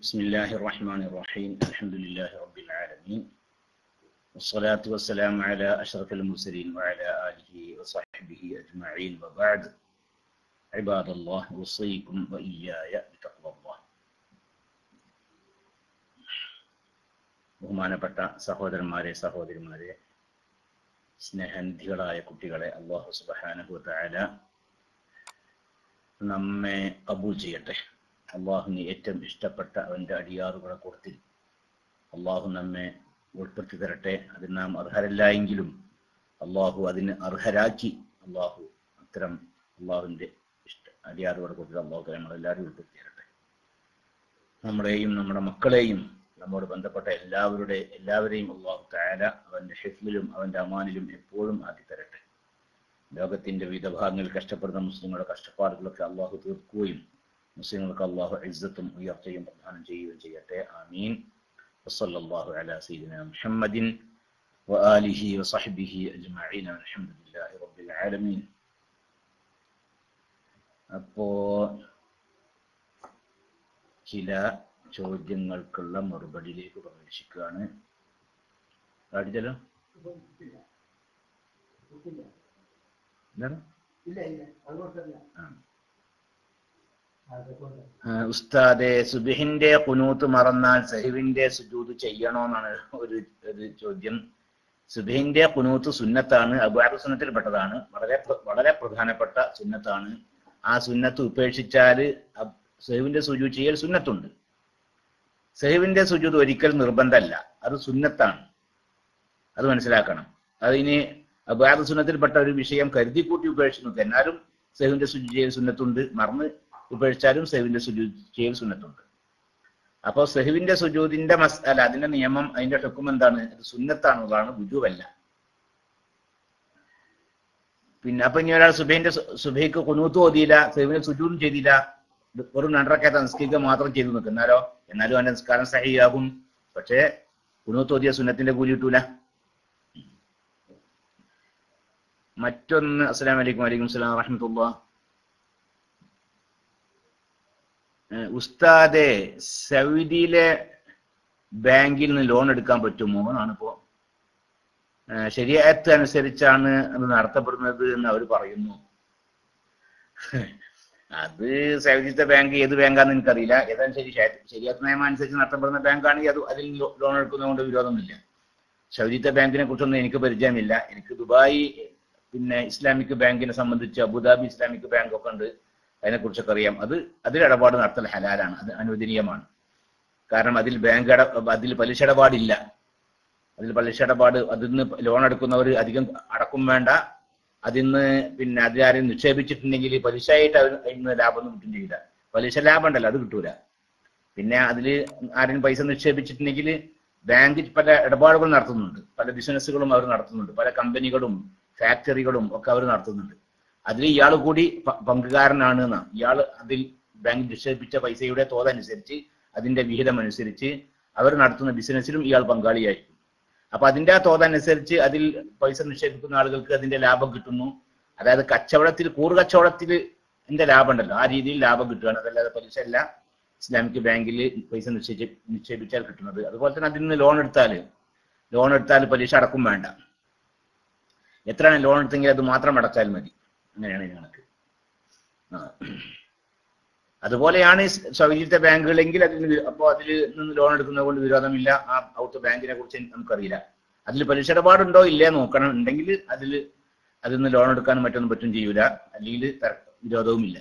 بسم الله الرحمن الرحيم الحمد لله رب العالمين والصلاة والسلام على أشرف المرسلين وعلى آله وصحبه أجمعين وبعد عباد الله أوصيكم وإياي بتقوى الله ബഹുമാനപ്പെട്ട സഹോദരന്മാരെ സഹോദരിമാരെ സ്നേഹനിധികളായ കുട്ടികളെ അള്ളാഹു സുബാനുഭൂത്തായ നമ്മെ കബൂൽ ചെയ്യട്ടെ അള്ളാഹുവിന് ഏറ്റവും ഇഷ്ടപ്പെട്ട അവൻ്റെ അടിയാറുകളെ കൂട്ടത്തിൽ അള്ളാഹു നമ്മെ ഉൾപ്പെടുത്തി തരട്ടെ അതിന് നാം അർഹരല്ല എങ്കിലും അള്ളാഹു അതിന് അർഹരാക്കി അള്ളാഹു അത്തരം അള്ളാഹുവിൻ്റെ ഇഷ്ട അടിയാറുകളെ കൂട്ടത്തിൽ അള്ളാഹു നമ്മളെല്ലാവരും ഉൾപ്പെടുത്തി തരട്ടെ നമ്മുടെയും നമ്മുടെ മക്കളെയും നമ്മോട് ബന്ധപ്പെട്ട എല്ലാവരുടെ എല്ലാവരെയും അള്ളാഹു താര അവൻ്റെ ഹിഫ്ലിലും അവൻ്റെ അമാനിലും എപ്പോഴും ആക്കി തരട്ടെ ലോകത്തിന്റെ വിവിധ ഭാഗങ്ങളിൽ കഷ്ടപ്പെടുന്ന മുസ്ലിങ്ങളുടെ കഷ്ടപ്പാടുകളൊക്കെ അള്ളാഹു തീർക്കുകയും മുസ്ലിങ്ങൾക്ക് അള്ളാഹു ഇസ്സത്തും ഉയർച്ചയും പ്രദാനം ചെയ്യുകയും ചെയ്യട്ടെ ആമീൻ وصلى الله على سيدنا محمد وآله وصحبه أجمعين والحمد لله رب العالمين അപ്പോ ചില ചോദ്യങ്ങൾക്കുള്ള മറുപടിയിലേക്ക് പ്രവേശിക്കുകയാണ് കാണിച്ചല്ലോ എന്താണ് ഇല്ല ഇല്ല അതുകൊണ്ടല്ല ആ അതുകൊണ്ട് ആ, ഉസ്താദെ സുബിഹിന്റെ കുനൂത്ത് മറന്നാൽ സഹിബിന്റെ സുജൂത് ചെയ്യണോന്നാണ് ഒരു ഒരു ചോദ്യം സുബിഹിന്റെ കുനൂത്ത് സുന്നത്താണ് അബുആദ് സുന്നത്തിൽപ്പെട്ടതാണ് വളരെ പ്ര- വളരെ പ്രധാനപ്പെട്ട സുന്നത്താണ് ആ സുന്നത്ത് ഉപേക്ഷിച്ചാൽ സഹിബിന്റെ സുജൂ ചെയ്യൽ സുന്നത്തുണ്ട് സഹിബിന്റെ സുജൂത് ഒരിക്കൽ നിർബന്ധമല്ല അത് സുന്നത്താണ് അത് മനസ്സിലാക്കണം അതിന് അബുആദ് സുന്നത്തിൽപ്പെട്ട ഒരു വിഷയം കരുതി കൂട്ടി ഉപേക്ഷിച്ചു നോക്കുക എന്നാലും സഹിബിന്റെ സുജു ചെയ്യൽ സുന്നത്തുണ്ട് മറന്ന് ഉപേക്ഷിച്ചാലും സെഹുവിന്റെ സുജൂദ് ചെയ്യൽ സുന്നത്തുണ്ട് അപ്പോൾ സെഹുവിന്റെ സുജൂദിന്റെ മസ് അല്ല അതിന്റെ നിയമം അതിന്റെ ഹുക്കും എന്താണ് അത് സുന്നത്താണുള്ളതാണ് വുജുവല്ല പിന്നെ അപ്പൊ ഇനി ഒരാൾ സുബൈന്റെ സുബൈക്ക് കുനൂത്ത് ഓതിയില്ല സെഹുവിന്റെ സുജൂദും ചെയ്തില്ല ഇത് വെറും രണ്ടരക്കാത്ത നിസ്കരിക്കുക മാത്രം ചെയ്തു നിൽക്കും എന്നാലോ എന്നാലും അവന്റെ നിസ്കാരം സഹിയാകും പക്ഷേ കുനൂത്ത് ഓതിയ സുന്നത്തിന്റെ കൂലി കിട്ടൂല മറ്റൊന്ന് അസ്സലാം വലൈക്കും വലൈക്കും സ്ലാം വറഹമത്തുള്ള ഏഹ് ഉസ്താദെ സൗദിയിലെ ബാങ്കിൽ നിന്ന് ലോൺ എടുക്കാൻ പറ്റുമോ എന്നാണ് ഇപ്പോ ഏഹ് ശരിയായത്ത് അനുസരിച്ചാണ് അത് നടത്തപ്പെടുന്നത് എന്ന് അവർ പറയുന്നു അത് സൗദിത്തെ ബാങ്ക് ഏത് ബാങ്കാന്ന് എനിക്കറിയില്ല ഏതായാലും ശരി ശരിയാത്ത നിയമം അനുസരിച്ച് നടത്തപ്പെടുന്ന ബാങ്കാണെങ്കിൽ അത് അതിൽ ലോൺ എടുക്കുന്നതുകൊണ്ട് വിരോധമൊന്നുമില്ല സൗദിത്തെ ബാങ്കിനെ കുറിച്ചൊന്നും എനിക്ക് പരിചയമില്ല എനിക്ക് ദുബായ് പിന്നെ ഇസ്ലാമിക് ബാങ്കിനെ സംബന്ധിച്ച് അബുദാബി ഇസ്ലാമിക് ബാങ്ക് ഒക്കെ ഉണ്ട് അതിനെക്കുറിച്ചൊക്കെ അറിയാം അത് അതിൽ ഇടപാട് നടത്തൽ ഹലാലാണ് അത് അനുവദനീയമാണ് കാരണം അതിൽ ബാങ്ക് ഇട അതിൽ പലിശ ഇടപാടില്ല അതിൽ പലിശ ഇടപാട് അതിൽ നിന്ന് ലോൺ എടുക്കുന്നവർ അധികം അടക്കും വേണ്ട അതിൽ നിന്ന് പിന്നെ അതിലാരും നിക്ഷേപിച്ചിട്ടുണ്ടെങ്കിൽ പലിശയായിട്ട് അവർ അതിൽ നിന്ന് ലാഭമൊന്നും കിട്ടും ചെയ്യില്ല പലിശ ലാഭം ഉണ്ടല്ലോ അത് കിട്ടൂല പിന്നെ അതിൽ ആരും പൈസ നിക്ഷേപിച്ചിട്ടുണ്ടെങ്കിൽ ബാങ്ക് പല ഇടപാടുകൾ നടത്തുന്നുണ്ട് പല ബിസിനസ്സുകളും അവർ നടത്തുന്നുണ്ട് പല കമ്പനികളും ഫാക്ടറികളും ഒക്കെ അവർ നടത്തുന്നുണ്ട് അതിൽ ഇയാൾ കൂടി പ- പങ്കുകാരനാണ് എന്നാ ഇയാൾ അതിൽ ബാങ്ക് നിക്ഷേപിച്ച പൈസയുടെ തോതനുസരിച്ച് അതിന്റെ വിഹിതം അനുസരിച്ച് അവർ നടത്തുന്ന ബിസിനസ്സിലും ഇയാൾ പങ്കാളിയായിരിക്കും അപ്പൊ അതിന്റെ ആ തോതനുസരിച്ച് അതിൽ പൈസ നിക്ഷേപിക്കുന്ന ആളുകൾക്ക് അതിന്റെ ലാഭം കിട്ടുന്നു അതായത് കച്ചവടത്തിൽ കൂറ് കച്ചവടത്തിൽ ഇതിന്റെ ലാഭം ഉണ്ടല്ലോ ആ രീതിയിൽ ലാഭം കിട്ടുകയാണ് അതല്ലാതെ പലിശ അല്ല ഇസ്ലാമിക് ബാങ്കിൽ പൈസ നിക്ഷേപി നിക്ഷേപിച്ചാൽ കിട്ടുന്നത് അതുപോലെ തന്നെ അതിൽ നിന്ന് ലോൺ എടുത്താൽ ലോൺ എടുത്താൽ പലിശ അടക്കും വേണ്ട എത്രയാണ് ലോൺ എടുത്തെങ്കിൽ അത് മാത്രം അടച്ചാൽ മതി അങ്ങനെയാണ് ഇതിന് കണക്ക് ആ. അതുപോലെയാണ് ഈ സൗദിയിലത്തെ ബാങ്കുകളെങ്കിൽ അതിന് അപ്പോൾ അതിൽ നിന്ന് ലോൺ എടുക്കുന്നത് കൊണ്ട് വിരോധമില്ല ആ ഔട്ട് ബാങ്കിനെ കുറിച്ച് നമുക്കറിയില്ല അതിൽ പലിശ ഇടപാടുണ്ടോ ഇല്ലേ നോക്കണം ഉണ്ടെങ്കിൽ അതിൽ അതിൽ നിന്ന് ലോൺ എടുക്കാനും മറ്റൊന്നും പറ്റും ചെയ്യൂല അല്ലെങ്കിൽ തര- വിരോധവുമില്ല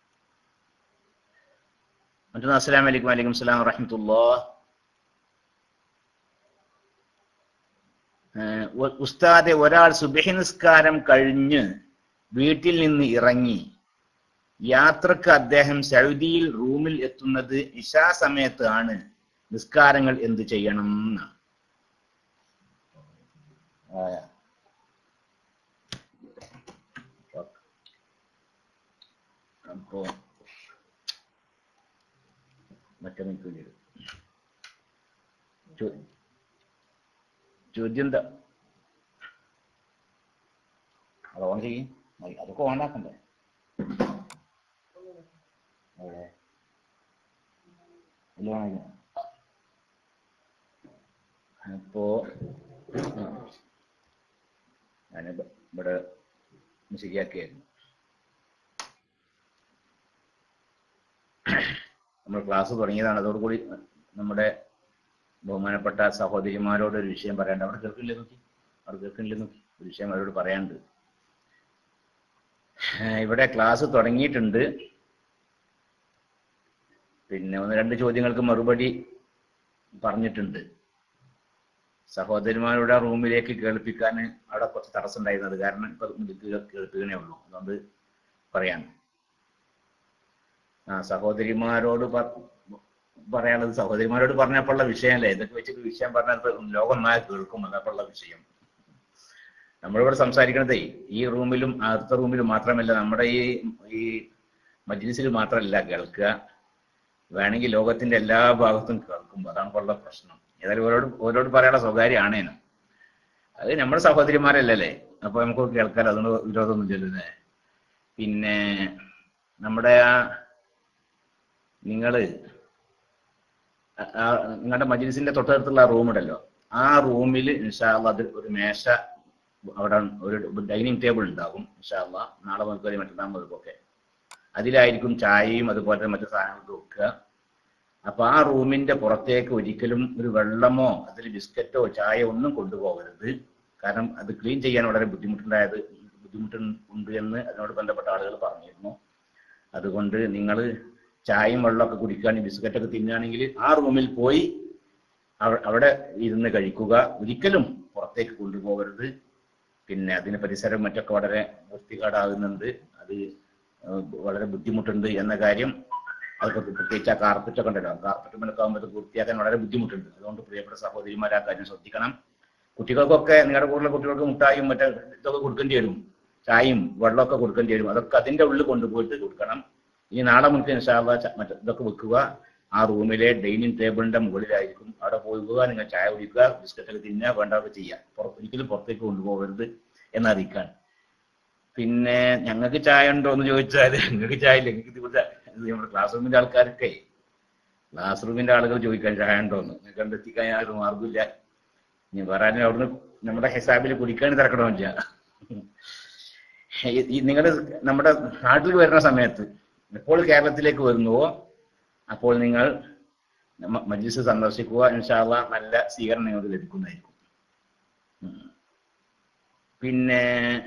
മറ്റൊന്ന് അസ്സലാം വലൈക്കും വലൈക്കും സ്ലാം വറഹമത്തുള്ള ഉസ്താദെ ഒരാൾ സുബഹി നിസ്കാരം കഴിഞ്ഞ് വീട്ടിൽ നിന്ന് ഇറങ്ങി യാത്രക്ക് അദ്ദേഹം സൗദിയിൽ റൂമിൽ എത്തുന്നത് ഇശാ സമയത്ത് ആണ് നിസ്കാരങ്ങൾ എന്ത് ചെയ്യണം എന്നാണ് ആയ. അപ്പോ മറ്റേ മിനിറ്റ് ചോദ്യം എന്താ അത് ഓൺ ചെയ്യും അതൊക്കെ ഓണാക്കണ്ടേ അവിടെ എല്ലാം അപ്പോ ആ, ഞാനിപ്പോ ഇവിടെ ശരിയാക്കിയായിരുന്നു നമ്മൾ ക്ലാസ് തുടങ്ങിയതാണ് അതോടുകൂടി നമ്മുടെ ബഹുമാനപ്പെട്ട സഹോദരിമാരോട് ഒരു വിഷയം പറയാണ്ട് അവിടെ കേൾക്കില്ലേ നോക്കി അവിടെ കേൾക്കില്ലേ നോക്കി ഒരു വിഷയം അവരോട് പറയാനുണ്ട് ഏഹ് ഇവിടെ ക്ലാസ് തുടങ്ങിയിട്ടുണ്ട് പിന്നെ ഒന്ന് രണ്ട് ചോദ്യങ്ങൾക്ക് മറുപടി പറഞ്ഞിട്ടുണ്ട് സഹോദരിമാരുടെ റൂമിലേക്ക് കേൾപ്പിക്കാൻ അവിടെ കുറച്ച് തടസ്സം ഉണ്ടായിരുന്നത് കാരണം ഇപ്പൊ ഇത് കേൾപ്പിക്കണേ ഉള്ളൂ അതുകൊണ്ട് പറയാൻ ആ സഹോദരിമാരോട് പ- പറയാനുള്ളത് സഹോദരിമാരോട് പറഞ്ഞപ്പോഴുള്ള വിഷയമല്ലേ ഇതൊക്കെ വെച്ചിട്ട് വിഷയം പറഞ്ഞാൽ ഇപ്പൊ ലോകം നായ കേൾക്കും അതപ്പോഴുള്ള വിഷയം നമ്മളിവിടെ സംസാരിക്കണതേ ഈ റൂമിലും അടുത്ത റൂമിലും മാത്രമല്ല നമ്മുടെ ഈ ഈ മജ്ലിസിൽ മാത്രമല്ല കേൾക്കുക വേണമെങ്കിൽ ലോകത്തിന്റെ എല്ലാ ഭാഗത്തും കേൾക്കും അതാണ് ഇപ്പോൾ ഉള്ള പ്രശ്നം ഏതായാലും ഓരോട് ഓരോട് പറയാനുള്ള സ്വകാര്യമാണേനു അത് നമ്മുടെ സഹോദരിമാരല്ലല്ലേ അപ്പൊ നമുക്ക് കേൾക്കാൻ അതുകൊണ്ട് വിരോധമൊന്നും ചെല്ലുന്നേ പിന്നെ നമ്മുടെ ആ നിങ്ങള് ആ- ആ നിങ്ങളുടെ മജ്ലിസിന്റെ തൊട്ടടുത്തുള്ള ആ റൂം ഉണ്ടല്ലോ ആ റൂമിൽ ഇൻഷാല്ല അത് ഒരു മേശ അവിടെ ഒരു ഡൈനിങ് ടേബിൾ ഉണ്ടാകും ഇൻഷാല്ല നാളെ മുതൽ മറ്റന്നാൾ മുതൽക്കൊക്കെ അതിലായിരിക്കും ചായയും അതുപോലെ മറ്റു സാധനങ്ങളൊക്കെ വെക്കുക അപ്പൊ ആ റൂമിന്റെ പുറത്തേക്ക് ഒരിക്കലും ഒരു വെള്ളമോ അതിൽ ബിസ്ക്കറ്റോ ചായ ഒന്നും കൊണ്ടുപോകരുത് കാരണം അത് ക്ലീൻ ചെയ്യാൻ വളരെ ബുദ്ധിമുട്ടുണ്ടായത് ബുദ്ധിമുട്ടുണ്ട് എന്ന് അതിനോട് ബന്ധപ്പെട്ട ആളുകൾ പറഞ്ഞിരുന്നു അതുകൊണ്ട് നിങ്ങൾ ചായയും വെള്ളമൊക്കെ കുടിക്കുകയാണെങ്കിൽ ബിസ്ക്കറ്റൊക്കെ തിന്നുകയാണെങ്കിൽ ആ റൂമിൽ പോയി അവ- അവിടെ ഇരുന്ന് കഴിക്കുക ഒരിക്കലും പുറത്തേക്ക് കൊണ്ടുപോകരുത് പിന്നെ അതിന് പരിസരം മറ്റൊക്കെ വളരെ വൃത്തികേടാകുന്നുണ്ട് അത് ഏഹ് വളരെ ബുദ്ധിമുട്ടുണ്ട് എന്ന കാര്യം അതൊക്കെ പ്രത്യേകിച്ച് ആ കാർപ്പറ്റൊക്കെ ഉണ്ടല്ലോ കാർപ്പറ്റ് മേലൊക്കെ ആകുമ്പോൾ വൃത്തിയാക്കാൻ വളരെ ബുദ്ധിമുട്ടുണ്ട് അതുകൊണ്ട് പ്രിയപ്പെട്ട സഹോദരിമാർ ആ കാര്യം ശ്രദ്ധിക്കണം കുട്ടികൾക്കൊക്കെ നിങ്ങളുടെ കൂടെയുള്ള കുട്ടികൾക്ക് മുട്ടായും മറ്റേ ഇതൊക്കെ കൊടുക്കേണ്ടി വരും ചായയും വെള്ളമൊക്കെ കൊടുക്കേണ്ടി വരും അതൊക്കെ അതിന്റെ ഉള്ളിൽ കൊണ്ടുപോയിട്ട് കൊടുക്കണം ഇനി നാളെ മുൻപ് ഇൻഷാല്ല മറ്റേ ഇതൊക്കെ വെക്കുക ആ റൂമിലെ ഡൈനിങ് ടേബിളിന്റെ മുകളിലായിരിക്കും അവിടെ പോകുക നിങ്ങൾ ചായ കുടിക്കുക ബിസ്ക്കറ്റൊക്കെ തിന്നുക വേണ്ടതൊക്കെ ചെയ്യുക പുറത്ത് ഒരിക്കലും പുറത്തേക്ക് കൊണ്ടുപോകരുത് എന്നറിയിക്കാൻ പിന്നെ ഞങ്ങൾക്ക് ചായ ഉണ്ടോ എന്ന് ചോദിച്ചാൽ നിങ്ങൾക്ക് ചായ ഇല്ല നിങ്ങൾക്ക് ഇവിടെ ഇത് നമ്മുടെ ക്ലാസ് റൂമിന്റെ ആൾക്കാരൊക്കെ ക്ലാസ് റൂമിന്റെ ആളുകൾ ചോദിക്കാൻ ചായ ഉണ്ടോ എന്ന് നിങ്ങൾക്ക് കണ്ടെത്തിക്കാൻ യാതൊരു മാർഗമില്ല ഇനി വരാനും അവിടുന്ന് നമ്മുടെ ഹിസാബിൽ കുടിക്കാൻ തിരക്കണമില്ല നിങ്ങൾ നമ്മുടെ നാട്ടിൽ വരുന്ന സമയത്ത് എപ്പോൾ കേരളത്തിലേക്ക് വരുന്നുവോ അപ്പോൾ നിങ്ങൾ മ- മജ്ലിസ് സന്ദർശിക്കുക ഇൻഷാല്ല നല്ല സ്വീകരണം നിങ്ങൾക്ക് ലഭിക്കുന്നതായിരിക്കും ഉം. പിന്നെ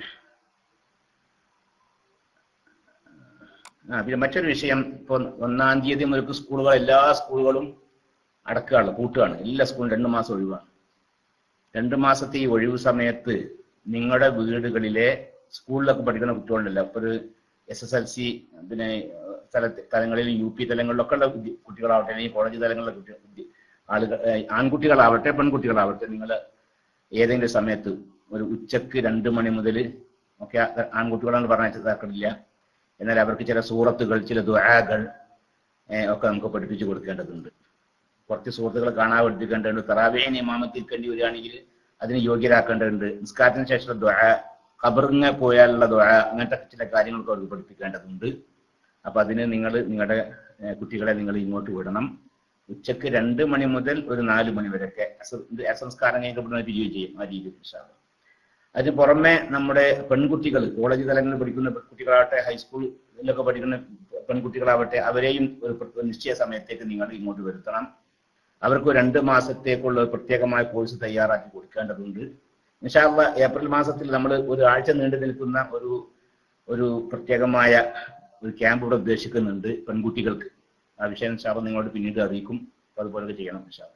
ആ പിന്നെ മറ്റൊരു വിഷയം ഇപ്പൊ ഒന്നാം തീയതി മുതൽ സ്കൂളുകൾ എല്ലാ സ്കൂളുകളും അടക്കുകയാണ് പൂട്ടുകയാണ് എല്ലാ സ്കൂളും രണ്ടു മാസം ഒഴിവാണ് രണ്ട് മാസത്തെ ഈ ഒഴിവ് സമയത്ത് നിങ്ങളുടെ വീടുകളിലെ സ്കൂളിലൊക്കെ പഠിക്കുന്ന കുട്ടികളുണ്ടല്ലോ അപ്പൊ ഒരു എസ് എസ് എൽ സി പിന്നെ ഏഹ്, തല തലങ്ങളിൽ യു പി തലങ്ങളിലൊക്കെ ഉള്ള വിദ്യ- കുട്ടികളാവട്ടെ അല്ലെങ്കിൽ കോളേജ് തലങ്ങളിലെ കുട്ടി വിദ്യ- ആളുകൾ ഏഹ്, ആൺകുട്ടികളാവട്ടെ പെൺകുട്ടികളാവട്ടെ നിങ്ങൾ ഏതെങ്കിലും സമയത്ത് ഒരു ഉച്ചക്ക് രണ്ട് മണി മുതൽ ഒക്കെ ആ- ആൺകുട്ടികളാണ് പറഞ്ഞാൽ ഇതാക്കണില്ല എന്നാൽ അവർക്ക് ചില സൂറത്തുകൾ ചില ദുആകൾ ഏഹ്, ഒക്കെ നമുക്ക് പഠിപ്പിച്ചു കൊടുക്കേണ്ടതുണ്ട് കുറച്ച് സുഹൃത്തുക്കളെ കാണാൻ പഠിപ്പിക്കേണ്ടതുണ്ട് തറാവേഹിന് ഇമാമത്തിരിക്കേണ്ടി വരികയാണെങ്കിൽ അതിന് യോഗ്യരാക്കേണ്ടതുണ്ട് നിസ്കാരത്തിന് ശേഷം ദ്വാ ഖബറിങ്ങ പോയാലുള്ള ദ്വാ അങ്ങനത്തെ ചില കാര്യങ്ങളൊക്കെ അവർക്ക് പഠിപ്പിക്കേണ്ടതുണ്ട് അപ്പൊ അതിന് നിങ്ങൾ നിങ്ങളുടെ ഏഹ്, കുട്ടികളെ നിങ്ങൾ ഇങ്ങോട്ട് വിടണം ഉച്ചക്ക് രണ്ട് മണി മുതൽ ഒരു നാല് മണി വരെയൊക്കെ അസ- ഇത് അസംസ്കാരം കഴിഞ്ഞപ്പെടുന്ന പിരിവ് ചെയ്യും ആ രീതിയിൽ ഇൻഷാല്ലാ. അതിന് പുറമെ നമ്മുടെ പെൺകുട്ടികൾ കോളേജ് തലങ്ങളിൽ പഠിക്കുന്ന കുട്ടികളാവട്ടെ ഹൈസ്കൂളിലൊക്കെ പഠിക്കുന്ന പെൺകുട്ടികളാവട്ടെ അവരെയും ഒരു പ്ര- നിശ്ചയ സമയത്തേക്ക് നിങ്ങൾ ഇങ്ങോട്ട് വരുത്തണം അവർക്ക് ഒരു രണ്ട് മാസത്തേക്കുള്ള ഒരു പ്രത്യേകമായ കോഴ്സ് തയ്യാറാക്കി കൊടുക്കേണ്ടതുണ്ട് ഇൻഷാല്ല ഏപ്രിൽ മാസത്തിൽ നമ്മൾ ഒരു ആഴ്ച നീണ്ടു നിൽക്കുന്ന ഒരു ഒരു പ്രത്യേകമായ ഒരു ക്യാമ്പ് ഇവിടെ ഉദ്ദേശിക്കുന്നുണ്ട് പെൺകുട്ടികൾക്ക് ആ വിഷയം ഇൻഷാല്ല നിങ്ങളോട് പിന്നീട് അറിയിക്കും അപ്പൊ അതുപോലൊക്കെ ചെയ്യണം ഇൻഷാല്ല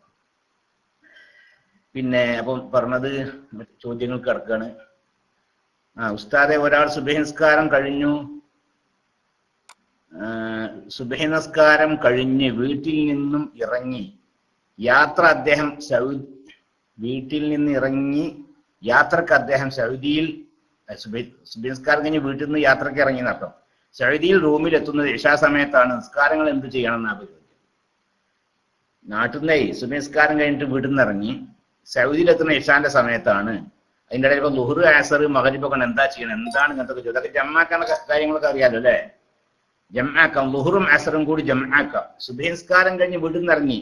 പിന്നെ അപ്പം പറഞ്ഞത് മറ്റ് ചോദ്യങ്ങൾക്ക് കിടക്കാണ് ആ ഉസ്താദെ ഒരാൾ സുബഹി നിസ്കാരം കഴിഞ്ഞു ആ, സുബഹി നിസ്കാരം കഴിഞ്ഞ് വീട്ടിൽ നിന്നും ഇറങ്ങി യാത്ര അദ്ദേഹം സൗദി വീട്ടിൽ നിന്ന് ഇറങ്ങി യാത്രക്ക് അദ്ദേഹം സൗദിയിൽ അഹ് സുബഹി സുബഹി നിസ്കാരം കഴിഞ്ഞ് വീട്ടിൽ നിന്ന് യാത്രക്ക് ഇറങ്ങി നടത്തും സൗദിയിൽ റൂമിൽ എത്തുന്നത് ഇഷാ സമയത്താണ് നിസ്കാരങ്ങൾ എന്ത് ചെയ്യണം എന്നാ ചോദിക്കുന്നത് നാട്ടിൽ നിന്നേ സുബഹി നിസ്കാരം കഴിഞ്ഞിട്ട് വീട്ടിൽ നിന്ന് ഇറങ്ങി സൗദിയിലെത്തുന്ന ഇഷാന്റെ സമയത്താണ് അതിന്റെ ഇടയിൽ ഇപ്പൊ ലുഹുർ ആസർ മകരിപ്പൊക്കെ എന്താ ചെയ്യണം എന്താണ് ഇങ്ങനത്തെ ചോദ്യം അതൊക്കെ ജമ്മാക്കാன കാര്യങ്ങളൊക്കെ അറിയാലോ അല്ലെ ജമ്മാക്കാം ലുഹുറും അസറും കൂടി ജമ്മാക്കാം സുബഹിസ്കാരം കഴിഞ്ഞ് വീട്ടിൽ നിന്ന് ഇറങ്ങി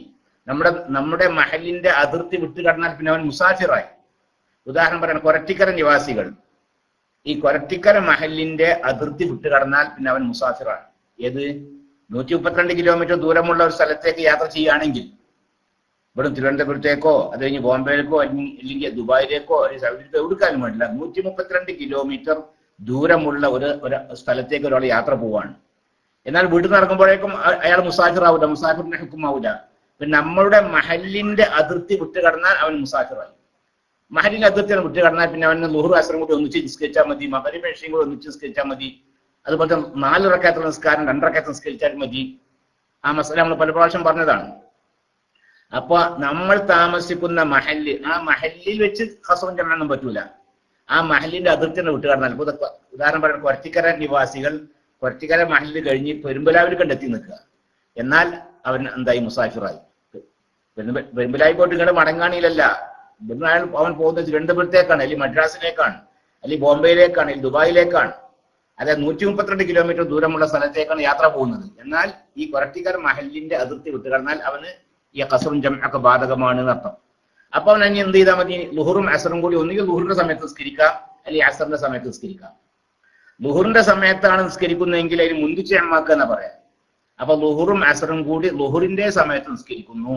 നമ്മുടെ നമ്മുടെ മഹലിന്റെ അതിർത്തി വിട്ടു കടന്നാൽ പിന്നെ അവൻ മുസാഫിറായി ഉദാഹരണം പറയണം കൊരട്ടിക്കര നിവാസികൾ ഈ കൊരട്ടിക്കര മഹലിന്റെ അതിർത്തി വിട്ടു കടന്നാൽ പിന്നെ അവൻ മുസാഫിറാണ് ഏത് നൂറ്റി മുപ്പത്തിരണ്ട് കിലോമീറ്റർ ദൂരമുള്ള ഒരു സ്ഥലത്തേക്ക് യാത്ര ചെയ്യുകയാണെങ്കിൽ ഇവിടെ തിരുവനന്തപുരത്തേക്കോ അത് കഴിഞ്ഞ് ബോംബെയിലേക്കോ അല്ലെങ്കിൽ അല്ലെങ്കിൽ ദുബായിലേക്കോ അല്ലെങ്കിൽ സൗദിയിലേക്കോ എവിടുക്കാനും വേണ്ടില്ല നൂറ്റി മുപ്പത്തിരണ്ട് കിലോമീറ്റർ ദൂരമുള്ള ഒരു ഒരു സ്ഥലത്തേക്ക് ഒരാൾ യാത്ര പോവാണ് എന്നാൽ വീട്ടിൽ നിന്ന് ഇറങ്ങുമ്പോഴേക്കും അ- അയാൾ മുസാഫിറാവില്ല മുസാഫിറിന്റെ ഹുക്കുമാവില്ല പിന്നെ നമ്മളുടെ മഹലിന്റെ അതിർത്തി വിട്ടു കടന്നാൽ അവൻ മുസാഫിറായി മഹലിന്റെ അതിർത്തി വിട്ടു കടന്നാൽ പിന്നെ അവന് ലുഹുർ അസറും കൂടി ഒന്നിച്ച് നിസ്കരിച്ചാൽ മതി മകരി പേഷയും കൂടി ഒന്നിച്ച് നിസ്കരിച്ചാൽ മതി അതുപോലെ തന്നെ നാല് റക്കാത്ത നിസ്കാരം രണ്ടറക്കാത്ത നിസ്കരിച്ചാൽ മതി ആ മസല നമ്മൾ പല പ്രാവശ്യം പറഞ്ഞതാണ് അപ്പൊ നമ്മൾ താമസിക്കുന്ന മഹല്ല് ആ മഹല്ലിൽ വെച്ച് ഹസവും ജമൊന്നും പറ്റൂല ആ മഹലിന്റെ അതിർത്തി വിട്ടു കടന്നാൽ ഇപ്പൊ ഉദാ- ഉദാഹരണം പറയുന്നത് കൊരറ്റിക്കര നിവാസികൾ കൊരറ്റിക്കര മഹലിൽ കഴിഞ്ഞ് പെരുമ്പലാവിൽ കണ്ടെത്തി നിൽക്കുക എന്നാൽ അവൻ എന്തായി മുസാഫിറായി പെരുമ്പ- പെരുമ്പലായി പോയിട്ട് ഇങ്ങോട്ട് മടങ്ങാണിയിലല്ല ഇവിടുന്ന് അയാൾ അവൻ പോകുന്നത് തിരുവനന്തപുരത്തേക്കാണ് അല്ലെങ്കിൽ മദ്രാസിലേക്കാണ് അല്ലെങ്കിൽ ബോംബെയിലേക്കാണ് അല്ലെങ്കിൽ ദുബായിലേക്കാണ് അതായത് നൂറ്റി മുപ്പത്തിരണ്ട് കിലോമീറ്റർ ദൂരമുള്ള സ്ഥലത്തേക്കാണ് യാത്ര പോകുന്നത് എന്നാൽ ഈ കൊരട്ടിക്കര മഹലിന്റെ അതിർത്തി വിട്ടു കടന്നാൽ അവന് ഈ കസറും ജം ഒക്കെ ബാധകമാണ് എന്നർത്ഥം അപ്പൊ അവൻ ഇനി എന്ത് ചെയ്താൽ മതി ലുഹറും അസറും കൂടി ഒന്നുകിൽ ലുഹറിന്റെ സമയത്ത് നിസ്കരിക്കാം അല്ലെങ്കിൽ അസറിന്റെ സമയത്ത് നിസ്കരിക്കാം ലുഹറിന്റെ സമയത്താണ് നിസ്കരിക്കുന്നതെങ്കിൽ അതിന് മുന്തിച്ച് എമ്മാക്കുക എന്ന് പറയാം അപ്പൊ ലുഹറും അസറും കൂടി ലുഹറിന്റെ സമയത്ത് നിസ്കരിക്കുന്നു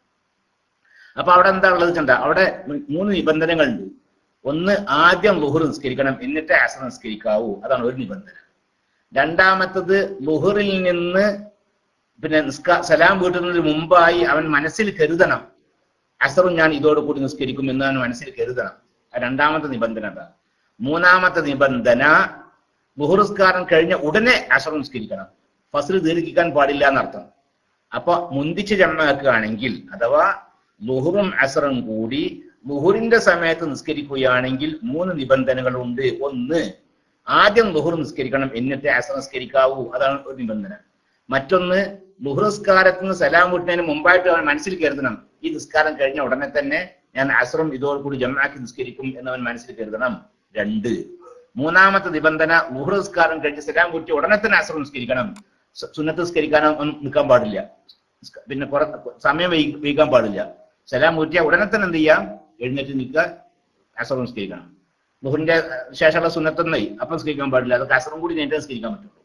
അപ്പൊ അവിടെ എന്താ ഉള്ളത് കണ്ട അവിടെ മൂന്ന് നിബന്ധനകളുണ്ട് ഒന്ന് ആദ്യം ലുഹർ നിസ്കരിക്കണം എന്നിട്ട് അസർ നിസ്കരിക്കാവൂ അതാണ് ഒരു നിബന്ധന രണ്ടാമത്തത് ലുഹറിൽ നിന്ന് പിന്നെ നിസ്കാ സലാം വീട്ടുന്നതിന് മുമ്പായി അവൻ മനസ്സിൽ കരുതണം അസറും ഞാൻ ഇതോടുകൂടി നിസ്കരിക്കും എന്ന് അവൻ മനസ്സിൽ കരുതണം ആ രണ്ടാമത്തെ നിബന്ധന അതാ മൂന്നാമത്തെ നിബന്ധന ലുഹുറുസ്കാരം കഴിഞ്ഞ ഉടനെ അസർ നിസ്കരിക്കണം ഫസിൽ ദീർഘിക്കാൻ പാടില്ല എന്നർത്ഥം അപ്പൊ മുന്തിച്ച് ജന്മാക്കുകയാണെങ്കിൽ അഥവാ ലുഹുറും അസറും കൂടി ലുഹുറിന്റെ സമയത്ത് നിസ്കരിക്കുകയാണെങ്കിൽ മൂന്ന് നിബന്ധനകളുണ്ട് ഒന്ന് ആദ്യം ലുഹുർ നിസ്കരിക്കണം എന്നിട്ട് അസർ നിസ്കരിക്കാവൂ അതാണ് ഒരു നിബന്ധന മറ്റൊന്ന് ലുഹുറസ്കാരത്തിന് സലാം വിട്ടുന്നതിന് മുമ്പായിട്ട് അവൻ മനസ്സിൽ കരുതണം ഈ നിസ്കാരം കഴിഞ്ഞ ഉടനെ തന്നെ ഞാൻ അസറും ഇതോടുകൂടി ജമാക്കി നിസ്കരിക്കും എന്ന് അവൻ മനസ്സിൽ കരുതണം രണ്ട് മൂന്നാമത്തെ നിബന്ധന ലുഹുറസ്കാരം കഴിഞ്ഞ് സലാം വിട്ടി ഉടനെ തന്നെ അസർ നിസ്കരിക്കണം സ- സുന്നത്ത് നിസ്കരിക്കാനോ ഒന്നും നിൽക്കാൻ പാടില്ല നിസ്ക- പിന്നെ കുറെ സമയം വൈകി- വൈകാൻ പാടില്ല സലാം വീട്ടിയ ഉടനെ തന്നെ എന്ത് ചെയ്യാം എഴുന്നേറ്റ് നിൽക്കുക അസർ നിസ്കരിക്കണം ലുഹറിന്റെ ശേഷമുള്ള സുന്നത്തൊന്നായി അപ്പം നിസ്കരിക്കാൻ പാടില്ല അതൊക്കെ അസറും കൂടി നേരിട്ട് നിസ്കരിക്കാൻ പറ്റുള്ളൂ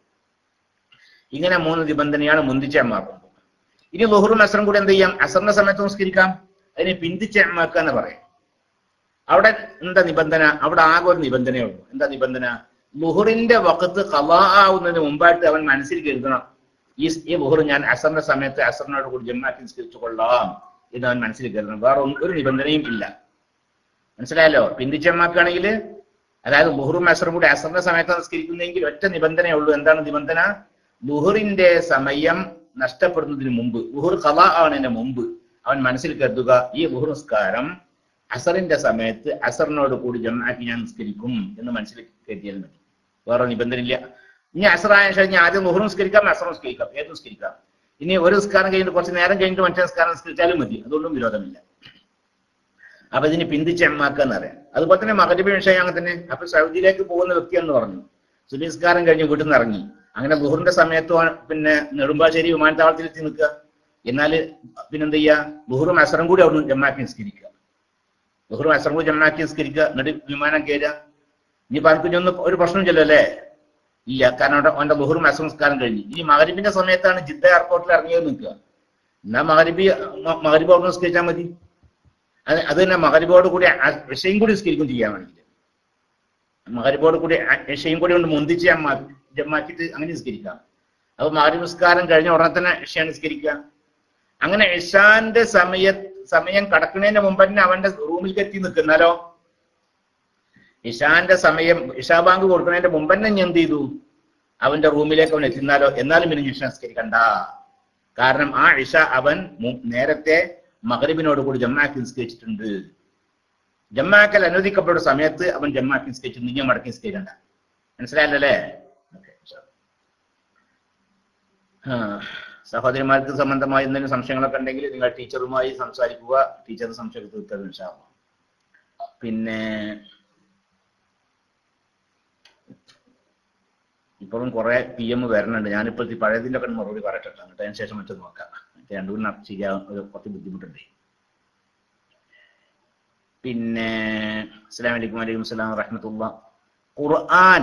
ഇങ്ങനെ മൂന്ന് നിബന്ധനയാണ് മുന്തിച്ച അമ്മാക്കുന്നത് ഇനി ലുഹറും അസറും കൂടി എന്ത് ചെയ്യാം അസറിന്റെ സമയത്ത് നിസ്കരിക്കാം അതിനെ പിന്തിച്ച അമ്മാക്കുക എന്ന് പറയാം അവിടെ എന്താ നിബന്ധന അവിടെ ആകെ ഒരു നിബന്ധനയേ ഉള്ളൂ എന്താ നിബന്ധന ലുഹറിന്റെ വക്കത്ത് കലാ ആവുന്നതിന് മുമ്പായിട്ട് അവൻ മനസ്സിൽ കരുതണം ഈ ഈ ലുഹർ ഞാൻ അസറിന്റെ സമയത്ത് അസറിനോട് കൂടി ജന്മാക്കി നിസ്കരിച്ചു കൊള്ളാം എന്ന് അവൻ മനസ്സിൽ കരുതണം വേറെ ഒന്നും- ഒരു നിബന്ധനയും ഇല്ല മനസ്സിലായല്ലോ പിന്തിച്ചമ്മാക്കുകയാണെങ്കിൽ അതായത് ലുഹറും അസറും കൂടി അസറിന്റെ സമയത്ത് നിസ്കരിക്കുന്നെങ്കിൽ ഒറ്റ നിബന്ധനയേ ഉള്ളൂ എന്താണ് നിബന്ധന ലുഹറിന്റെ സമയം നഷ്ടപ്പെടുന്നതിന് മുമ്പ് ലുഹർ കലാ ആവുന്നതിന് മുമ്പ് അവൻ മനസ്സിൽ കരുതുക ഈ ലുഹർ നിസ്കാരം അസറിന്റെ സമയത്ത് അസറിനോട് കൂടി ജമാക്കി ഞാൻ നിസ്കരിക്കും എന്ന് മനസ്സിൽ കരുതിയാൽ മതി വേറെ നിബന്ധനയില്ല ഇനി അസറായ ശേഷം ഇനി ആദ്യം ലുഹർ നിസ്കരിക്കാം അസർ നിസ്കരിക്കാം ഏത് നിസ്കരിക്കാം ഇനി ഒരു നിസ്കാരം കഴിഞ്ഞിട്ട് കുറച്ച് നേരം കഴിഞ്ഞിട്ട് മറ്റേ നിസ്കാരം നിസ്കരിച്ചാലും മതി അതുകൊണ്ടും വിരോധമില്ല അപ്പൊ ഇതിന് പിന്തിച്ച് എമ്മാക്കുക എന്ന് പറയാം അതുപോലെ തന്നെ മകരബി വിഷയം അങ്ങനെ തന്നെ അപ്പൊ സൗദിയിലേക്ക് പോകുന്ന വ്യക്തിയെന്ന് പറഞ്ഞു സുനിസ്കാരം കഴിഞ്ഞ് വീട്ടിൽ നിന്ന് ഇറങ്ങി അങ്ങനെ ലുഹറിന്റെ സമയത്ത് ഓൻ പിന്നെ നെടുമ്പാശ്ശേരി വിമാനത്താവളത്തിൽ എത്തി നിൽക്കുക എന്നാൽ പിന്നെന്ത് ചെയ്യുക ലുഹറും അസറും കൂടി അവിടെ ജമാക്കി നിസ്കരിക്കുക ലുഹറും അസറും കൂടി ജമാക്കി നിസ്കരിക്കുക എന്നിട്ട് വിമാനം കയറുക ഇനി പാർക്കുഞ്ഞൊന്നും ഒരു പ്രശ്നമില്ലല്ലോ അല്ലേ ഇല്ല കാരണം അവിടെ അവന്റെ ലുഹറും അസറും നിസ്കാരം കഴിഞ്ഞു ഇനി മകരിബിന്റെ സമയത്താണ് ജിദ്ദ എയർപോർട്ടിൽ ഇറങ്ങിയത് നിൽക്കുക എന്നാ മകരിബി മകരിബ് അവിടെ നിസ്കരിച്ചാൽ മതി അത് അത് തന്നെ മകരിബോട് കൂടി അ- വിഷയം കൂടി നിസ്കരിക്കും ചെയ്യാൻ വേണമെങ്കിൽ മകരിബോട് കൂടി അ- വിഷയം കൂടി കൊണ്ട് മുന്തിച്ച് ജമ്മാ- ജമ്മാക്കിയിട്ട് അങ്ങനെ നിസ്കരിക്കാം അപ്പൊ മകരിബ് നിസ്കാരം കഴിഞ്ഞ ഉടനെ തന്നെ ഇഷ നിസ്കരിക്കുക അങ്ങനെ ഇഷാന്റെ സമയ സമയം കടക്കുന്നതിന് മുമ്പ് തന്നെ അവന്റെ റൂമിലേക്ക് എത്തി നിൽക്കുന്നാലോ ഇഷാന്റെ സമയം ഇഷാ ബാങ്ക് കൊടുക്കുന്നതിന്റെ മുമ്പ് തന്നെ ഞാൻ എന്ത് ചെയ്തു അവന്റെ റൂമിലേക്ക് അവൻ എത്തിന്നാലോ എന്നാലും പിന്നെ ഇഷ നിസ്കരിക്കണ്ട കാരണം ആ ഇഷ അവൻ മു- നേരത്തെ മകരിബിനോട് കൂടി ജമ്മാക്കി നിസ്കരിച്ചിട്ടുണ്ട് ജമ്മാക്കൽ അനുവദിക്കപ്പെടുന്ന സമയത്ത് അവൻ ജമ്മാക്കി നിസ്കരിച്ചു നീ മടക്കി നിസ്കരിക്കണ്ട മനസ്സിലായല്ലേ ഓക്കെ ആ, സഹോദരിമാർക്ക് സംബന്ധമായി എന്തെങ്കിലും സംശയങ്ങളൊക്കെ ഉണ്ടെങ്കിൽ നിങ്ങൾ ടീച്ചറുമായി സംസാരിക്കുക ടീച്ചർ സംശയം തീർത്തത് ഇൻഷാല്ലാ. പിന്നെ ഇപ്പോഴും കുറെ പി എം വരണുണ്ട് ഞാനിപ്പോൾ ഈ പഴയതിന്റെ ഒക്കെ മറുപടി പറയട്ടെ എന്നിട്ട് അതിന് ശേഷം മറ്റത് നോക്കാം രണ്ടും കൂടി നട- ശരിയാവാൻ ഒരു കുറച്ച് ബുദ്ധിമുട്ടുണ്ട് പിന്നെ അസ്സലാമു അലൈക്കും വലൈക്കും അസ്സലാം വറഹ്മത്തുള്ളാ ഖുർആൻ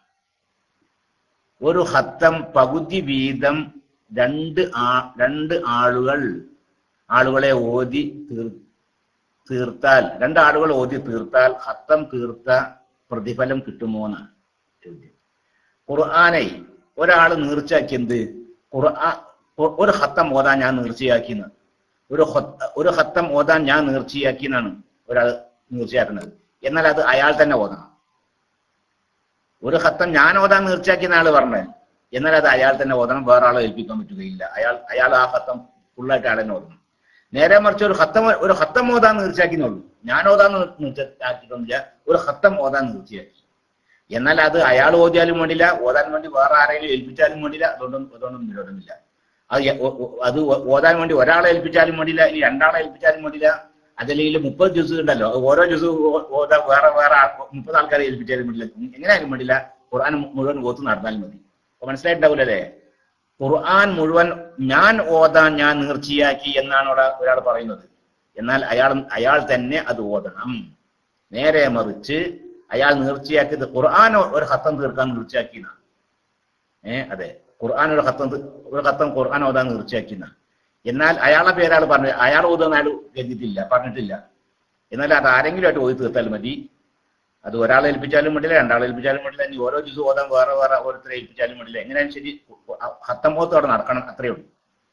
ഒരു ഹത്തം പകുതി വീതം രണ്ട് ആ രണ്ട് ആളുകൾ ആളുകളെ ഓതി തീർ തീർത്താൽ രണ്ടാളുകൾ ഓതി തീർത്താൽ ഹത്തം തീർത്ത പ്രതിഫലം കിട്ടുമോ എന്നാണ് ചോദ്യം ഖുർആനെ ഒരാൾ നീർച്ചയാക്കിയത് ഖുർആൻ ഒരു ഹത്തം ഓതാൻ ഞാൻ നീർച്ചയാക്കിയെന്ന് ഒരു ഹത്ത- ഒരു ഹത്തം ഓതാൻ ഞാൻ നീർച്ചയാക്കിയെന്നാണ് ഒരാൾ നീർച്ചയാക്കുന്നത് എന്നാൽ അത് അയാൾ തന്നെ ഓതണം ഒരു ഹത്തം ഞാൻ ഓതാൻ നീർച്ചയാക്കിയെന്ന ആള് പറഞ്ഞത് എന്നാൽ അത് അയാൾ തന്നെ ഓതണം വേറെ ആളെ ഏൽപ്പിക്കാൻ പറ്റുകയില്ല അയാൾ അയാൾ ആ ഹത്തം ഫുള്ളായിട്ട് അയാൾ തന്നെ ഓതണം നേരെ മറിച്ച് ഒരു ഹത്തം ഒരു ഹത്തം ഓതാൻ നീർച്ചയാക്കിന്നുള്ളൂ ഞാൻ ഓതാൻ നീർച്ചയാക്കിയിട്ടൊന്നുമില്ല ഒരു ഹത്തം ഓതാൻ നീർച്ചയാക്കി എന്നാൽ അത് അയാൾ ഓതിയാലും വേണ്ടില്ല ഓതാൻ വേണ്ടി വേറെ ആരെങ്കിലും ഏൽപ്പിച്ചാലും വേണ്ടില്ല അതുകൊണ്ടൊന്നും അതുകൊണ്ടൊന്നും വിരോധമില്ല അത് യ- ഒ- ഒ- അത് ഒ- ഓതാൻ വേണ്ടി ഒരാളെ ഏൽപ്പിച്ചാലും വേണ്ടില്ല ഇനി രണ്ടാളെ ഏൽപ്പിച്ചാലും വേണ്ടില്ല അതല്ലെങ്കിൽ മുപ്പത് ജ്യൂസ് ഉണ്ടല്ലോ ഓരോ ജ്യൂസ് ഓതാൻ വേറെ വേറെ ആൾ- മുപ്പത് ആൾക്കാരെ ഏൽപ്പിച്ചാലും വേണ്ടില്ല എങ്ങനെയായാലും വേണ്ടില്ല ഖുർആൻ മുഴുവൻ ഓത്ത് നടന്നാൽ മതി അപ്പൊ മനസ്സിലായിട്ടുണ്ടാവില്ലല്ലേ ഖുർആൻ മുഴുവൻ ഞാൻ ഓതാൻ ഞാൻ നീർച്ചയാക്കി എന്നാണ് അവിടെ ഒരാൾ പറയുന്നത് എന്നാൽ അയാൾ അയാൾ തന്നെ അത് ഓതണം നേരെ മറിച്ച് അയാൾ നീർച്ചയാക്കിയത് ഖുർആൻ ഒരു ഹത്തം തീർക്കാൻ നീർച്ചയാക്കിയതാണ് ഏ അതെ ഖുർആൻ ഒരു ഹത്തം തി- ഒരു ഹത്തം ഖുർആൻ ഓതാൻ നീർച്ചയാക്കിയതാണ് എന്നാൽ അയാളെ പേരാൾ പറഞ്ഞു അയാൾ ഓതുന്ന അയാൾ കരുതിയിട്ടില്ല പറഞ്ഞിട്ടില്ല എന്നാൽ അത് ആരെങ്കിലും ആയിട്ട് ഓതി തീർത്താൽ മതി അത് ഒരാളെ ഏൽപ്പിച്ചാലും വേണ്ടില്ല രണ്ടാളെ ഏൽപ്പിച്ചാലും വേണ്ടില്ല ഇനി ഓരോ ജ്യൂസ് ഓതാൻ വേറെ വേറെ ഓരോരുത്തരെ ഏൽപ്പിച്ചാലും വേണ്ടില്ല എങ്ങനെയാലും ശരി ഹത്തം ഓത്ത് അവിടെ നടക്കണം അത്രയേ ഉള്ളൂ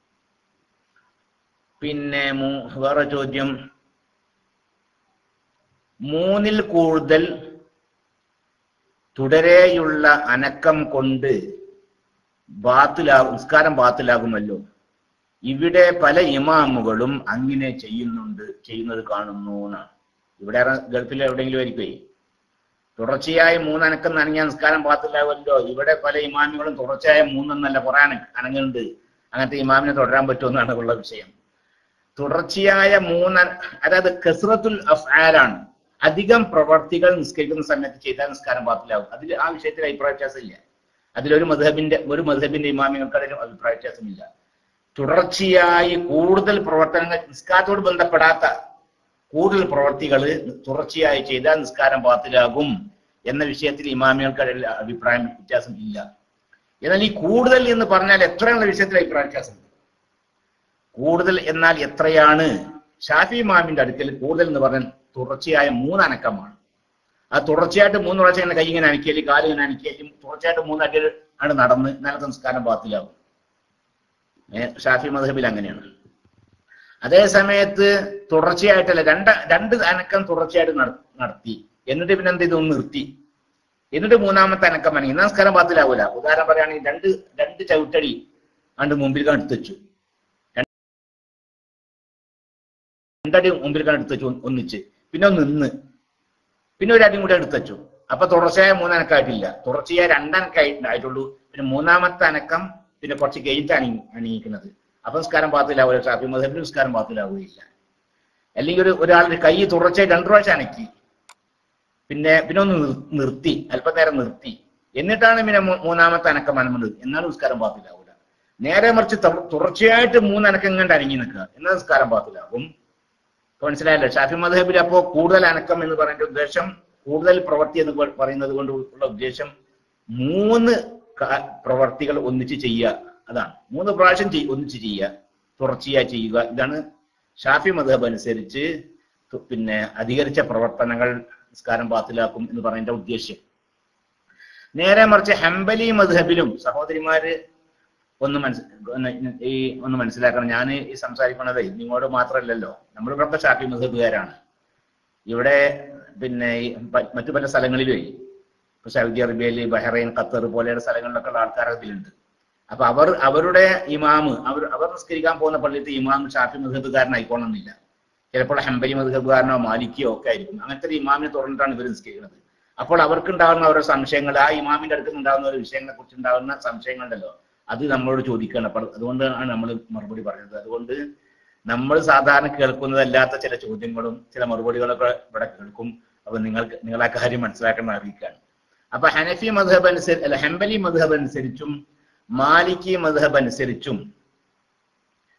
പിന്നെ മൂ- വേറെ ചോദ്യം മൂന്നിൽ കൂടുതൽ തുടരെയുള്ള അനക്കം കൊണ്ട് ബാത്തിലാകും നിസ്കാരം ബാത്തിലാകുമല്ലോ ഇവിടെ പല ഇമാമുകളും അങ്ങനെ ചെയ്യുന്നുണ്ട് ചെയ്യുന്നത് കാണുന്നു എന്നാണ് ഇവിടെ ആരാ- ഗൾഫിൽ എവിടെയെങ്കിലും ആയിരിക്കുമേ തുടർച്ചയായ മൂന്നനക്കം നനങ്ങിയ നിസ്കാരം പാത്തില്ലാവുമല്ലോ ഇവിടെ പല ഇമാമികളും തുടർച്ചയായ മൂന്നെന്നല്ല കുറെ അന അനങ്ങുന്നുണ്ട് അങ്ങനത്തെ ഇമാമിനെ തുടരാൻ പറ്റുമെന്നാണ് ഉള്ള വിഷയം തുടർച്ചയായ മൂന്ന അതായത് കസ്രത്തുൽ അഫ്ആലാണ് അധികം പ്രവർത്തികൾ നിസ്കരിക്കുന്ന സമയത്ത് ചെയ്താൽ നിസ്കാരം പാത്തിലാവും അതിൽ ആ വിഷയത്തിൽ അഭിപ്രായ വ്യത്യാസമില്ല അതിലൊരു മധുഹബിന്റെ ഒരു മധുഹബിന്റെ ഇമാമികൾക്കതിലും അഭിപ്രായ വ്യത്യാസമില്ല തുടർച്ചയായി കൂടുതൽ പ്രവർത്തനങ്ങൾ നിസ്കാരത്തോട് ബന്ധപ്പെടാത്ത കൂടുതൽ പ്രവർത്തികൾ തുടർച്ചയായി ചെയ്താൽ നിസ്കാരം പാത്തിലാകും എന്ന വിഷയത്തിൽ ഇമാമികൾക്കിടയിൽ അഭിപ്രായം വ്യത്യാസം ഇല്ല എന്നാൽ ഈ കൂടുതൽ എന്ന് പറഞ്ഞാൽ എത്രയുള്ള വിഷയത്തിൽ അഭിപ്രായ വ്യത്യാസമുണ്ട് കൂടുതൽ എന്നാൽ എത്രയാണ് ഷാഫി ഇമാമിന്റെ അടുക്കൽ കൂടുതൽ എന്ന് പറഞ്ഞാൽ തുടർച്ചയായ മൂന്ന് അനക്കമാണ് ആ തുടർച്ചയായിട്ട് മൂന്ന് പ്രാവശ്യം ഇങ്ങനെ കൈ ഇങ്ങനെ അനക്കിയാലും കാല് ഇങ്ങനെ അനക്കിയാലും തുടർച്ചയായിട്ട് മൂന്ന് അടി ആണ് നടന്ന് ഇന്നലത്തെ നിസ്കാരം പാത്തിലാകും ഏ, ഷാഫി മധബിൽ അങ്ങനെയാണ് അതേ സമയത്ത് തുടർച്ചയായിട്ടല്ല രണ്ട് രണ്ട് അനക്കം തുടർച്ചയായിട്ട് നട- നടത്തി എന്നിട്ട് പിന്നെ എന്ത് ചെയ്തു ഒന്ന് നിർത്തി എന്നിട്ട് മൂന്നാമത്തെ അനക്കം അനങ്ങി എന്നാ നിസ്കാരം പാത്തിലാവൂല ഉദാഹരണം പറയുകയാണെങ്കിൽ രണ്ട് രണ്ട് ചവിട്ടടി കണ്ട് മുമ്പിൽ എടുത്തു വെച്ചു രണ്ടടി മുമ്പിൽ എടുത്തു വെച്ചു ഒന്ന് ഒന്നിച്ച് പിന്നെ ഒന്ന് നിന്ന് പിന്നെ ഒരു അടിയും കൂടെ എടുത്തു വെച്ചു അപ്പൊ തുടർച്ചയായ മൂന്നനക്കായിട്ടില്ല തുടർച്ചയായ രണ്ടനക്കായിട്ടുണ്ടായിട്ടുള്ളൂ പിന്നെ മൂന്നാമത്തെ അനക്കം പിന്നെ കുറച്ച് കഴിഞ്ഞിട്ട് അണി അണിയിക്കുന്നത് അപ്പൊ നിസ്കാരം പാത്തിലാവില്ല ഷാഫി മധബിൽ നിസ്കാരം പാത്തിലാവുകയില്ല അല്ലെങ്കിൽ ഒരു ഒരാളുടെ കൈ തുടർച്ചയായി രണ്ടു പ്രാവശ്യം അനക്കി പിന്നെ പിന്നെ ഒന്ന് നിർ- നിർത്തി അല്പനേരം നിർത്തി എന്നിട്ടാണ് പിന്നെ മൂ- മൂന്നാമത്തെ അനക്കം അനങ്ങുന്നത് എന്നാലും നിസ്കാരം പാത്തിലാവൂല നേരെ മറിച്ച് ത- തുടർച്ചയായിട്ട് മൂന്ന് അനക്കം കണ്ട് അനങ്ങി നിൽക്കുക എന്നാൽ നിസ്കാരം പാത്തിലാവും ഇപ്പൊ മനസ്സിലായല്ലോ ഷാഫി മധബിൽ അപ്പോ കൂടുതൽ അനക്കം എന്ന് പറയുന്ന ഉദ്ദേശം കൂടുതൽ പ്രവൃത്തി എന്ന് പ- പറയുന്നത് കൊണ്ട് ഉള്ള ഉദ്ദേശം മൂന്ന് ക- പ്രവർത്തികൾ ഒന്നിച്ച് ചെയ്യുക അതാണ് മൂന്ന് പ്രാവശ്യം ചെയ്- ഒന്നിച്ച് ചെയ്യുക തുടർച്ചയായി ചെയ്യുക ഇതാണ് ഷാഫി മധബ് അനുസരിച്ച് തു- പിന്നെ അധികരിച്ച പ്രവർത്തനങ്ങൾ നിസ്കാരം പാത്തിലാക്കും എന്ന് പറയുന്ന ഉദ്ദേശ്യം നേരെ മറിച്ച് ഹംബലി മധബിലും സഹോദരിമാര് ഒന്ന് മനസ് ഒന്ന് ഈ ഒന്ന് മനസ്സിലാക്കണം ഞാൻ ഈ സംസാരിക്കണത് നിങ്ങളോട് മാത്രമല്ലല്ലോ നമ്മൾ ഇവിടുത്തെ ഷാഫി മധബുകാരാണ് ഇവിടെ പിന്നെ ഈ പ- മറ്റു പല സ്ഥലങ്ങളിലും ഇപ്പൊ സൗദി അറേബ്യയില് ബഹ്റൈൻ ഖത്തർ പോലെയുള്ള സ്ഥലങ്ങളിലൊക്കെ ഉള്ള ആൾക്കാർ അതിലുണ്ട് അപ്പൊ അവർ അവരുടെ ഇമാമ് അവർ അവർ നിസ്കരിക്കാൻ പോകുന്ന പള്ളിയിലത്തെ ഇമാം ഷാഫി മധബുകാരനായിക്കോണമെന്നില്ല ചിലപ്പോൾ ഹംബലി മധബുകാരനോ മാലിക്കോ ഒക്കെ ആയിരിക്കും അങ്ങനത്തെ ഒരു ഇമാമിനെ തുറന്നിട്ടാണ് ഇവർ നിസ്കരിക്കുന്നത് അപ്പോൾ അവർക്ക് ഉണ്ടാകുന്ന ഓരോ സംശയങ്ങൾ ആ ഇമാമിന്റെ അടുത്ത് ഉണ്ടാകുന്ന ഒരു വിഷയങ്ങളെ കുറിച്ച് ഉണ്ടാകുന്ന സംശയങ്ങളുണ്ടല്ലോ അത് നമ്മളോട് ചോദിക്കുകയാണ് അപ്പോൾ അതുകൊണ്ടാണ് നമ്മൾ മറുപടി പറയുന്നത് അതുകൊണ്ട് നമ്മൾ സാധാരണ കേൾക്കുന്നതല്ലാത്ത ചില ചോദ്യങ്ങളും ചില മറുപടികളൊക്കെ ഇവിടെ കേൾക്കും അപ്പൊ നിങ്ങൾക്ക് നിങ്ങൾ ആ കാര്യം മനസ്സിലാക്കണം അറിയിക്കുകയാണ് അപ്പൊ ഹനഫി മധബ് അനുസരിച്ച് അല്ല ഹംബലി മധബ് അനുസരിച്ചും മാലിക്കി മധബ് അനുസരിച്ചും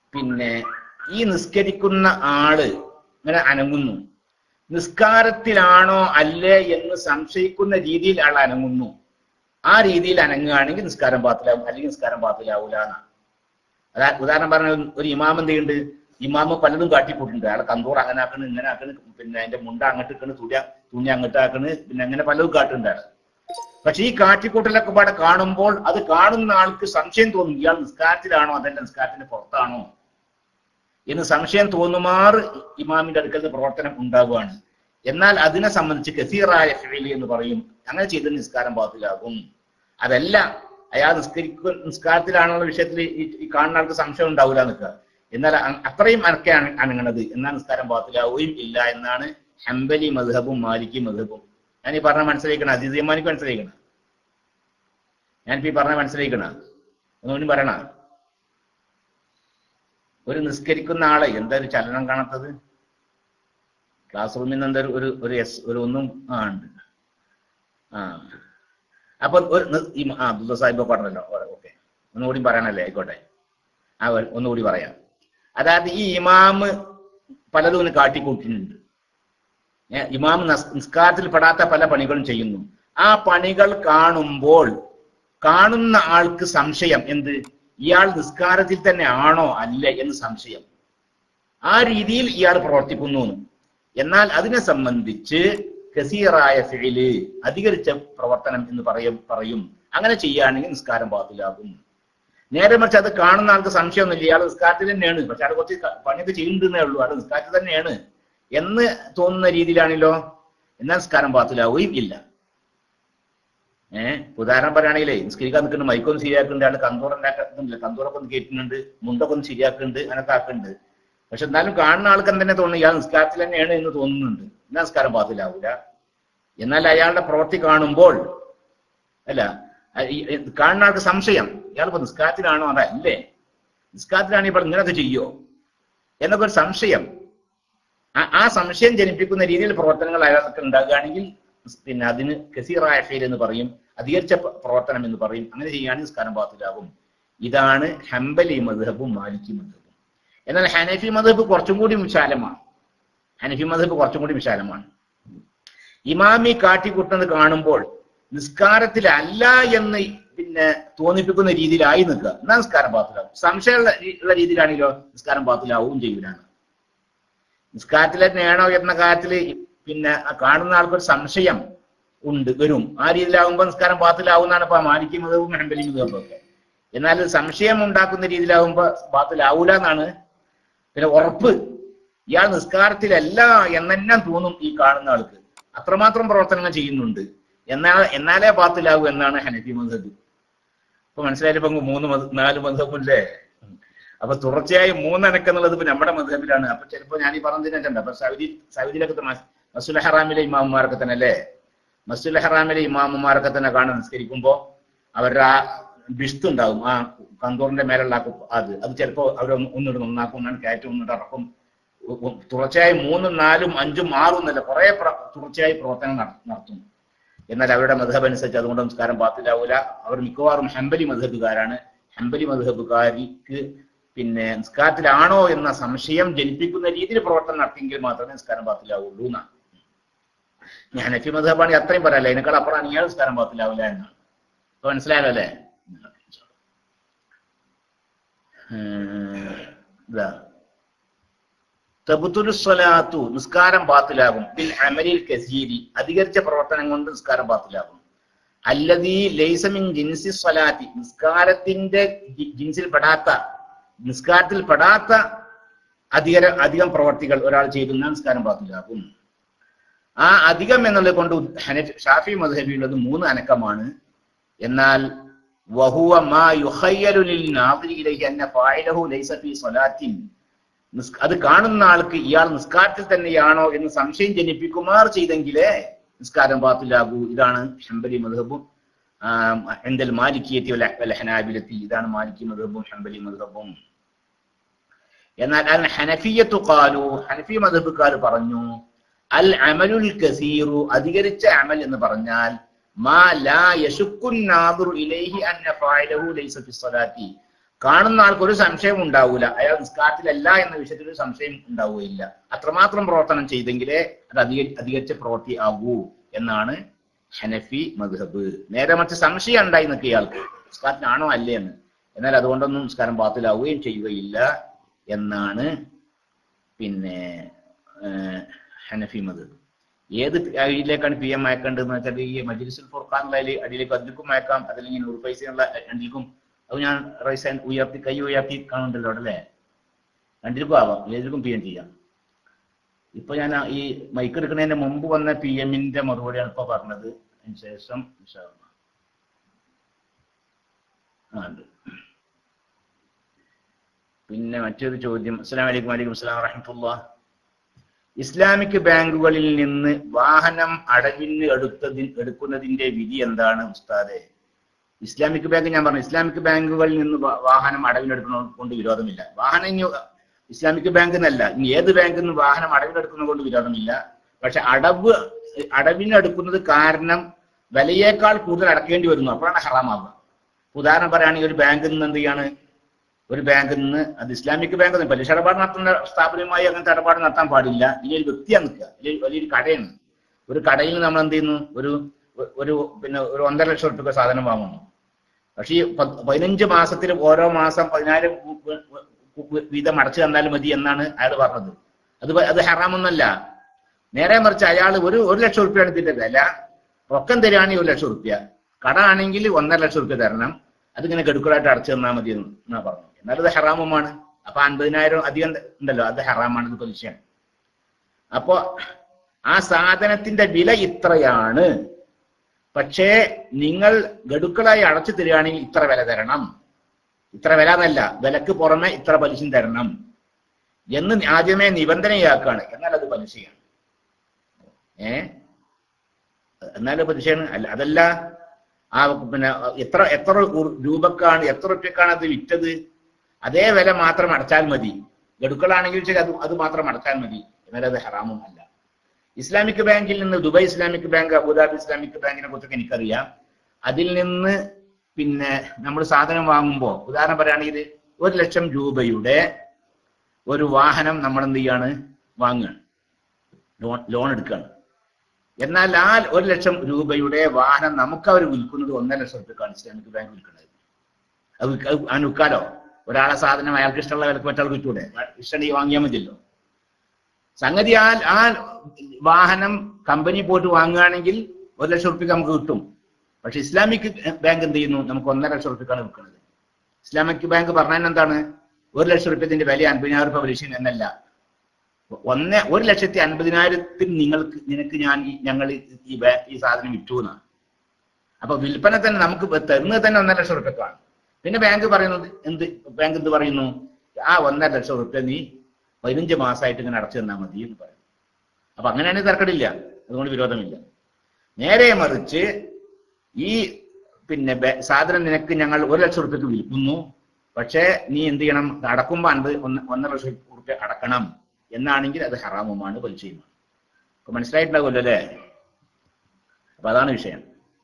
പിന്നെ ഈ നിസ്കരിക്കുന്ന ആള് ഇങ്ങനെ അനങ്ങുന്നു നിസ്കാരത്തിലാണോ അല്ലേ എന്ന് സംശയിക്കുന്ന രീതിയിൽ ആൾ അനങ്ങുന്നു ആ രീതിയിൽ അനങ്ങുകയാണെങ്കിൽ നിസ്കാരം പാത്തിലാവും അല്ലെങ്കിൽ നിസ്കാരം പാത്തിലാവൂല എന്നാണ് അതാ ഉദാഹരണം പറഞ്ഞ ഒരു ഇമാം എന്ത് ചെയ്യുന്നുണ്ട് ഇമാമ് പലതും കാട്ടിപ്പോയിട്ടുണ്ട് അയാളെ കന്തൂർ അങ്ങനെ ആക്കണ് ഇങ്ങനെ ആക്കണ് പിന്നെ അതിന്റെ മുണ്ട അങ്ങോട്ട് ഇക്കണ് തുണി തുണി അങ്ങോട്ട് ആക്കണ് പിന്നെ അങ്ങനെ പലതും കാട്ടുന്നുണ്ട് അയാൾ പക്ഷെ ഈ കാട്ടിക്കൂട്ടലൊക്കെ പാടെ കാണുമ്പോൾ അത് കാണുന്ന ആൾക്ക് സംശയം തോന്നും ഇയാൾ നിസ്കാരത്തിലാണോ അതല്ല നിസ്കാരത്തിന്റെ പുറത്താണോ എന്ന് സംശയം തോന്നുമാറ് ഇമാമിന്റെ അടുക്കൽ നിന്ന് പ്രവർത്തനം ഉണ്ടാവുകയാണ് എന്നാൽ അതിനെ സംബന്ധിച്ച് കസീറായ ഫിലി എന്ന് പറയും അങ്ങനെ ചെയ്ത നിസ്കാരം പാത്തിലാകും അതല്ല അയാൾ നിസ്കരിക്ക നിസ്കാരത്തിലാണുള്ള വിഷയത്തിൽ ഈ- ഈ കാണുന്ന ആൾക്ക് സംശയം ഉണ്ടാവില്ല നിൽക്കുക എന്നാൽ അ- അത്രയും അനക്കെയാണ് അനങ്ങണത് എന്നാൽ നിസ്കാരം പാത്തിലാവുകയും ഇല്ല എന്നാണ് ഹംബലി മധുഹബും മാലിക്കി മധുഹബും ഞാൻ ഈ പറഞ്ഞ മനസ്സിലാക്കണം അസീസ് ഇമാനിക്ക് മനസ്സിലാക്കണം ഞാനിപ്പോ ഈ പറഞ്ഞ മനസ്സിലാക്കണം ഒന്നുകൂടി പറയണ ഒരു നിസ്കരിക്കുന്ന ആളെ എന്താ ഒരു ചലനം കാണാത്തത് ക്ലാസ് റൂമിൽ നിന്ന് എന്താ ഒരു- ഒരു ഒരു എസ് ഒരു ഒന്നും ആ ഉണ്ട് ആ അപ്പൊ ഒരു നി- ഈ ആ അബ്ദുള്ള സാഹിബ് പറഞ്ഞല്ലോ ഓക്കെ ഒന്നുകൂടി പറയണല്ലേ ആയിക്കോട്ടെ ആ ഒരു- ഒന്നുകൂടി പറയാം അതായത് ഈ ഇമാമ് പലതും ഇങ്ങനെ കാട്ടിക്കൂട്ടിയിട്ടുണ്ട് ഏ, ഇമാം നസ്- നിസ്കാരത്തിൽ പെടാത്ത പല പണികളും ചെയ്യുന്നു ആ പണികൾ കാണുമ്പോൾ കാണുന്ന ആൾക്ക് സംശയം എന്ത് ഇയാൾ നിസ്കാരത്തിൽ തന്നെ ആണോ അല്ലേ എന്ന് സംശയം ആ രീതിയിൽ ഇയാൾ പ്രവർത്തിക്കുന്നു എന്ന്. എന്നാൽ അതിനെ സംബന്ധിച്ച് കസീറായ ഫിഴില് അധികരിച്ച പ്രവർത്തനം എന്ന് പറയും പറയും അങ്ങനെ ചെയ്യുകയാണെങ്കിൽ നിസ്കാരം പാത്തിലാകും നേരെ മറിച്ച് അത് കാണുന്ന ആൾക്ക് സംശയമൊന്നുമില്ല ഇയാൾ നിസ്കാരത്തിൽ തന്നെയാണ് പക്ഷെ അവിടെ കുറച്ച് ക- പണിയൊക്കെ ചെയ്യുന്നുണ്ടെന്നേ ഉള്ളൂ അവിടെ നിസ്കാരത്തിൽ തന്നെയാണ് എന്ന് തോന്നുന്ന രീതിയിലാണല്ലോ എന്നാൽ നിസ്കാരം പാത്തിലാവുകയും ഇല്ല ഏഹ് ഉദാഹരണം പറയുകയാണെങ്കിലേ നിസ്കരിക്കാൻ നിൽക്കുന്ന മൈക്കൊന്ന് ശരിയാക്കുന്നുണ്ട് ആള് കന്തൂറുണ്ടാക്കുന്നില്ല കന്തൂറൊക്കെ ഒന്ന് കയറ്റുന്നുണ്ട് മുണ്ടൊക്കെ ഒന്ന് ശരിയാക്കുന്നുണ്ട് അങ്ങനൊക്കെ ആക്കുന്നുണ്ട് പക്ഷെ എന്നാലും കാണുന്ന ആൾക്ക് തന്നെ തോന്നുന്നു ഇയാൾ നിസ്കാരത്തിൽ തന്നെയാണ് എന്ന് തോന്നുന്നുണ്ട് എന്നാൽ നിസ്കാരം പാത്തിലാവൂല എന്നാൽ അയാളുടെ പ്രവൃത്തി കാണുമ്പോൾ അല്ല അ- ഈ- ഈ കാണുന്ന ആൾക്ക് സംശയം ഇയാളിപ്പോ നിസ്കാരത്തിലാണോ അതല്ലേ നിസ്കാരത്തിലാണ് ഇപ്പോൾ ഇങ്ങനൊക്കെ ചെയ്യോ എന്നൊക്കെ ഒരു സംശയം ആ- ആ സംശയം ജനിപ്പിക്കുന്ന രീതിയിൽ പ്രവർത്തനങ്ങൾ അയാൾക്ക് ഉണ്ടാകുകയാണെങ്കിൽ പിന്നെ അതിന് കസീറായ ഫീൽ എന്ന് പറയും അധികരിച്ച പ്ര- പ്രവർത്തനം എന്ന് പറയും അങ്ങനെ ചെയ്യുകയാണെങ്കിൽ നിസ്കാരം പാത്തിലാകും ഇതാണ് ഹംബലി മധുഹബും മാലിക്കി മധുഹബും എന്നാൽ ഹനഫി മധുഹബ് കുറച്ചും കൂടി വിശാലമാണ് ഹനഫി മധുഹബ് കുറച്ചും കൂടി വിശാലമാണ് ഇമാമി കാട്ടിക്കൂട്ടുന്നത് കാണുമ്പോൾ നിസ്കാരത്തിലല്ല എന്ന് പിന്നെ തോന്നിപ്പിക്കുന്ന രീതിയിലായി നിൽക്കുക എന്നാൽ നിസ്കാരം പാത്തിലാവും സംശയമുള്ള രീ- ഉള്ള രീതിയിലാണെങ്കിലോ നിസ്കാരം പാത്തിലാവുകയും ചെയ്യൂലാണ് നിസ്കാരത്തിൽ തന്നെയാണോ എന്ന കാര്യത്തിൽ പിന്നെ ആ കാണുന്ന ആൾക്കൊരു സംശയം ഉണ്ട് വരും ആ രീതിയിലാവുമ്പോൾ നിസ്കാരം പാത്തിലാവുന്നതാണ് ഇപ്പൊ മാലിക്കും മതവും ഹംബലി മതവും ഒക്കെ എന്നാൽ സംശയം ഉണ്ടാക്കുന്ന രീതിയിലാവുമ്പോ പാത്തിലാവൂല എന്നാണ് പിന്നെ ഉറപ്പ് ഇയാൾ നിസ്കാരത്തിലല്ല എന്നെല്ലാം തോന്നും ഈ കാണുന്ന ആൾക്ക് അത്രമാത്രം പ്രവർത്തനങ്ങൾ ചെയ്യുന്നുണ്ട് എന്നാൽ എന്നാലേ പാത്തിലാവൂ എന്നാണ് ഹനഫി മധബ് ഇപ്പൊ മനസ്സിലായപ്പോ അങ്ങ് മൂന്ന് മത- നാല് മധബല്ലേ അപ്പൊ തുടർച്ചയായി മൂന്നനക്കം എന്നുള്ളത് ഇപ്പൊ നമ്മുടെ മധബിലാണ് അപ്പൊ ചിലപ്പോ ഞാൻ ഈ പറഞ്ഞതിനുണ്ട് അപ്പൊ സൗദി സൗദിയിലൊക്കെ മസുൽ ഹറാമിലെ ഇമാമുമാരൊക്കെ തന്നെ അല്ലേ മസുൽ ഹറാമിലെ ഇമാമുമാരൊക്കെ തന്നെ കാണാൻ നിസ്കരിക്കുമ്പോ അവരുടെ ആ ബിഷ്ത് ഉണ്ടാവും ആ കന്തൂറിന്റെ മേലുള്ള ആ കുപ്പ- അത് അത് ചിലപ്പോ അവർ ഒന്നിട്ട് നന്നാക്കും ഒന്നാണ് കയറ്റം ഒന്നിട്ട് ഇറക്കും ഉ- ഉ- തുടർച്ചയായി മൂന്നും നാലും അഞ്ചും ആറും എന്നല്ല കുറെ പ്ര- തുടർച്ചയായി പ്രവർത്തനം നട- നടത്തും എന്നാൽ അവരുടെ മധബ് അനുസരിച്ച് അതുകൊണ്ട് നമസ്കാരം പാത്തിലാവൂല അവർ മിക്കവാറും ഹംബലി മധബുകാരാണ് ഹംബലി മധബുകാരിക്ക് പിന്നെ നിസ്കാരത്തിലാണോ എന്ന സംശയം ജനിപ്പിക്കുന്ന രീതിയിൽ പ്രവർത്തനം നടത്തിയെങ്കിൽ മാത്രമേ നിസ്കാരം പാത്തിലാവുള്ളൂ എന്നാണ് ഞാൻ ഹനഫി മധബാണെങ്കിൽ അത്രയും പറയല്ല അതിനേക്കാൾ അപ്പുറമാണ് ഇയാൾ നിസ്കാരം പാത്തിലാവില്ല എന്നാണ് ഇപ്പൊ മനസ്സിലായല്ലോ അല്ലേ ഉം, ഇതാ തബുത്തുൽ സ്വലാത്തു നിസ്കാരം ബാത്തിലാകും ബിൽ അമലിൽ കസീരി അധികരിച്ച പ്രവർത്തനം കൊണ്ട് നിസ്കാരം ബാത്തിലാകും അല്ലതീ ലൈസമിൻ ജിൻസി സ്വലാത്തി നിസ്കാരത്തിന്റെ ജി- ജിൻസിൽ പെടാത്ത നിസ്കാരത്തിൽ പെടാത്ത അധിക അധികം പ്രവർത്തികൾ ഒരാൾ ചെയ്യുന്ന നിസ്കാരം ബാത്തിലാകും ആ അധികം എന്നുള്ളത് കൊണ്ട് ഹനഫ് ഷാഫി മദ്ഹബിയുള്ളത് മൂന്ന് അനക്കമാണ് എന്നാൽ വഹുവ മാ യുഖയ്യലു ലിൽ നാദിരി ഇലൈഹി അന്ന ഫായിലഹു ലൈസ ഫീ സ്വലാത്തിൻ നിസ്- അത് കാണുന്ന ആൾക്ക് ഇയാൾ നിസ്കാരത്തിൽ തന്നെയാണോ എന്ന് സംശയം ജനിപ്പിക്കുമാർ ചെയ്തെങ്കിലേ നിസ്കാരം പാത്തിലാകൂ ഇതാണ് ഹംബലി മധബും എന്തൽ മാലിക്കിയത്തി വൽ വൽ ഹനാബിലത്തി ഇതാണ് മാലിക്കി മധബും ഹംബലി മധബും എന്നാൽ അൽ ഹനഫിയത്തു ഖാലു ഹനഫി മധബുകാർ പറഞ്ഞു അൽ അമലുൽ കസീറു അധികരിച്ച അമൽ എന്ന് പറഞ്ഞാൽ മാ ലാ യശുക്കുൻ നാദിറു ഇലൈഹി അന്ന ഫായിലഹു ലൈസ ഫി സ്വലാത്തി കാണുന്ന ആൾക്ക് ഒരു സംശയം ഉണ്ടാവൂല അയാൾ നിസ്കാരത്തിലല്ല എന്ന വിഷയത്തിൽ ഒരു സംശയം ഉണ്ടാവുകയില്ല അത്രമാത്രം പ്രവർത്തനം ചെയ്തെങ്കിലേ അത് അധിക അധികരിച്ച പ്രവൃത്തി ആകൂ എന്നാണ് ഹനഫി മദ്ഹബ് നേരെ മറിച്ച് സംശയം ഉണ്ടായി നിൽക്കുക ഇയാൾക്ക് നിസ്കാരത്തിനാണോ അല്ലേ എന്ന് എന്നാൽ അതുകൊണ്ടൊന്നും നിസ്കാരം ബാത്തിലാവുകയും ചെയ്യുകയില്ല എന്നാണ് പിന്നെ ഏഹ്, ഹനഫി മദ്ഹബ് ഏത് അടിയിലേക്കാണ് പി എം അയക്കേണ്ടതെന്ന് വെച്ചാൽ ഈ മജ്ലിസുൽ ഫുർഖാനുള്ള അതിൽ അടിയിലേക്ക് അതിലേക്കും അയക്കാം അതല്ലെങ്കിൽ നൂറ് പൈസയുള്ള രണ്ടിലേക്കും അത് ഞാൻ റൈസ് ഹാൻഡ് ഉയർത്തി കൈ ഉയർത്തി കാണുന്നുണ്ടല്ലോ അവിടെ അല്ലേ രണ്ടിലേക്കും ആവാം ഏതിലേക്കും പി എം ചെയ്യാം ഇപ്പൊ ഞാൻ ആ ഈ മൈക്ക് എടുക്കുന്നതിന് മുമ്പ് വന്ന പി എമ്മിന്റെ മറുപടിയാണ് ഇപ്പൊ പറഞ്ഞത് അതിന് ശേഷം ഇൻഷാ അല്ലാ. ആ ഉണ്ട് പിന്നെ മറ്റൊരു ചോദ്യം അസ്സലാമു അലൈക്കും വലൈക്കും അസ്സലാം വറഹമത്തുള്ള ഇസ്ലാമിക് ബാങ്കുകളിൽ നിന്ന് വാഹനം അടവിന് എടുത്തതി എടുക്കുന്നതിന്റെ വിധി എന്താണ് ഉസ്താദെ ഇസ്ലാമിക് ബാങ്ക് ഞാൻ പറഞ്ഞു ഇസ്ലാമിക് ബാങ്കുകളിൽ നിന്ന് വാ- വാഹനം അടവിനെടുക്കുന്നത് കൊണ്ട് വിരോധമില്ല വാഹനം ഇനി ഇസ്ലാമിക് ബാങ്ക് എന്നല്ല ഇനി ഏത് ബാങ്കിൽ നിന്ന് വാഹനം അടവിനെടുക്കുന്നത് കൊണ്ട് വിരോധമില്ല പക്ഷെ അടവ് അടവിനെടുക്കുന്നത് കാരണം വിലയേക്കാൾ കൂടുതൽ അടക്കേണ്ടി വരുന്നു അപ്പോഴാണ് ഹറാമാവുക ഉദാഹരണം പറയുകയാണെങ്കിൽ ഒരു ബാങ്കിൽ നിന്ന് എന്ത് ചെയ്യാണ് ഒരു ബാങ്കിൽ നിന്ന് അത് ഇസ്ലാമിക് ബാങ്ക് ഒന്നും പലിശ ഇടപാട് നടത്തുന്ന സ്ഥാപനവുമായി അങ്ങനത്തെ ഇടപാട് നടത്താൻ പാടില്ല ഇനി ഒരു വ്യക്തിയാണ് നിൽക്കുക ഇല്ലെങ്കിൽ വലിയൊരു കടയാണ് ഒരു കടയിൽ നമ്മൾ എന്ത് ചെയ്യുന്നു ഒരു ഒരു പിന്നെ ഒരു ഒന്നര ലക്ഷം റുപ്യ സാധനം വാങ്ങുന്നു പക്ഷേ ഈ പത്ത് പതിനഞ്ച് മാസത്തിൽ ഓരോ മാസം പതിനായിരം ഉ- ഉ- ഉ- വീതം അടച്ചു തന്നാലും മതി എന്നാണ് അയാൾ പറഞ്ഞത് അത് പ- അത് ഹറാമൊന്നല്ല നേരെ മറിച്ച് അയാൾ ഒരു ഒരു ലക്ഷം റുപ്യാണ് ഇതിന്റെ വില റൊക്കം തരികയാണെങ്കിൽ ഒരു ലക്ഷം റുപ്യ കട ആണെങ്കിൽ ഒന്നര ലക്ഷം റുപ്യ തരണം അതിങ്ങനെ ഗഡുക്കളായിട്ട് അടച്ചു തന്നാൽ മതി എന്ന് എന്നാ പറഞ്ഞു എന്നാൽ അത് ഹറാമുമാണ് അപ്പൊ അൻപതിനായിരം അധികം ഉണ്ടല്ലോ അത് ഹറാമാണ് ഇത് പലിശയാണ് അപ്പോ ആ സാധനത്തിന്റെ വില ഇത്രയാണ് പക്ഷേ നിങ്ങൾ ഗഡുക്കളായി അടച്ചു തരികയാണെങ്കിൽ ഇത്ര വില തരണം ഇത്ര വില എന്നല്ല വിലക്ക് പുറമെ ഇത്ര പലിശയും തരണം എന്ന് ആദ്യമേ നിബന്ധനയാക്കാണ് എന്നാൽ അത് പലിശയാണ് ഏ എന്നാൽ പലിശയാണ് അല്ല അതല്ല ആ പിന്നെ എത്ര എത്ര ഉർ- രൂപക്കാണ് എത്ര റുപ്യക്കാണ് അത് വിറ്റത് അതേ വില മാത്രം അടച്ചാൽ മതി ഗഡുക്കളാണെങ്കിൽ ശരി അത് അത് മാത്രം അടച്ചാൽ മതി എന്നാൽ അത് ഹറാമും അല്ല ഇസ്ലാമിക് ബാങ്കിൽ നിന്ന് Dubai Islamic bank Abu Dhabi Islamic ബാങ്കിനെ കുറിച്ചൊക്കെ എനിക്കറിയാം അതിൽ നിന്ന് പിന്നെ നമ്മൾ സാധനം വാങ്ങുമ്പോൾ ഉദാഹരണം പറയുകയാണെങ്കിൽ ഒരു ലക്ഷം രൂപയുടെ ഒരു വാഹനം നമ്മൾ എന്ത് ചെയ്യാണ് വാങ്ങുകയാണ് ലോൺ ലോൺ എടുക്കുകയാണ് എന്നാൽ ആ ഒരു ലക്ഷം രൂപയുടെ വാഹനം നമുക്ക് അവർ വിൽക്കുന്നത് ഒന്നര ലക്ഷം റുപ്യക്കാണ് ഇസ്ലാമിക് ബാങ്ക് വിൽക്കുന്നത് അത് വിൽക്ക- അത് അവന് വിൽക്കാലോ ഒരാളെ സാധനം അയാൾക്ക് ഇഷ്ടമുള്ള വിലക്ക് മറ്റാൾ വിറ്റൂടെ ഇഷ്ടമുണ്ടെങ്കിൽ വാങ്ങിയാൽ മതിയല്ലോ സംഗതി ആ ആ വാഹനം കമ്പനി പോയിട്ട് വാങ്ങുകയാണെങ്കിൽ ഒരു ലക്ഷം റുപ്യക്ക് നമുക്ക് കിട്ടും പക്ഷെ ഇസ്ലാമിക് ബാങ്ക് എന്ത് ചെയ്യുന്നു നമുക്ക് ഒന്നര ലക്ഷം റുപ്യക്കാണ് വിൽക്കുന്നത് ഇസ്ലാമിക് ബാങ്ക് പറഞ്ഞാൽ എന്താണ് ഒരു ലക്ഷം റുപ്യത്തിന്റെ വില അൻപതിനായിരം രൂപ പലിശ എന്നല്ല ഒന്ന് ഒരു ലക്ഷത്തി അൻപതിനായിരത്തിന് നിങ്ങൾക്ക് നിനക്ക് ഞാൻ ഈ- ഞങ്ങൾ ഈ- ഈ ബാ- ഈ സാധനം വിറ്റു എന്നാണ് അപ്പൊ വിൽപ്പന തന്നെ നമുക്ക് തരുന്നത് തന്നെ ഒന്നര ലക്ഷം റുപ്യക്കാണ് പിന്നെ ബാങ്ക് പറയുന്നത് എന്ത് ബാങ്ക് എന്ത് പറയുന്നു ആ ഒന്നര ലക്ഷം റുപ്യ നീ പതിനഞ്ച് മാസമായിട്ട് ഇങ്ങനെ അടച്ചു തന്നാൽ മതി എന്ന് പറയും അപ്പൊ അങ്ങനെയാണെങ്കിൽ തർക്കടില്ല അതുകൊണ്ട് വിരോധമില്ല നേരെ മറിച്ച് ഈ പിന്നെ ബെ- സാധനം നിനക്ക് ഞങ്ങൾ ഒരു ലക്ഷം റുപ്യക്ക് വിൽക്കുന്നു പക്ഷേ നീ എന്ത് ചെയ്യണം അടക്കുമ്പോൾ അൻപത് ഒന്ന് ഒന്നര ലക്ഷം റുപ്യ അടക്കണം എന്നാണെങ്കിൽ അത് ഹറാമുമാണ് പലിശയുമാണ് അപ്പൊ മനസ്സിലായിട്ടുണ്ടാവുമല്ലോ അല്ലേ അപ്പൊ അതാണ് വിഷയം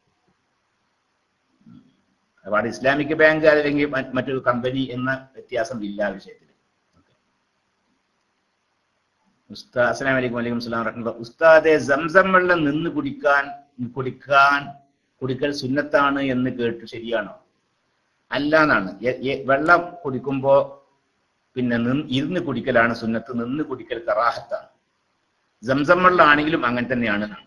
അപ്പൊ അവിടെ ഇസ്ലാമിക് ബാങ്ക് അല്ലെങ്കിൽ മ- മറ്റൊരു കമ്പനി എന്ന വ്യത്യാസം ഇല്ല ആ വിഷയത്തിൽ ഉസ്താ അസ്സലാമു അലൈക്കും വലൈക്കും സ്ലാം റഹ്മത്തുള്ളാഹി ഉസ്താദെ സംസം വെള്ളം നിന്ന് കുടിക്കാൻ കുടിക്കാൻ കുടിക്കൽ സുന്നത്താണ് എന്ന് കേട്ടു ശരിയാണോ അല്ല എന്നാണ് എ- എ- വെള്ളം കുടിക്കുമ്പോ പിന്നെ നിന്ന് ഇരുന്ന് കുടിക്കലാണ് സുന്നത്ത് നിന്ന് കുടിക്കൽ കറാഹത്താണ് സംസം വെള്ളം ആണെങ്കിലും അങ്ങനെ തന്നെയാണ് എന്നാണ്.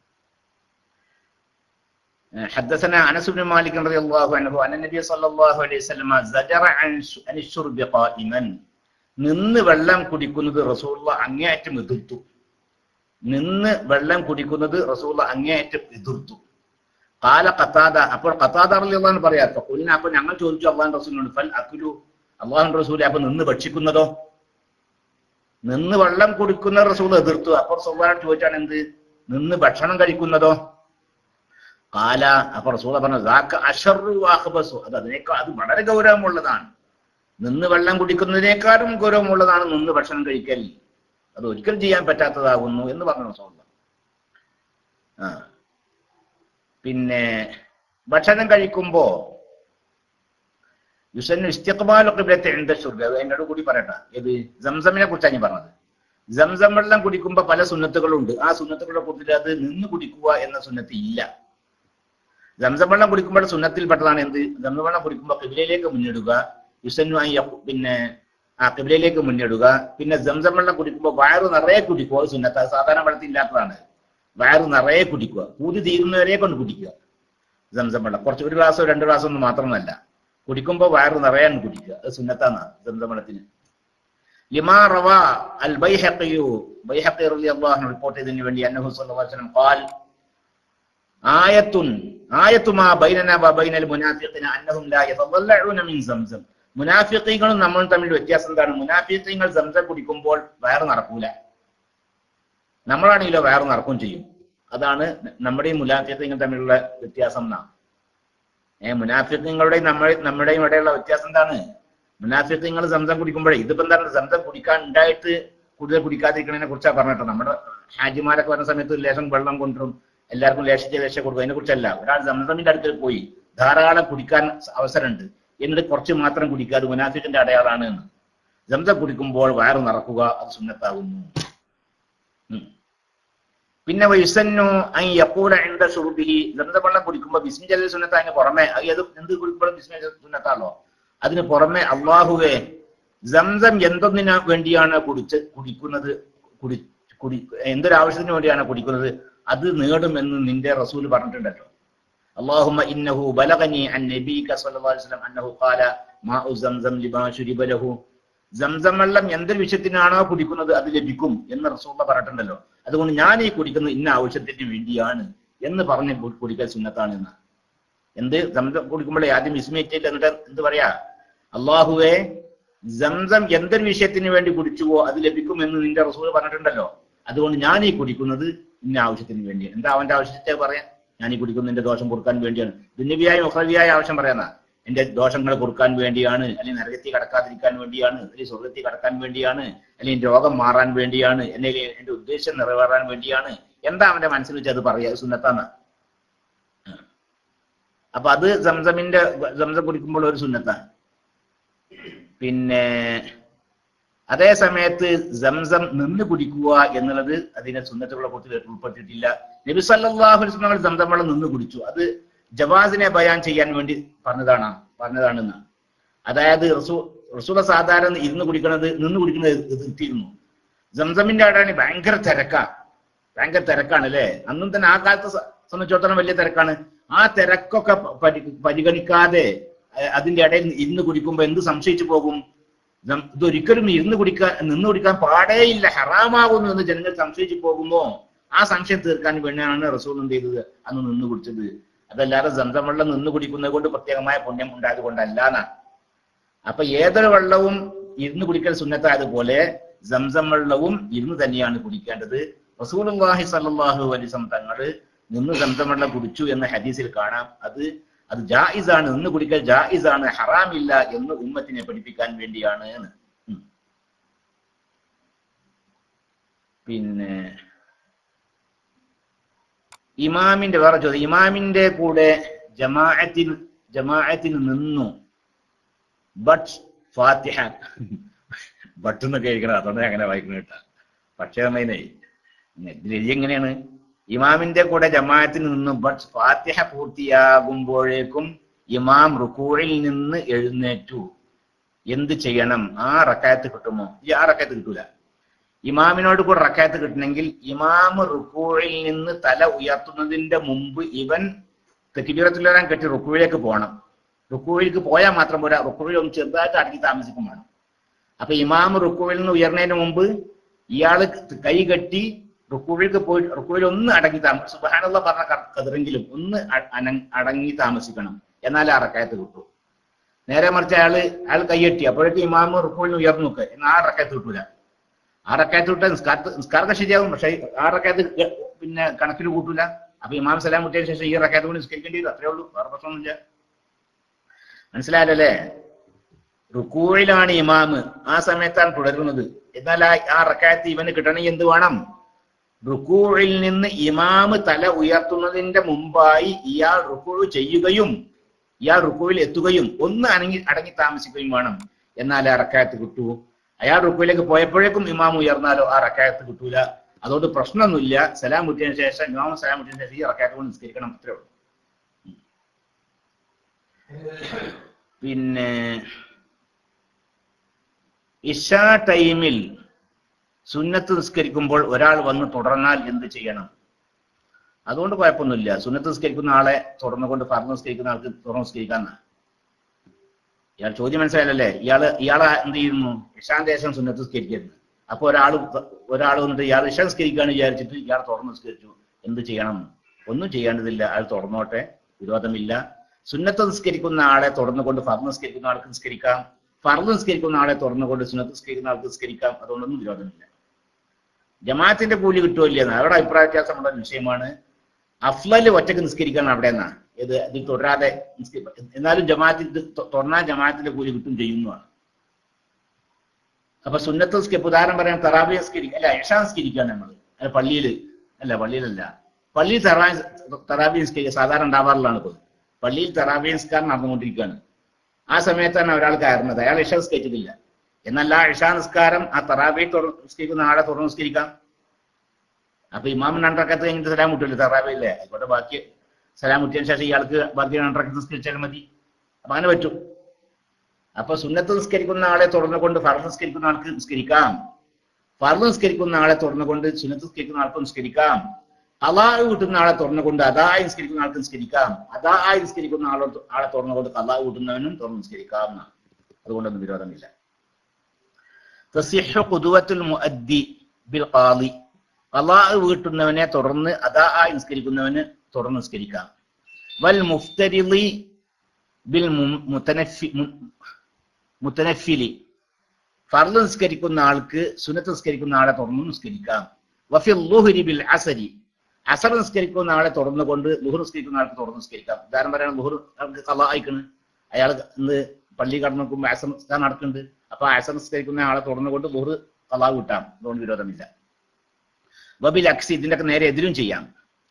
حدثنا انس بن مالك رضي الله عنه ان النبي صلى الله عليه وسلم زجر عن ش- عن الشرب قائما നിന്ന് വെള്ളം കുടിക്കുന്നത് റസൂള്ള അങ്ങേയറ്റം എതിർത്തു നിന്ന് വെള്ളം കുടിക്കുന്നത് റസൂള്ള അങ്ങേയറ്റം എതിർത്തു കാല കത്താദ അപ്പോൾ കത്താദ അള്ളാഹ് പറയാ കുലിന അപ്പൊ ഞങ്ങൾ ചോദിച്ചു അള്ളാഹു റസൂലിനോട് ഫൽ അക്കുലു അള്ളാഹു റസൂൽ അപ്പൊ നിന്ന് ഭക്ഷിക്കുന്നതോ നിന്ന് വെള്ളം കുടിക്കുന്ന റസൂൽ എതിർത്തു അപ്പോൾ റസൂലിനോട് ചോദിച്ചാണ് എന്ത് നിന്ന് ഭക്ഷണം കഴിക്കുന്നതോ കാല അപ്പൊ റസൂല പറഞ്ഞു "ദാക്ക അശറു വാഹബസു അത് അതിനേക്കാൾ അത് വളരെ ഗൗരവമുള്ളതാണ് നിന്ന് വെള്ളം കുടിക്കുന്നതിനേക്കാളും ഗൗരവമുള്ളതാണ് നിന്ന് ഭക്ഷണം കഴിക്കൽ അത് ഒരിക്കലും ചെയ്യാൻ പറ്റാത്തതാകുന്നു എന്ന് പറഞ്ഞു റസൂല ആ പിന്നെ ഭക്ഷണം കഴിക്കുമ്പോ യുസന്നു ഇസ്തിഖ്ബാലു ഖിബ്ലത്തി ഇൻദ ശുർബ് അത് എന്നോട് കൂടി പറയട്ടെ ഏത് സംസമിനെ കുറിച്ചാണ് ഞാൻ പറഞ്ഞത് സംസം വെള്ളം കുടിക്കുമ്പോൾ പല സുന്നത്തുകളുണ്ട് ആ സുന്നത്തുകളെ കുറിച്ചിട്ട് അത് നിന്ന് കുടിക്കുക എന്ന സുന്നത്ത് ഇല്ല സംസം വെള്ളം കുടിക്കുമ്പോൾ സുന്നത്തിൽപ്പെട്ടതാണ് എന്ത് സംസം വെള്ളം കുടിക്കുമ്പോൾ കിബിലയിലേക്ക് മുന്നിടുക യുസന്നു ആയി പിന്നെ ആ കിബിലയിലേക്ക് മുന്നിടുക പിന്നെ സംസം വെള്ളം കുടിക്കുമ്പോൾ വയറ് നിറയെ കുടിക്കുക അത് സുന്നത്ത് അത് സാധാരണ വെള്ളത്തിൽ ഇല്ലാത്തതാണ് വയറ് നിറയെ കുടിക്കുക കൂതി തീരുന്നവരെ കൊണ്ട് കുടിക്കുക സംസം വെള്ളം കുറച്ച് ഒരു ഗ്ലാസോ രണ്ട് ഗ്ലാസോ ഒന്നും മാത്രമല്ല കുടിക്കുമ്പോൾ വയറ് നിറയാൻ കുടിക്കുക അത് സുന്നത്താണ് സംസം വെള്ളത്തിന് ലിമാ റവ അൽ ബൈഹഖിയു ബൈഹഖി റളിയല്ലാഹു അൻഹു റിപ്പോർട്ട് ചെയ്തതിന് വേണ്ടി അന്നഹു സ്വല്ലല്ലാഹു അലൈഹി വസല്ലം ഖാൽ ആയത്തുൻ ആയത്തുമാ ബൈനനാ വ ബൈനൽ മുനാഫിഖിന അന്നഹും ലാ യതദല്ലഊന മിൻ സംസം മുനാഫിഖീങ്ങളും നമ്മളും തമ്മിൽ വ്യത്യാസം എന്താണ് മുനാഫിഖീങ്ങൾ സംസം കുടിക്കുമ്പോൾ വയറ് നടക്കൂല നമ്മളാണെങ്കിലോ വയറ് നടക്കും ചെയ്യും അതാണ് നമ്മുടെയും മുനാഫിഖീങ്ങൾ തമ്മിലുള്ള വ്യത്യാസം എന്നാ ഏഹ് മുനാഫിഖീങ്ങളുടെയും നമ്മുടെ നമ്മുടെയും ഇടയിലുള്ള വ്യത്യാസം എന്താണ് മുനാഫിഖീങ്ങൾ സംസം കുടിക്കുമ്പോഴേ ഇതിപ്പോ എന്താണ് സംസം കുടിക്കാൻ ഉണ്ടായിട്ട് കൂടുതൽ കുടിക്കാതിരിക്കുന്നതിനെ കുറിച്ചാണ് പറഞ്ഞിട്ട് നമ്മുടെ ഹാജിമാരൊക്കെ വരുന്ന സമയത്ത് ഒരു ലേശം വെള്ളം കൊണ്ടുവരും എല്ലാവർക്കും ലേശിച്ച ലേശം കൊടുക്കും അതിനെ കുറിച്ചല്ല ഒരാൾ സംസമിന്റെ അടുത്ത് പോയി ധാരാളം കുടിക്കാൻ അവസരമുണ്ട് എന്നിട്ട് കുറച്ച് മാത്രം കുടിക്കുക അത് മുനാഫിക്കിന്റെ അടയാളാണ് എന്ന് സംസം കുടിക്കുമ്പോൾ വയറ് നിറക്കുക അത് സുന്നത്താകുന്നു ഉം. പിന്നെ വയസ്സന്നു ഐ യക്കൂല എന്റെ സുറുബിഹി സംസം വെള്ളം കുടിക്കുമ്പോൾ ബിസ്മിന്റെ സുന്നത്താന് പുറമെ അത് ഏത് എന്ത് കുടിക്കുമ്പോഴും ബിസ്മിന്റെ സുന്നത്താണല്ലോ അതിന് പുറമെ അള്ളാഹുവെ സംസം എന്തൊന്നിനു വേണ്ടിയാണ് കുടിച്ച് കുടിക്കുന്നത് കുടി കുടി എന്തൊരാവശ്യത്തിന് വേണ്ടിയാണ് കുടിക്കുന്നത് അത് നേടുമെന്ന് നിന്റെ റസൂൽ പറഞ്ഞിട്ടുണ്ടല്ലോ اللهم انه بلغني عن نبيك صلى الله عليه وسلم انه قال ماء زمزم لما شرب له സംസം വെള്ളം എന്തൊരു വിഷയത്തിനാണോ കുടിക്കുന്നത് അത് ലഭിക്കും എന്ന് റസൂള്ള പറഞ്ഞിട്ടുണ്ടല്ലോ അതുകൊണ്ട് ഞാൻ ഈ കുടിക്കുന്നത് ഇന്ന ആവശ്യത്തിന് വേണ്ടിയാണ് എന്ന് പറഞ്ഞ് കു- കുടിക്കൽ സുന്നത്താണ് എന്ന് എന്ത് സംസം കുടിക്കുമ്പോഴേ ആദ്യം വിസ്മയിച്ചിട്ട് എന്നിട്ട് എന്ത് പറയാ അള്ളാഹുവെ സംസം എന്തൊരു വിഷയത്തിന് വേണ്ടി കുടിച്ചുവോ അത് ലഭിക്കുമെന്ന് നിന്റെ റസൂൽ പറഞ്ഞിട്ടുണ്ടല്ലോ അതുകൊണ്ട് ഞാൻ ഈ കുടിക്കുന്നത് ഇന്ന ആവശ്യത്തിന് വേണ്ടി എന്താ അവന്റെ ആവശ്യത്തെ പറയാൻ ഞാൻ ഈ കുടിക്കുന്നതിന്റെ ദോഷം കൊടുക്കാൻ വേണ്ടിയാണ് ദുന്യവിയായ മുഖവിയായ ആവശ്യം പറയാനാ എന്റെ ദോഷങ്ങൾ കൊടുക്കാൻ വേണ്ടിയാണ് അല്ലെങ്കിൽ നരകത്തിൽ കടക്കാതിരിക്കാൻ വേണ്ടിയാണ് അല്ലെങ്കിൽ സ്വർഗത്തിൽ കടക്കാൻ വേണ്ടിയാണ് അല്ലെങ്കിൽ രോഗം മാറാൻ വേണ്ടിയാണ് അല്ലെങ്കിൽ എന്റെ ഉദ്ദേശം നിറവേറാൻ വേണ്ടിയാണ് എന്താ അവന്റെ മനസ്സിൽ വെച്ച് അത് പറയാ അത് സുന്നത്താണ് അപ്പൊ അത് സംസമിന്റെ സംസം കുടിക്കുമ്പോൾ ഒരു സുന്നത്താണ് പിന്നെ അതേ സമയത്ത് സംസം നിന്ന് കുടിക്കുക എന്നുള്ളത് അതിനെ സുന്നത്തുകളെ കുറിച്ച് ഉൾപ്പെട്ടിട്ടില്ല നബി സല്ലല്ലാഹു അലൈഹി വസല്ലം സംസം വെള്ളം നിന്ന് കുടിച്ചു അത് ജവാസിനെ ബയാൻ ചെയ്യാൻ വേണ്ടി പറഞ്ഞതാണ് പറഞ്ഞതാണെന്ന് അതായത് റസൂ റസൂല സാധാരണ ഇരുന്ന് കുടിക്കുന്നത് നിന്ന് കുടിക്കുന്നത് എത്തിയിരുന്നു സംസമിന്റെ അവിടെയാണ് ഭയങ്കര തിരക്കാ ഭയങ്കര തിരക്കാണ് അല്ലേ അന്നും തന്നെ ആ കാലത്തെ സ- സംബന്ധിച്ചിടത്തോളം വലിയ തിരക്കാണ് ആ തിരക്കൊക്കെ പ- പരി- പരിഗണിക്കാതെ അഹ് അതിന്റെ ഇടയിൽ ഇരുന്ന് കുടിക്കുമ്പോ എന്ത് സംശയിച്ചു പോകും നം- ഇതൊരിക്കലും ഇരുന്ന് കുടിക്കാൻ നിന്ന് കുടിക്കാൻ പാടേയില്ല ഹറാമാകുന്നു എന്ന് ജനങ്ങൾ സംശയിച്ചു പോകുമ്പോ ആ സംശയം തീർക്കാൻ വേണ്ടിയാണ് റസൂൽ എന്ത് ചെയ്തത് അന്ന് നിന്ന് കുടിച്ചത് അതല്ലാതെ സംസം വെള്ളം നിന്ന് കുടിക്കുന്നത് കൊണ്ട് പ്രത്യേകമായ പുണ്യം ഉണ്ടായത് കൊണ്ടല്ലാന്നാ അപ്പൊ ഏതൊരു വെള്ളവും ഇരുന്ന് കുടിക്കൽ സുന്നത്തായതുപോലെ സംസം വെള്ളവും ഇരുന്ന് തന്നെയാണ് കുടിക്കേണ്ടത് റസൂലുള്ളാഹി സ്വല്ലല്ലാഹു അലൈഹി വസല്ലം തങ്ങള് നിന്ന് സംസം വെള്ളം കുടിച്ചു എന്ന ഹദീസിൽ കാണാം അത് അത് ജായിസാണ് നിന്ന് കുടിക്കൽ ജായിസാണ് ഹറാമില്ല എന്ന് ഉമ്മത്തിനെ പഠിപ്പിക്കാൻ വേണ്ടിയാണ് എന്ന്. ഉം. പിന്നെ ഇമാമിന്റെ വേറെ ചോദ്യം ഇമാമിന്റെ കൂടെ ജമാഅത്തിൽ ജമാഅത്തിൽ നിന്നു ബട്ട് ഫാത്തിഹ ബട്ട് എന്നൊക്കെ കഴിക്കണം അതുകൊണ്ട് അങ്ങനെ വായിക്കുന്ന കേട്ടാ പക്ഷേ അമ്മേനെ ഇതിൽ എങ്ങനെയാണ് ഇമാമിന്റെ കൂടെ ജമാഅത്തിൽ നിന്നും ബട്ട് ഫാത്തിഹ പൂർത്തിയാകുമ്പോഴേക്കും ഇമാം റുക്കൂഴിൽ നിന്ന് എഴുന്നേറ്റു എന്ത് ചെയ്യണം ആ റക്കായത്ത് കിട്ടുമോ ഈ ആ റക്കായത്ത് കിട്ടൂല ഇമാമിനോട് കൂടെ റക്കായത്ത് കിട്ടണമെങ്കിൽ ഇമാമ് റുക്കൂഴിൽ നിന്ന് തല ഉയർത്തുന്നതിന്റെ മുമ്പ് ഇവൻ തെക്കിബീറത്തുള്ളവരാൻ കെട്ടി റുക്കൂഴിലേക്ക് പോകണം റുക്കൂഴിലേക്ക് പോയാൽ മാത്രം പോരാ റുക്കൂഴിൽ ഒന്ന് ചെറുതായിട്ട് അടങ്ങി താമസിക്കും വേണം അപ്പൊ ഇമാം റുക്കുവിൽ നിന്ന് ഉയർന്നതിന് മുമ്പ് ഇയാള് കൈ കെട്ടി റുക്കുവിലേക്ക് പോയി റുക്കുവിൽ ഒന്ന് അടങ്ങി താമസം സുബാനുള്ള പറഞ്ഞ ക- കതിരെങ്കിലും ഒന്ന് അ- അന- അടങ്ങി താമസിക്കണം എന്നാലേ അറക്കയത്ത് കിട്ടൂ നേരെ മറിച്ച് അയാള് അയാൾ കൈയെട്ടി അപ്പോഴേക്കും ഇമാമ് റുക്കുവിൽ നിന്ന് ഉയർന്നു നോക്കുക എന്നാൽ ആ റക്കയത്ത് കിട്ടൂല ആ റക്കയത്ത് വിട്ടാൽ നിസ്കാരത്ത് നിസ്കാരമൊക്കെ ശരിയാകും പക്ഷെ ആ റക്കയത്ത് ഗ- പിന്നെ കണക്കിൽ കൂട്ടൂല അപ്പൊ ഇമാം സലാം കിട്ടിയതിനു ശേഷം ഈ റക്കയത്ത് കൊണ്ട് നിസ്കരിക്കേണ്ടി വരും അത്രേ ഉള്ളൂ വേറെ പ്രശ്നമൊന്നുമില്ല മനസ്സിലായല്ലേ റുക്കൂഴിലാണ് ഇമാമ് ആ സമയത്താണ് തുടരുന്നത് എന്നാൽ ആ- ആ റക്കായത്ത് ഇവന് കിട്ടണമെങ്കിൽ എന്ത് വേണം റുക്കൂഴിൽ നിന്ന് ഇമാമ് തല ഉയർത്തുന്നതിന്റെ മുമ്പായി ഇയാൾ റുക്കൂഴ് ചെയ്യുകയും ഇയാൾ റുക്കുവിൽ എത്തുകയും ഒന്ന് അനങ്ങി അടങ്ങി താമസിക്കുകയും വേണം എന്നാലേ ആ റക്കായത്ത് കിട്ടൂ അയാൾ റുക്കുവിലേക്ക് പോയപ്പോഴേക്കും ഇമാം ഉയർന്നാലോ ആ റക്കായത്ത് കിട്ടൂല അതുകൊണ്ട് പ്രശ്നമൊന്നുമില്ല സലാം മുട്ടിയതിനു ശേഷം ഇമാം സലാം മുട്ടിയതിനു ശേഷം ഈ റക്കായത്ത് കൊണ്ട് നിസ്കരിക്കണം അത്രേ ഉള്ളൂ പിന്നെ ഇഷ ടൈമിൽ സുന്നത്ത് നിസ്കരിക്കുമ്പോൾ ഒരാൾ വന്ന് തുടർന്നാൽ എന്ത് ചെയ്യണം അതുകൊണ്ട് കുഴപ്പമൊന്നുമില്ല സുന്നത്ത് നിസ്കരിക്കുന്ന ആളെ തുറന്നുകൊണ്ട് ഫർദ് നിസ്കരിക്കുന്ന ആൾക്ക് തുറന്ന് നിസ്കരിക്കാന്ന ഇയാൾ ചോദ്യം മനസ്സിലായല്ലേ ഇയാള് ഇയാളെ എന്ത് ചെയ്യുന്നു ഇഷാൻ ദേശം സുന്നത്ത് നിസ്കരിക്കരുത് അപ്പൊ ഒരാൾ ഒരാൾ വന്നിട്ട് ഇയാൾ ഇഷ നിസ്കരിക്കാന്ന് വിചാരിച്ചിട്ട് ഇയാൾ തുറന്ന് നിസ്കരിച്ചു എന്ത് ചെയ്യണം ഒന്നും ചെയ്യേണ്ടതില്ല അയാൾ തുറന്നോട്ടെ വിരോധമില്ല സുന്നത്ത് നിസ്കരിക്കുന്ന ആളെ തുറന്നുകൊണ്ട് ഫർദ് നിസ്കരിക്കുന്ന ആൾക്ക് നിസ്കരിക്കാം ഫർദ് നിസ്കരിക്കുന്ന ആളെ തുറന്നുകൊണ്ട് സുന്നത്ത് നിസ്കരിക്കുന്ന ആൾക്ക് നിസ്കരിക്കാം അതുകൊണ്ടൊന്നും വിരോധമില്ല ജമാഅത്തിന്റെ കൂലി കിട്ടുമോ ഇല്ലെന്ന് അവിടെ അഭിപ്രായ വ്യത്യാസമുള്ള വിഷയമാണ് അഫ്ലല് ഒറ്റക്ക് നിസ്കരിക്കണം അവിടെ നിന്നാ ഇത് ഇത് തുടരാതെ നിസ്കരി- എന്നാലും ജമാഅത്തിൽ ഇത് തൊ- തുറന്നാൽ ജമാഅത്തിന്റെ കൂലി കിട്ടും ചെയ്യുന്നതാണ് അപ്പൊ സുന്നത്ത് നിസ്കരിപ്പ് ഉദാഹരണം പറയാൻ തറാബി നിസ്കരിക്കുക അല്ല ഇഷ നിസ്കരിക്കുകയാണ് നമ്മൾ അല്ല പള്ളിയിൽ അല്ല പള്ളിയിലല്ല പള്ളിയിൽ തറാ തറാബി നിസ്കരിക്കുക സാധാരണ ഉണ്ടാവാറുള്ളതാണ് ഇപ്പോൾ പള്ളിയിൽ തറാബി നിസ്കാരം നടന്നുകൊണ്ടിരിക്കുകയാണ് ആ സമയത്താണ് ഒരാൾ കയറുന്നത് അയാൾ ഇഷ നിസ്കരിച്ചിട്ടില്ല എന്നല്ല ഇഷ നിസ്കാരം ആ തറാബി തുറ- നിസ്കരിക്കുന്ന ആളെ തുറന്ന് നിസ്കരിക്കാം അപ്പൊ ഇമാമിന് രണ്ടറക്കത്ത് കഴിഞ്ഞിട്ട് സലാം മുട്ടില്ല തറാബില്ലേ ആയിക്കോട്ടെ ബാക്കി സലാം മുട്ടിയതിനു ശേഷം ഇയാൾക്ക് ബാക്കി രണ്ടറക്കത്ത് നിസ്കരിച്ചാൽ മതി അപ്പൊ അങ്ങനെ പറ്റും അപ്പൊ സുന്നത്ത് നിസ്കരിക്കുന്ന ആളെ തുറന്നുകൊണ്ട് ഫർദ് നിസ്കരിക്കുന്ന ആൾക്ക് നിസ്കരിക്കാം ഫർദ് നിസ്കരിക്കുന്ന ആളെ തുറന്നുകൊണ്ട് സുന്നത്ത് നിസ്കരിക്കുന്ന ആൾക്ക് നിസ്കരിക്കാം കലാഹ് കൂട്ടുന്ന ആളെ തുറന്നുകൊണ്ട് അതായി നിസ്കരിക്കുന്ന ആൾക്ക് നിസ്കരിക്കാം അതായി നിസ്കരിക്കുന്ന ആളെ ആളെ തുറന്നുകൊണ്ട് കലാഹ് കൂട്ടുന്നവനും തുറന്ന് നിസ്കരിക്കാം എന്നാണ് അതുകൊണ്ടൊന്നും വിരോധമില്ല തസിഹു ഖുദുവത്തുൽ മുഅദ്ദി ബിൽ ഖാളി ഖലാഹ് വീട്ടുന്നവനെ തുടർന്ന് അതായി നിസ്കരിക്കുന്നവന് തുറന്ന് നിസ്കരിക്കാം വൽ മുഫ്തരിളി ബിൽ മു- മുത്തനഫി മു- മുത്തനഫിലി ഫർദ് നിസ്കരിക്കുന്ന ആൾക്ക് സുന്നത്ത് നിസ്കരിക്കുന്ന ആളെ തുറന്ന് നിസ്കരിക്കാം വഫി ലുഹരി ബിൽ അസരി അസർ നിസ്കരിക്കുന്ന ആളെ തുറന്നുകൊണ്ട് ലുഹർ നിസ്കരിക്കുന്ന ആൾക്ക് തുറന്ന് നിസ്കരിക്കാം ഉദാഹരണം പറയണം ലുഹർ ആൾക്ക് കല അയക്കണ് അയാൾ ഇന്ന് പള്ളി കടന്നു നോക്കുമ്പോൾ അസർ നിസ്കാരം നടക്കുന്നുണ്ട് അപ്പൊ അസർ നിസ്കരിക്കുന്ന ആളെ തുറന്നുകൊണ്ട് ലുഹർ കലാ കിട്ടാം അതുകൊണ്ട് വിരോധമില്ല വബിൽ അക്സി ഇതിന്റെ ഒക്കെ നേരെ എതിരും ചെയ്യാം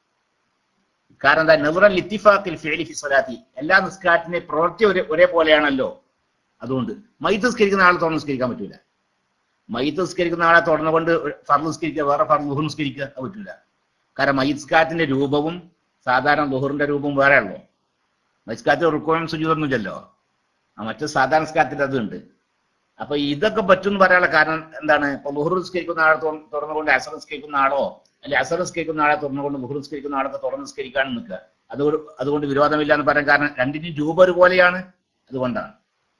കാരണം എന്താ നെഹ്റൽ ഇത്തിഫാഖിൽ ഫിഅലി ഫി സ്വലാത്തി എല്ലാ നിസ്കാരത്തിന്റെ പ്രവൃത്തി ഒരേ ഒരേപോലെയാണല്ലോ അതുകൊണ്ട് മൈത്ത് നിസ്കരിക്കുന്ന ആളെ തുറന്ന് നിസ്കരിക്കാൻ പറ്റൂല മൈത്ത് നിസ്കരിക്കുന്ന ആളെ തുറന്നുകൊണ്ട് ഫർദ് നിസ്കരിക്കുക വേറെ ഫർദ് ലുഹർ നിസ്കരിക്കുക അത് പറ്റൂല കാരണം മൈസ്കാത്തിന്റെ രൂപവും സാധാരണ ലുഹറിന്റെ രൂപവും വേറെ ഉള്ളൂ മൈസ്കാത്തിൽ റുക്കോയും സുജൂതൊന്നുമില്ലല്ലോ ആ മറ്റു സാധാരണ സ്കാരത്തിൽ അതുണ്ട് അപ്പൊ ഇതൊക്കെ പറ്റും എന്ന് പറയാനുള്ള കാരണം എന്താണ് ഇപ്പൊ ലുഹർ നിസ്കരിക്കുന്ന ആളെ തുറ- തുറന്നുകൊണ്ട് അസർ നിസ്കരിക്കുന്ന ആളോ അല്ലെ അസർ നിസ്കരിക്കുന്ന ആളെ തുറന്നുകൊണ്ട് ലുഹർ നിസ്കരിക്കുന്ന ആളൊക്കെ തുറന്ന് നിസ്കരിക്കാൻ നിൽക്കുക അതുകൊണ്ട് അതുകൊണ്ട് വിരോധമില്ല എന്ന് പറയാൻ കാരണം രണ്ടിനും രൂപ ഒരുപോലെയാണ് അതുകൊണ്ടാണ്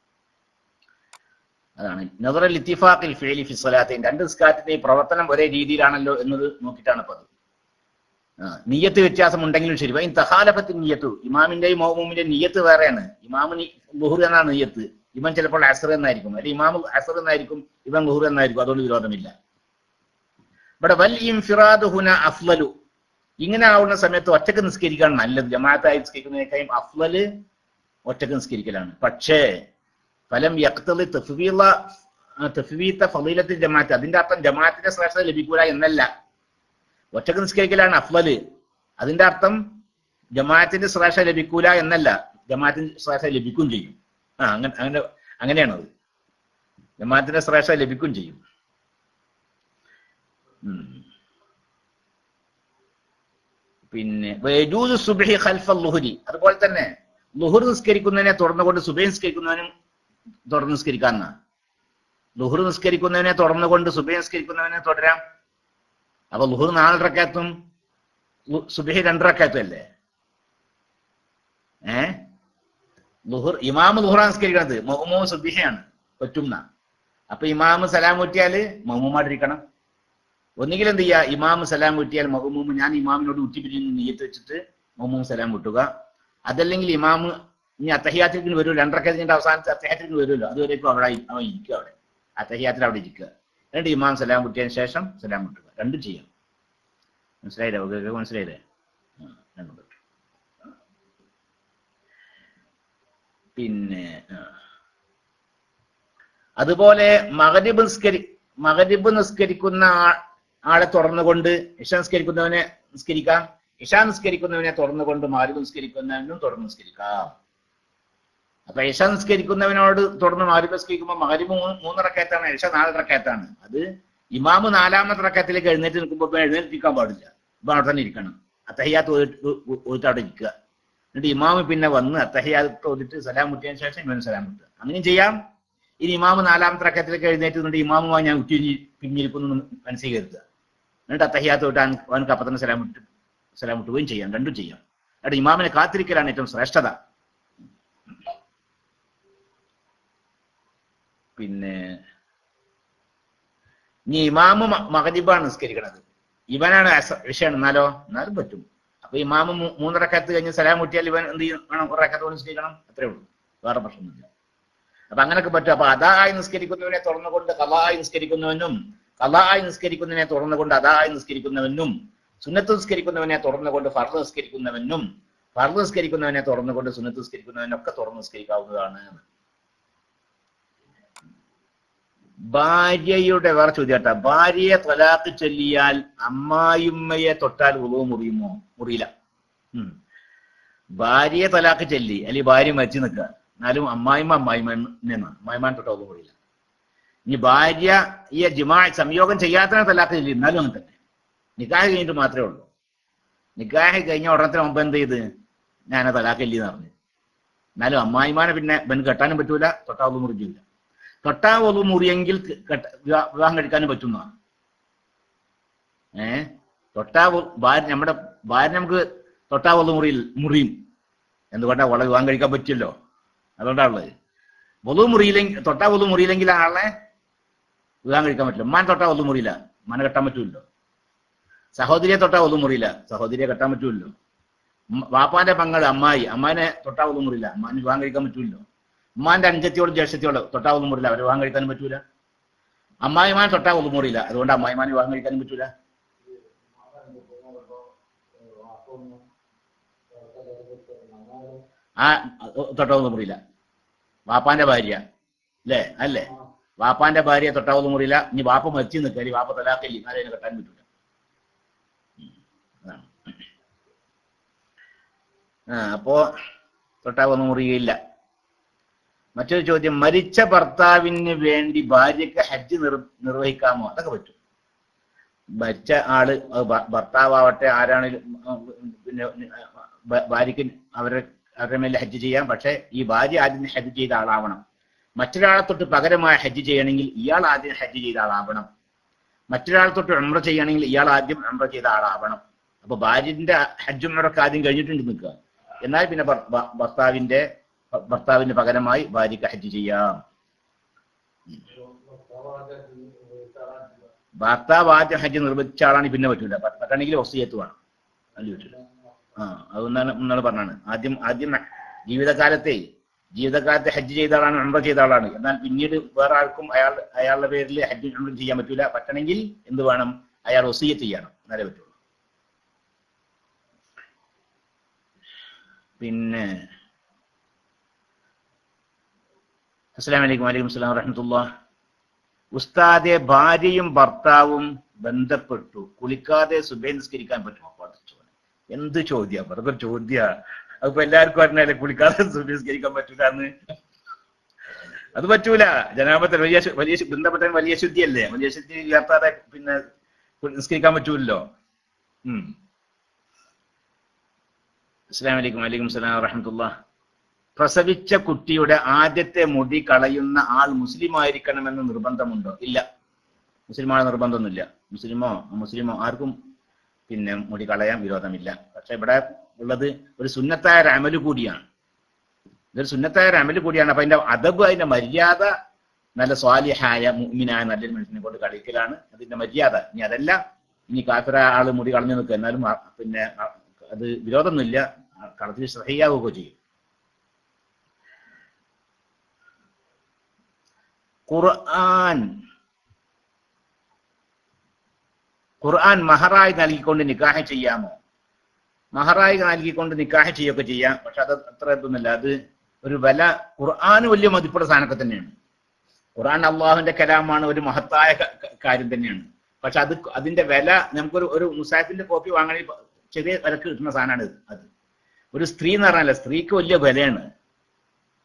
അതാണ് നദറൽ ഇത്തിഫാഖിൽ ഫിഅലി ഫി സ്വലാത്തൈൻ രണ്ട് നിസ്കാരത്തിന്റെയും പ്രവർത്തനം ഒരേ രീതിയിലാണല്ലോ എന്നത് നോക്കിയിട്ടാണ് ഇപ്പൊ അത് ആ, നിയ്യത്ത് വ്യത്യാസം ഉണ്ടെങ്കിലും ശരി വൈൻ തഹാലഫത്ത് നിയ്യത്തു ഇമാമിന്റെയും മൗമൂമിന്റെയും നിയ്യത്ത് വേറെയാണ് ഇമാമിന് ലുഹുർ എന്നാണ് നിയ്യത്ത് ഇവൻ ചിലപ്പോൾ അസർ എന്നായിരിക്കും അല്ലെങ്കിൽ ഇമാം അസർ എന്നായിരിക്കും ഇവൻ ലുഹുർ എന്നായിരിക്കും അതുകൊണ്ട് വിരോധമില്ല ഇവിടെ വൽ ഇൻഫിറാദ് ഹുന അഫ്ലലു ഇങ്ങനെ ആവുന്ന സമയത്ത് ഒറ്റക്ക് നിസ്കരിക്കാൻ നല്ലത് ജമാഅത്തായി നിസ്കരിക്കുന്നതിനേക്കാളും അഫ്ലല് ഒറ്റക്ക് നിസ്കരിക്കലാണ് പക്ഷേ ഫലം യക്തലി തഫ്വീല തഫ്വീത്ത ഫളീലത്തിൽ ജമാഅത്ത് അതിന്റെ അർത്ഥം ജമാഅത്തിന്റെ ശ്രേഷ്ഠത ലഭിക്കൂല എന്നല്ല ഒറ്റക്ക് നിസ്കരിക്കലാണ് അഫ്ലല് അതിന്റെ അർത്ഥം ജമാഅത്തിന്റെ ശ്രേഷ്ഠ ലഭിക്കൂല എന്നല്ല ജമാഅത്തിന്റെ ശ്രേഷ്ഠ ലഭിക്കും ചെയ്യും ആ അങ്ങനെ അങ്ങനെ അങ്ങനെയാണത് ജമാഅത്തിന്റെ ശ്രേഷ്ഠ ലഭിക്കും ചെയ്യും ഉം. പിന്നെ വയജൂദ് സുബ്ഹി ഖൽഫ ലുഹരി അതുപോലെ തന്നെ ലുഹർ നിസ്കരിക്കുന്നതിനെ തുറന്നുകൊണ്ട് സുബൈ നിസ്കരിക്കുന്നവനും തുറന്ന് നിസ്കരിക്കാന്ന ലുഹർ നിസ്കരിക്കുന്നതിനെ തുറന്നുകൊണ്ട് സുബൈ നിസ്കരിക്കുന്നവനെ തുടരാം അപ്പൊ ലുഹർ നാലരക്കത്തും സുബഹി രണ്ടരക്കത്തും അല്ലേ ഏ ലുഹർ ഇമാമ് ലുഹറ നിസ്കരിക്കണത് മഹ്മൂ സുബിഹയാണ് പറ്റുന്ന അപ്പൊ ഇമാമ് സലാം കൂട്ടിയാല് മഹ്മൂമായിട്ടിരിക്കണം ഒന്നുകിൽ എന്ത് ചെയ്യുക ഇമാമ് സലാം കൂട്ടിയാൽ മഹ്മൂമ് ഞാൻ ഇമാമിനോട് ഉറ്റിപ്പിരിഞ്ഞ് നീയത്ത് വെച്ചിട്ട് മഹ്മൂം സലാം കൂട്ടുക അതല്ലെങ്കിൽ ഇമാമ് ഇനി അത്തഹിയാത്തിലേക്ക് വരും രണ്ടരക്കത്തിന്റെ അവസാനത്തെ അത്തഹിയാത്തിലേക്ക് വരുമല്ലോ അതുവരേക്കും അവിടെ ഇ- അവൻ ഇരിക്കുക അവിടെ അത്തഹിയാത്തിൽ അവിടെ ഇരിക്കുക എന്നിട്ട് ഇമാം സലാം കുട്ടിയതിന് ശേഷം സലാം കുട്ടുക രണ്ടും ചെയ്യാം മനസ്സിലായില്ലേ ഒക്കെ മനസ്സിലായില്ലേ ആ, രണ്ടും പറ്റും പിന്നെ ആ. അതുപോലെ മകരിബ് നിസ്കരി മകരിബ് നിസ്കരിക്കുന്ന ആ- ആളെ തുറന്നുകൊണ്ട് ഇഷ നിസ്കരിക്കുന്നവനെ നിസ്കരിക്കാം ഇഷ നിസ്കരിക്കുന്നവനെ തുറന്നുകൊണ്ട് മാരിബ് നിസ്കരിക്കുന്നവനും തുറന്ന് നിസ്കരിക്കാം അപ്പൊ ഇഷ നിസ്കരിക്കുന്നവനോട് തുടർന്ന് മാരിബ് നിസ്കരിക്കുമ്പോൾ മകരിബ് മൂന്ന് റക്കയത്താണ് ഇഷ നാല് റക്കയത്താണ് അത് ഇമാമ് നാലാമത്തെ റക്കയത്തിലേക്ക് എഴുന്നേറ്റ് നിൽക്കുമ്പോൾ ഇപ്പൊ എഴുന്നേറ്റിരിക്കാൻ പാടില്ല ഇപ്പൊ അവിടെ തന്നെ ഇരിക്കണം അത്തഹിയാത്ത് ഓതിട്ട് അവിടെ ഇരിക്കുക എന്നിട്ട് ഇമാമ് പിന്നെ വന്ന് അത്തഹിയാത്ത് ഓതിട്ട് സലാം മുട്ടിയതിനു ശേഷം ഇവന് സലാം മുട്ടുക അങ്ങനെയും ചെയ്യാം ഇനി ഇമാമ് നാലാമത്തെ റക്കത്തിലേക്ക് എഴുന്നേറ്റ് നിന്നിട്ട് ഇമാമുമായി ഞാൻ ഉറ്റി പിന്നിരിക്കുന്നു മനസ്സിൽ കരുതുക എന്നിട്ട് അത്തഹിയാത്ത് തൊട്ട് അവനക്ക് അപ്പൊ തന്നെ സലാം വിട്ട് സലാം വിട്ടുകയും ചെയ്യാം രണ്ടും ചെയ്യാം അവിടെ ഇമാമിനെ കാത്തിരിക്കലാണ് ഏറ്റവും ശ്രേഷ്ഠത പിന്നെ ഇനി ഇമാമ് മകദിബാണ് നിസ്കരിക്കണത് ഇവനാണ് അസ- വിഷയം എന്നാലോ എന്നാലും പറ്റും അപ്പൊ ഇമാമ് മൂ- മൂന്നരക്കത്ത് കഴിഞ്ഞ് സലാം മുട്ടിയാൽ ഇവൻ എന്ത് ചെയ്യണം വേണം ഒരു റക്കത്ത് കൊണ്ട് നിസ്കരിക്കണം അത്രേ ഉള്ളൂ വേറെ പ്രശ്നമൊന്നുമില്ല അപ്പൊ അങ്ങനൊക്കെ പറ്റും അപ്പൊ അതായി നിസ്കരിക്കുന്നവനെ തുറന്നുകൊണ്ട് കലായി നിസ്കരിക്കുന്നവനും കലായി നിസ്കരിക്കുന്നതിനെ തുറന്നുകൊണ്ട് അതായി നിസ്കരിക്കുന്നവനും സുന്നത്ത് നിസ്കരിക്കുന്നവനെ തുറന്നുകൊണ്ട് ഫർദ് നിസ്കരിക്കുന്നവനും ഫർദ് നിസ്കരിക്കുന്നവനെ തുറന്നുകൊണ്ട് സുന്നത്ത് നിസ്കരിക്കുന്നവനൊക്കെ തുറന്ന് നിസ്കരിക്കാവുന്നതാണ് ഭാര്യയുടെ വേറെ ചോദ്യം കേട്ടാ ഭാര്യയെ തൊലാക്ക് ചൊല്ലിയാൽ അമ്മായിമ്മയെ തൊട്ടാൽ ഉളവ് മുറിയുമോ മുറിയില്ല ഉം. ഭാര്യയെ തൊലാക്ക് ചൊല്ലി അല്ലെങ്കിൽ ഭാര്യ മരിച്ചു നിൽക്കുക എന്നാലും അമ്മായിമ്മ അമ്മായിമ്മ എന്നാണ് അമ്മായിമാൻ തൊട്ടാൽ ഉളവ് മുറിയില്ല ഇനി ഭാര്യ ഈ ജിമാ സംയോഗം ചെയ്യാത്ത തൊലാക്ക് ചൊല്ലി എന്നാലും അങ്ങനെ തന്നെ നിക്കാഹ് കഴിഞ്ഞിട്ട് മാത്രമേ ഉള്ളൂ നിക്കാഹ് കഴിഞ്ഞ ഉടനത്തിന് മുമ്പ് എന്ത് ചെയ്ത് ഞാൻ തൊലാക്ക് ചൊല്ലി എന്ന് പറഞ്ഞു എന്നാലും അമ്മായിമാനെ പിന്നെ ബൻ കെട്ടാനും പറ്റൂല തൊട്ടാ ഉളവ് മുറിക്കില്ല തൊട്ടാ ഒതു മുറിയെങ്കിൽ കെട്ട- വിവാ- വിവാഹം കഴിക്കാനും പറ്റുന്നതാണ് ഏ തൊട്ടാ ഒ- ഭാര്യ നമ്മുടെ ഭാര്യ നമുക്ക് തൊട്ടാ ഒതു മുറിയിൽ മുറിയും എന്തുകൊണ്ടാ അവളെ വിവാഹം കഴിക്കാൻ പറ്റിയല്ലോ അതുകൊണ്ടാണുള്ളത് ഒതു മുറിയില്ലെങ്കിൽ തൊട്ടാ ഒതു മുറിയില്ലെങ്കിൽ ആളെ വിവാഹം കഴിക്കാൻ പറ്റില്ല ഉമ്മാൻ തൊട്ടാ ഒതു മുറിയില്ല ഉമ്മാനെ കെട്ടാൻ പറ്റൂല്ലോ സഹോദരിയെ തൊട്ടാ ഒതു മുറിയില്ല സഹോദരിയെ കെട്ടാൻ പറ്റൂല്ലോ ഉമ്മ- വാപ്പാന്റെ പങ്കൾ അമ്മായി അമ്മാനെ തൊട്ടാ ഒതു മുറിയില്ല അമ്മാന് വിവാഹം കഴിക്കാൻ പറ്റൂല്ലോ ഉമ്മാന്റെ അനുജത്തിയോടും ജ്യേഷ്ഠത്തിയോടും തൊട്ടാ ഒന്നും മുറിയില്ല അവരെ വിവാഹം കഴിക്കാനും പറ്റൂല അമ്മായിമാൻ തൊട്ടാ ഒന്നും മുറിയില്ല അതുകൊണ്ട് അമ്മായിമാനെ വിവാഹം കഴിക്കാനും പറ്റൂല ആ തൊട്ടാ ഒന്നും മുറിയില്ല വാപ്പാന്റെ ഭാര്യ അല്ലേ അല്ലേ വാപ്പാന്റെ ഭാര്യ തൊട്ടാ ഒന്നും മുറിയില്ല ഇനി വാപ്പ മരിച്ചു നിൽക്കല് വാപ്പ തലാക്കല്ലി എന്നാലും അതിനെ കെട്ടാൻ പറ്റൂല ഉം. അതാണ് ആ അപ്പോ തൊട്ടാ ഒന്നും മുറിയില്ല മറ്റൊരു ചോദ്യം മരിച്ച ഭർത്താവിന് വേണ്ടി ഭാര്യക്ക് ഹജ്ജ് നിർ നിർവഹിക്കാമോ അതൊക്കെ പറ്റും മരിച്ച ആള് അത് ഭ- ഭർത്താവട്ടെ ആരാണെങ്കിലും ഉം, പിന്നെ ഭ- ഭാര്യക്ക് അവരെ അവരുടെ മേലെ ഹജ്ജ് ചെയ്യാം പക്ഷെ ഈ ഭാര്യ ആദ്യം ഹജ്ജ് ചെയ്ത ആളാവണം മറ്റൊരാളെ തൊട്ട് പകരമായി ഹജ്ജ് ചെയ്യണമെങ്കിൽ ഇയാൾ ആദ്യം ഹജ്ജ് ചെയ്ത ആളാവണം മറ്റൊരാളെ തൊട്ട് ഉംറ ചെയ്യണമെങ്കിൽ ഇയാൾ ആദ്യം ഉംറ ചെയ്ത ആളാവണം അപ്പൊ ഭാര്യന്റെ ഹജ്ജ് ഉംറൊക്കെ ആദ്യം കഴിഞ്ഞിട്ടുണ്ട് നിൽക്കുക എന്നാൽ പിന്നെ ഭർ- ഭ- ഭർത്താവിന്റെ ഭർത്താവിന് പകരമായി ഭാര്യക്ക് ഹജ്ജ് ചെയ്യാം ഭർത്താവ് ആദ്യം ഹജ്ജ് നിർവഹിച്ച ആളാണ് പിന്നെ പറ്റൂല പ- പറ്റണമെങ്കിൽ വസീയത്ത് വേണം അല്ലേ പറ്റൂല ആ അതൊന്നാണ് ഒന്നാണ് പറഞ്ഞാണ് ആദ്യം ആദ്യം ജീവിതകാലത്തെ ജീവിതകാലത്തെ ഹജ്ജ് ചെയ്ത ആളാണ് ഉംറ ചെയ്ത ആളാണ് എന്നാൽ പിന്നീട് വേറെ ആൾക്കും അയാൾ അയാളുടെ പേരിൽ ഹജ്ജ് ഉംറ ചെയ്യാൻ പറ്റൂല പറ്റണമെങ്കിൽ എന്ത് വേണം അയാൾ വസീയത്ത് ചെയ്യണം എന്നാലേ പറ്റുള്ളൂ പിന്നെ അസ്സലാമു അലൈക്കും വലൈക്കും സ്ലാം വറഹമത്തുള്ള ഉസ്താദെ ഭാര്യയും ഭർത്താവും ബന്ധപ്പെട്ടു കുളിക്കാതെ സുബൈ നിസ്കരിക്കാൻ പറ്റുമോ പഠിച്ചോനെ എന്ത് ചോദ്യ വെറുതെ ചോദ്യ അതിപ്പോ എല്ലാവർക്കും അറിഞ്ഞാലേ കുളിക്കാതെ സുബൈ നിസ്കരിക്കാൻ പറ്റൂല എന്ന് അത് പറ്റൂല ജനാപത്തിൽ വലിയ ശു- വലിയ ശു- ബന്ധപ്പെട്ട വലിയ ശുദ്ധിയല്ലേ വലിയ ശുദ്ധി ഇല്ലാത്താതെ പിന്നെ കു- നിസ്കരിക്കാൻ പറ്റൂല്ലോ ഉം അസ്സലാമു അലൈക്കും വലൈക്കും സ്ലാം വറഹമത്തുള്ള പ്രസവിച്ച കുട്ടിയുടെ ആദ്യത്തെ മുടി കളയുന്ന ആൾ മുസ്ലിം ആയിരിക്കണമെന്ന് നിർബന്ധമുണ്ടോ ഇല്ല മുസ്ലിമാണ് നിർബന്ധമൊന്നുമില്ല മുസ്ലിമോ മുസ്ലിമോ ആർക്കും പിന്നെ മുടി കളയാൻ വിരോധമില്ല പക്ഷെ ഇവിടെ ഉള്ളത് ഒരു സുന്നത്തായ ഒരു അമല് കൂടിയാണ് ഇതൊരു സുന്നത്തായ ഒരു അമല് കൂടിയാണ് അപ്പൊ അതിന്റെ അതബ് അതിന്റെ മര്യാദ നല്ല സ്വാലിഹായ മുഅ്മിനായ നല്ലൊരു മനുഷ്യനെ കൊണ്ട് കളിക്കലാണ് അതിന്റെ മര്യാദ ഇനി അതല്ല ഇനി കാഫിറ ആള് മുടി കളഞ്ഞു നിൽക്കുക എന്നാലും ആ- പിന്നെ ആ- അത് വിരോധമൊന്നുമില്ല കളത്തിൽ സഹിയാവുകയോ ചെയ്യും ഖുർആൻ ഖുർആൻ മഹറായി നൽകിക്കൊണ്ട് നിക്കാഹ് ചെയ്യാമോ മഹറായി നൽകിക്കൊണ്ട് നിക്കാഹ് ചെയ്യൊക്കെ ചെയ്യാം പക്ഷെ അത് അത്ര ഇതൊന്നുമില്ല അത് ഒരു വില ഖുർആന് വലിയ മതിപ്പുള്ള സാധനമൊക്കെ തന്നെയാണ് ഖുർആൻ അള്ളാഹുവിന്റെ കലാമാണ് ഒരു മഹത്തായ ക- ക- കാര്യം തന്നെയാണ് പക്ഷെ അത് അതിന്റെ വില നമുക്കൊരു ഒരു മുസാഫിന്റെ കോപ്പി വാങ്ങണമെങ്കിൽ ചെറിയ വിലക്ക് കിട്ടുന്ന സാധനമാണ് ഇത് അത് ഒരു സ്ത്രീ എന്ന് പറഞ്ഞാൽ സ്ത്രീക്ക് വലിയ വിലയാണ്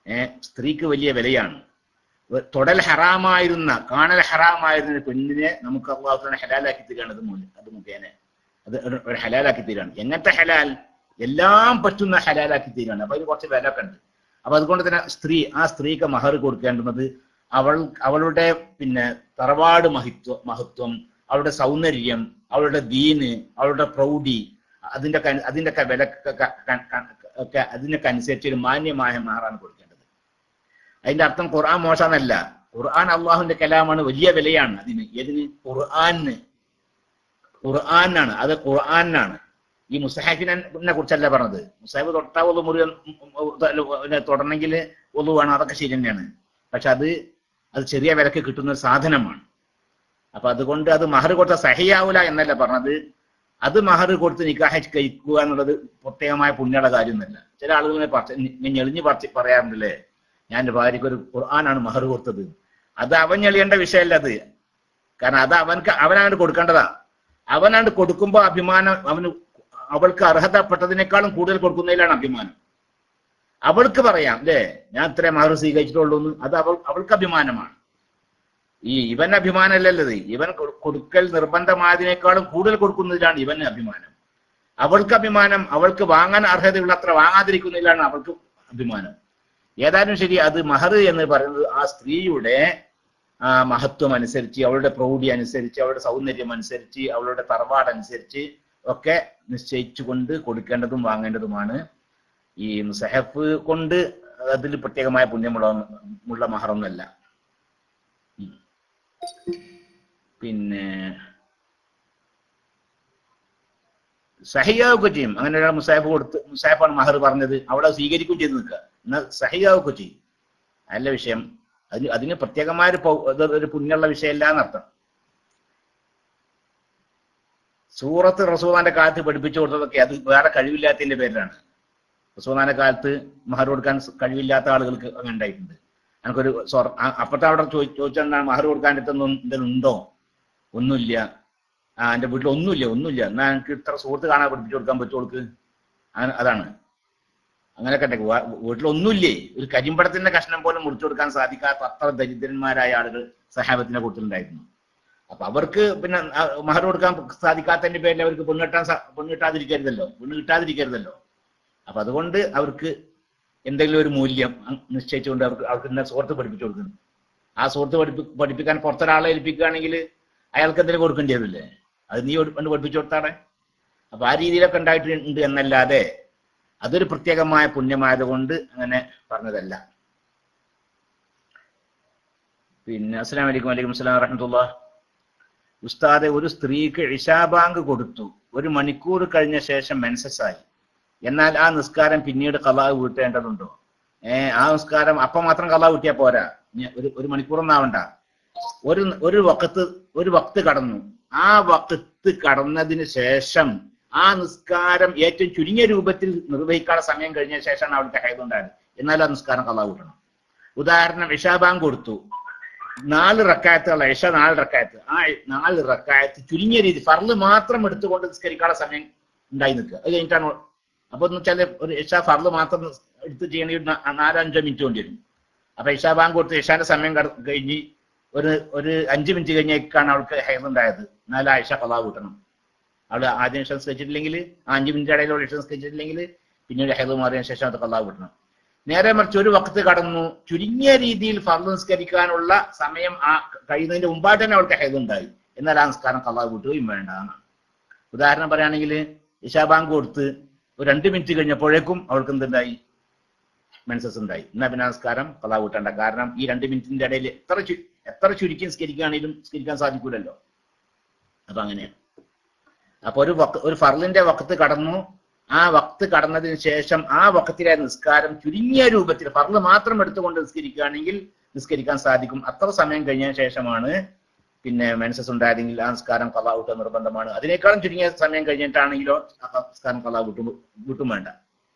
ഏഹ് സ്ത്രീക്ക് വലിയ വിലയാണ് വ- തൊടൽ ഹറാമായിരുന്ന കാണൽ ഹറാമായിരുന്ന ഒരു പെണ്ണിനെ നമുക്ക് അള്ളാഹുനെ ഹലാലാക്കി തരികയാണ് അത് മൂലം അത് മുഖേന അത് ഒരു- ഒരു ഹലാലാക്കി തരികയാണ് എങ്ങനത്തെ ഹലാൽ എല്ലാം പറ്റുന്ന ഹലാലാക്കി തരികയാണ് അപ്പൊ അതിന് കുറച്ച് വില ഒക്കെ ഉണ്ട് അപ്പൊ അതുകൊണ്ട് തന്നെ സ്ത്രീ ആ സ്ത്രീക്ക് മഹർ കൊടുക്കേണ്ടുന്നത് അവൾ അവളുടെ പിന്നെ തറവാട് മഹിത്വ മഹത്വം അവളുടെ സൗന്ദര്യം അവളുടെ ദീന് അവളുടെ പ്രൗഢി അതിന്റെ ഒക്കെ അതിന്റെ ഒക്കെ വില ഒക്കെ അതിനൊക്കെ അനുസരിച്ച് ഒരു മാന്യമായ മഹറാണ് കൊടുക്കേണ്ടത് അതിന്റെ അർത്ഥം ഖുർആൻ മോശമെന്നല്ല ഖുർആൻ അള്ളാഹുവിന്റെ കലാമാണ് വലിയ വിലയാണ് അതിന് ഏതിന് ഖുർആന് ഖുർആനാണ് അത് ഖുർആനാണ് ഈ മുസ്താഹിഫിനെ കുറിച്ചല്ല പറഞ്ഞത് മുസ്താഹിബ് തൊട്ടാ ഒതു മുറിയൻ തൊടണമെങ്കിൽ ഒതു വേണം അതൊക്കെ ശരി തന്നെയാണ് പക്ഷെ അത് അത് ചെറിയ വിലക്ക് കിട്ടുന്ന ഒരു സാധനമാണ് അപ്പൊ അതുകൊണ്ട് അത് മഹർ കൊടുത്ത സഹിയാവൂല എന്നല്ല പറഞ്ഞത് അത് മഹർ കൊടുത്ത് നിക്കാഹ കഴിക്കുക എന്നുള്ളത് പ്രത്യേകമായ പുണ്യമുള്ള കാര്യമൊന്നുമല്ല ചില ആളുകൾ ഇങ്ങനെ പറച്ച് ഇങ്ങനെ ഞെളിഞ്ഞ് പറച്ച് പറയാറുണ്ടല്ലേ ഞാൻ എൻ്റെ ഭാര്യയ്ക്ക് ഒരു ഖുർആനാണ് മഹർ കൊടുത്തത് അത് അവൻ ഞെളിയേണ്ട വിഷയമല്ല അത് കാരണം അത് അവൻക്ക് അവനാണ്ട് കൊടുക്കേണ്ടതാ അവനാണ്ട് കൊടുക്കുമ്പോ അഭിമാനം അവന് അവൾക്ക് അർഹതപ്പെട്ടതിനേക്കാളും കൂടുതൽ കൊടുക്കുന്നതിലാണ് അഭിമാനം അവൾക്ക് പറയാം അല്ലേ ഞാൻ ഇത്ര മഹർ സ്വീകരിച്ചിട്ടുള്ളൂ എന്ന് അത് അവൾ അവൾക്ക് അഭിമാനമാണ് ഈ ഇവൻ അഭിമാനമല്ലല്ലത് ഇവൻ കൊ- കൊടുക്കൽ നിർബന്ധമായതിനേക്കാളും കൂടുതൽ കൊടുക്കുന്നതിലാണ് ഇവന് അഭിമാനം അവൾക്ക് അഭിമാനം അവൾക്ക് വാങ്ങാൻ അർഹതയുള്ള അത്ര വാങ്ങാതിരിക്കുന്നതിലാണ് അവൾക്ക് അഭിമാനം ഏതായാലും ശരി അത് മഹർ എന്ന് പറയുന്നത് ആ സ്ത്രീയുടെ ആ മഹത്വം അനുസരിച്ച് അവളുടെ പ്രൗഢി അനുസരിച്ച് അവളുടെ സൗന്ദര്യം അനുസരിച്ച് അവളുടെ തറവാട് അനുസരിച്ച് ഒക്കെ നിശ്ചയിച്ചുകൊണ്ട് കൊടുക്കേണ്ടതും വാങ്ങേണ്ടതുമാണ് ഈ മുസഹഫ് കൊണ്ട് അതിൽ പ്രത്യേകമായ പുണ്യമുള്ള ഉള്ള മഹറൊന്നല്ല ഉം. പിന്നെ സഹിയാവുക ചെയ്യും അങ്ങനെ ഒരാൾ മുസാഫ് കൊടുത്ത് മുസാഫാണ് മഹർ പറഞ്ഞത് അവിടെ സ്വീകരിക്കുകയും ചെയ്ത് നിൽക്കുക എന്നാൽ സഹിയാവുക ചെയ്യും അല്ല വിഷയം അതിന് അതിന് പ്രത്യേകമായ ഒരു പൗ- ഇത് ഒരു പുണ്യമുള്ള വിഷയമല്ല എന്നർത്ഥം സൂറത്ത് റസൂദാന്റെ കാലത്ത് പഠിപ്പിച്ചു കൊടുത്തതൊക്കെ അത് വേറെ കഴിവില്ലാത്തതിന്റെ പേരിലാണ് റസൂദാന്റെ കാലത്ത് മഹർ കൊടുക്കാൻ സ- കഴിവില്ലാത്ത ആളുകൾക്ക് അങ്ങനെ ഉണ്ടായിട്ടുണ്ട് എനിക്കൊരു സ്വർ ആ- അപ്പത്തെ അവിടെ ചോദി- ചോദിച്ചെന്താണ് മഹർ കൊടുക്കാൻ അടുത്തൊന്നും എന്തെങ്കിലും ഉണ്ടോ ഒന്നുമില്ല ആ എന്റെ വീട്ടിൽ ഒന്നുമില്ല ഒന്നുമില്ല എന്നാ എനിക്ക് ഇത്ര സുഹൃത്ത് കാണാൻ പഠിപ്പിച്ചു കൊടുക്കാൻ പറ്റുമോൾക്ക് അങ്ങനെ- അതാണ് അങ്ങനെയൊക്കെ ഉണ്ട്. വാ- വീട്ടിലൊന്നുമില്ലേ ഒരു കരിമ്പടത്തിന്റെ കഷ്ണം പോലും മുറിച്ചു കൊടുക്കാൻ സാധിക്കാത്ത അത്ര ദരിദ്രന്മാരായ ആളുകൾ സഹാബത്തിന്റെ കൂട്ടത്തിലുണ്ടായിരുന്നു അപ്പൊ അവർക്ക് പിന്നെ ആ മഹർ കൊടുക്കാൻ സാധിക്കാത്തതിന്റെ പേരിൽ അവർക്ക് പെണ്ണിട്ടാൻ പെണ്ണ് കിട്ടാതിരിക്കരുതല്ലോ പെണ്ണ് കിട്ടാതിരിക്കരുതല്ലോ അപ്പൊ അതുകൊണ്ട് അവർക്ക് എന്തെങ്കിലും ഒരു മൂല്യം അങ് നിശ്ചയിച്ചുകൊണ്ട് അവർക്ക് അവർക്ക് ഇന്ന സുഹൃത്ത് പഠിപ്പിച്ചു കൊടുക്കുന്നു ആ സുഹൃത്ത് പഠിപ്പി പഠിപ്പിക്കാൻ പുറത്തൊരാളെ ഏൽപ്പിക്കുകയാണെങ്കിൽ അയാൾക്ക് എന്തെങ്കിലും കൊടുക്കേണ്ടി വരില്ലേ അത് നീ ഒരു- കൊണ്ട് പഠിപ്പിച്ചു കൊടുത്താടെ അപ്പൊ ആ രീതിയിലൊക്കെ ഉണ്ടായിട്ടുണ്ട് എന്നല്ലാതെ അതൊരു പ്രത്യേകമായ പുണ്യമായത് കൊണ്ട് അങ്ങനെ പറഞ്ഞതല്ല പിന്നെ അസ്സലാം വലൈക്കും വലൈക്കും അസ്സലാം വറഹമത്തുള്ള ഉസ്താദെ ഒരു സ്ത്രീക്ക് ഇഷാബാങ്ക് കൊടുത്തു ഒരു മണിക്കൂർ കഴിഞ്ഞ ശേഷം മെൻസസ് ആയി എന്നാൽ ആ നിസ്കാരം പിന്നീട് കലാവ് വീട്ടേണ്ടതുണ്ടോ ഏ ആ നിസ്കാരം അപ്പം മാത്രം കലാവ് വീട്ടിയാ പോരാ ഇനി ഒരു ഒരു മണിക്കൂറൊന്നും ആവണ്ട ഒരു ഒരു വക്കത്ത് ഒരു വക്ത് കടന്നു ആ വക്കത്ത് കടന്നതിന് ശേഷം ആ നിസ്കാരം ഏറ്റവും ചുരുങ്ങിയ രൂപത്തിൽ നിർവഹിക്കാനുള്ള സമയം കഴിഞ്ഞ ശേഷമാണ് അവിടുത്തെ ഹൈദുണ്ടായത് എന്നാൽ ആ നിസ്കാരം കലാവ് കൂട്ടണം ഉദാഹരണം ഇഷാബാങ്ക് കൊടുത്തു നാല് റക്കായത്തുള്ള ഇഷ നാല് റക്കായത്ത് ആ നാല് റക്കായത്ത് ചുരുങ്ങിയ രീതി ഫർള് മാത്രം എടുത്തുകൊണ്ട് നിസ്കരിക്കാനുള്ള സമയം ഉണ്ടായി നിൽക്കുക അത് കഴിഞ്ഞിട്ടാണ് അപ്പൊ എന്ന് വെച്ചാൽ ഒരു ഇഷ ഫർള് മാത്രം എടുത്ത് ചെയ്യണമെങ്കിൽ ന- നാലോ അഞ്ചോ മിനിറ്റ് വേണ്ടി വരും അപ്പൊ ഇഷാ ബാങ്ക് കൊടുത്ത് ഇഷാന്റെ സമയം കട- കഴിഞ്ഞ് ഒരു ഒരു അഞ്ച് മിനിറ്റ് കഴിഞ്ഞേക്കാണ് അവൾക്ക് ഹെയർ ഉണ്ടായത് എന്നാൽ ആയിഷ കലാ കൂട്ടണം അവള് ആദ്യം ഇഷ നിസ്കരിച്ചിട്ടില്ലെങ്കിൽ ആ അഞ്ച് മിനിറ്റ് ഇടയിലുള്ള ഇഷ നിസ്കരിച്ചിട്ടില്ലെങ്കിൽ പിന്നീട് ഹെയർ മാറിയതിനു ശേഷം അത് കലാ കൂട്ടണം നേരെ മറിച്ച് ഒരു വക്കത്ത് കടന്നു ചുരുങ്ങിയ രീതിയിൽ ഫർദ് നിസ്കരിക്കാനുള്ള സമയം ആ കഴിയുന്നതിന്റെ മുമ്പായിട്ട് തന്നെ അവൾക്ക് ഹെയർ ഉണ്ടായി എന്നാൽ ആ നിസ്കാരം കലാ കൂട്ടുകയും വേണ്ട എന്നാണ് ഉദാഹരണം പറയുകയാണെങ്കിൽ ഇഷാബാങ്ക് കൊടുത്ത് ഒരു രണ്ട് മിനിറ്റ് കഴിഞ്ഞപ്പോഴേക്കും അവൾക്ക് എന്തുണ്ടായി മെൻസസ് ഉണ്ടായി എന്നാ പിന്നെ നമസ്കാരം കലാ കൂട്ടണ്ട കാരണം ഈ രണ്ട് മിനിറ്റിന്റെ ഇടയിൽ എത്ര ചു- എത്ര ചുരുക്കി നിസ്കരിക്കുകയാണെങ്കിലും നിസ്കരിക്കാൻ സാധിക്കൂലല്ലോ അപ്പൊ അങ്ങനെയാണ് അപ്പൊ ഒരു വക്ത് ഒരു ഫർലിന്റെ വക്കത്ത് കടന്നു ആ വക്ത് കടന്നതിന് ശേഷം ആ വക്കത്തിലെ നിസ്കാരം ചുരുങ്ങിയ രൂപത്തിൽ ഫർള് മാത്രം എടുത്തുകൊണ്ട് നിസ്കരിക്കുകയാണെങ്കിൽ നിസ്കരിക്കാൻ സാധിക്കും അത്ര സമയം കഴിഞ്ഞതിന് ശേഷമാണ് പിന്നെ മെൻസസ് ഉണ്ടായതെങ്കിൽ ആ നിസ്കാരം കലാ കൂട്ടുക നിർബന്ധമാണ് അതിനേക്കാളും ചുരുങ്ങിയ സമയം കഴിഞ്ഞിട്ടാണെങ്കിലോ ആ നിസ്കാരം കലാ കൂട്ടും കൂട്ടും വേണ്ട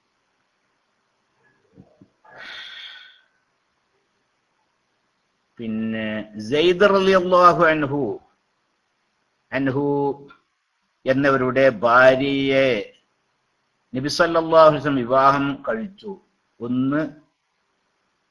പിന്നെ സെയ്ദ് റളിയല്ലാഹു അൻഹു അൻഹു എന്നവരുടെ ഭാര്യയെ നബി സല്ലല്ലാഹു അലൈഹി വസല്ലം വിവാഹം കഴിച്ചു ഒന്ന്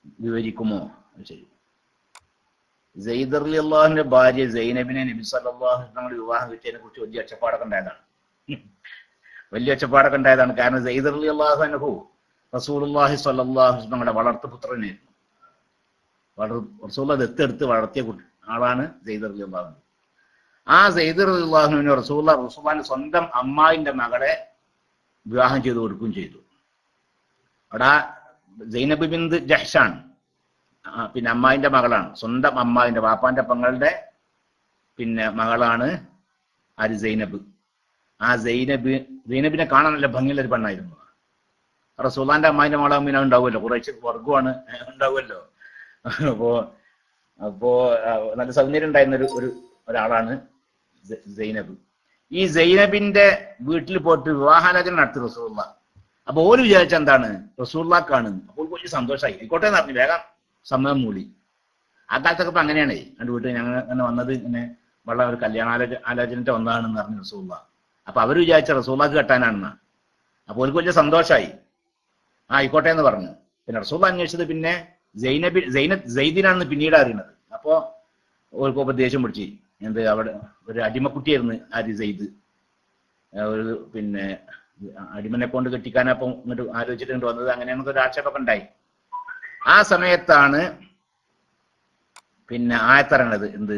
വിവരിക്കുമോ അത് ശരി സെയ്ദ് അലി അള്ളാഹുവിന്റെ ഭാര്യ സൈനബിനെ നബി സല്ലല്ലാഹു നമ്മൾ വിവാഹം കഴിച്ചതിനെ കുറിച്ച് വലിയ ഒച്ചപ്പാടൊക്കെ ഉണ്ടായതാണ് വലിയ ഒച്ചപ്പാടൊക്കെ ഉണ്ടായതാണ് കാരണം സെയ്ദ് അലി അള്ളാഹു അനുഭവ റസൂലുള്ളാഹി സ്വല്ലല്ലാഹു അലൈഹി വസല്ലമയുടെ വളർത്തുപുത്രനായിരുന്നു വളർ റസൂൽ ദത്തെടുത്ത് വളർത്തിയ കുട്ടി ആളാണ് സെയ്ദ് അലി അള്ളാഹു ആ സെയ്ദ് അലി അള്ളാഹുവിന് റസൂൽ റസൂലാന്റെ സ്വന്തം അമ്മായിന്റെ മകളെ വിവാഹം ചെയ്തു കൊടുക്കുകയും ചെയ്തു അവിടെ ആ സൈനബ് ബിന്ദ് ജഹ്ഷാൻ ആ, പിന്നെ അമ്മായിന്റെ മകളാണ് സ്വന്തം അമ്മായിന്റെ വാപ്പാന്റെ പെങ്ങളുടെ പിന്നെ മകളാണ് ആര് സൈനബ് ആ സൈനബ് സൈനബിനെ കാണാൻ നല്ല ഭംഗിയുള്ള ഒരു പെണ്ണായിരുന്നു റസൂലാന്റെ അമ്മായിന്റെ മകളാകുമ്പോൾ പിന്നെ ഉണ്ടാവുമല്ലോ കുറച്ച് വർഗമാണ് ഉണ്ടാവുമല്ലോ അപ്പോ അപ്പോ ആ, നല്ല സൗന്ദര്യം ഉണ്ടായിരുന്ന ഒരു ഒരു ഒരാളാണ് സ- സൈനബ് ഈ സൈനബിന്റെ വീട്ടിൽ പോയിട്ട് വിവാഹാലോചന നടത്തി റസൂള്ള അപ്പൊ ഓര് വിചാരിച്ച എന്താണ് റസൂള്ളാക്കാണ് അപ്പോൾ വലിയ സന്തോഷമായി ആയിക്കോട്ടെ എന്ന് പറഞ്ഞു വേഗം സമ്മതം മൂളി ആ കാലത്തൊക്കെ ഇപ്പൊ അങ്ങനെയാണ് രണ്ട് വീട്ടിൽ ഞങ്ങൾ അങ്ങനെ വന്നത് ഇങ്ങനെ വളരെ ഒരു കല്യാണാലോചന ആലോചനത്തെ വന്നതാണെന്ന് പറഞ്ഞു റസൂള്ള അപ്പൊ അവർ വിചാരിച്ച റസൂള്ളാക്ക് കെട്ടാനാണെന്നാ അപ്പൊ ഓർക്ക് വലിയ സന്തോഷമായി ആ ആയിക്കോട്ടെ എന്ന് പറഞ്ഞു പിന്നെ റസൂള്ള അന്വേഷിച്ചത് പിന്നെ സൈനബി സൈന സൈദിനാണെന്ന് പിന്നീട് അറിയുന്നത് അപ്പോ ഓർക്ക് ഇപ്പൊ ദേഷ്യം പിടിച്ച് എന്ത് അവിടെ ഒരു അടിമക്കുട്ടിയായിരുന്നു ആര് സെയ്ദ് ആ ഒരു പിന്നെ അടിമനെ കൊണ്ട് കെട്ടിക്കാനപ്പം ഇങ്ങോട്ട് ആലോചിച്ചിട്ട് ഇങ്ങോട്ട് വന്നത് അങ്ങനെയാണെന്നൊക്കെ ഒരു ആക്ഷേപമൊക്കെ ഉണ്ടായി ആ സമയത്താണ് പിന്നെ ആയത്തിറങ്ങണത് എന്ത്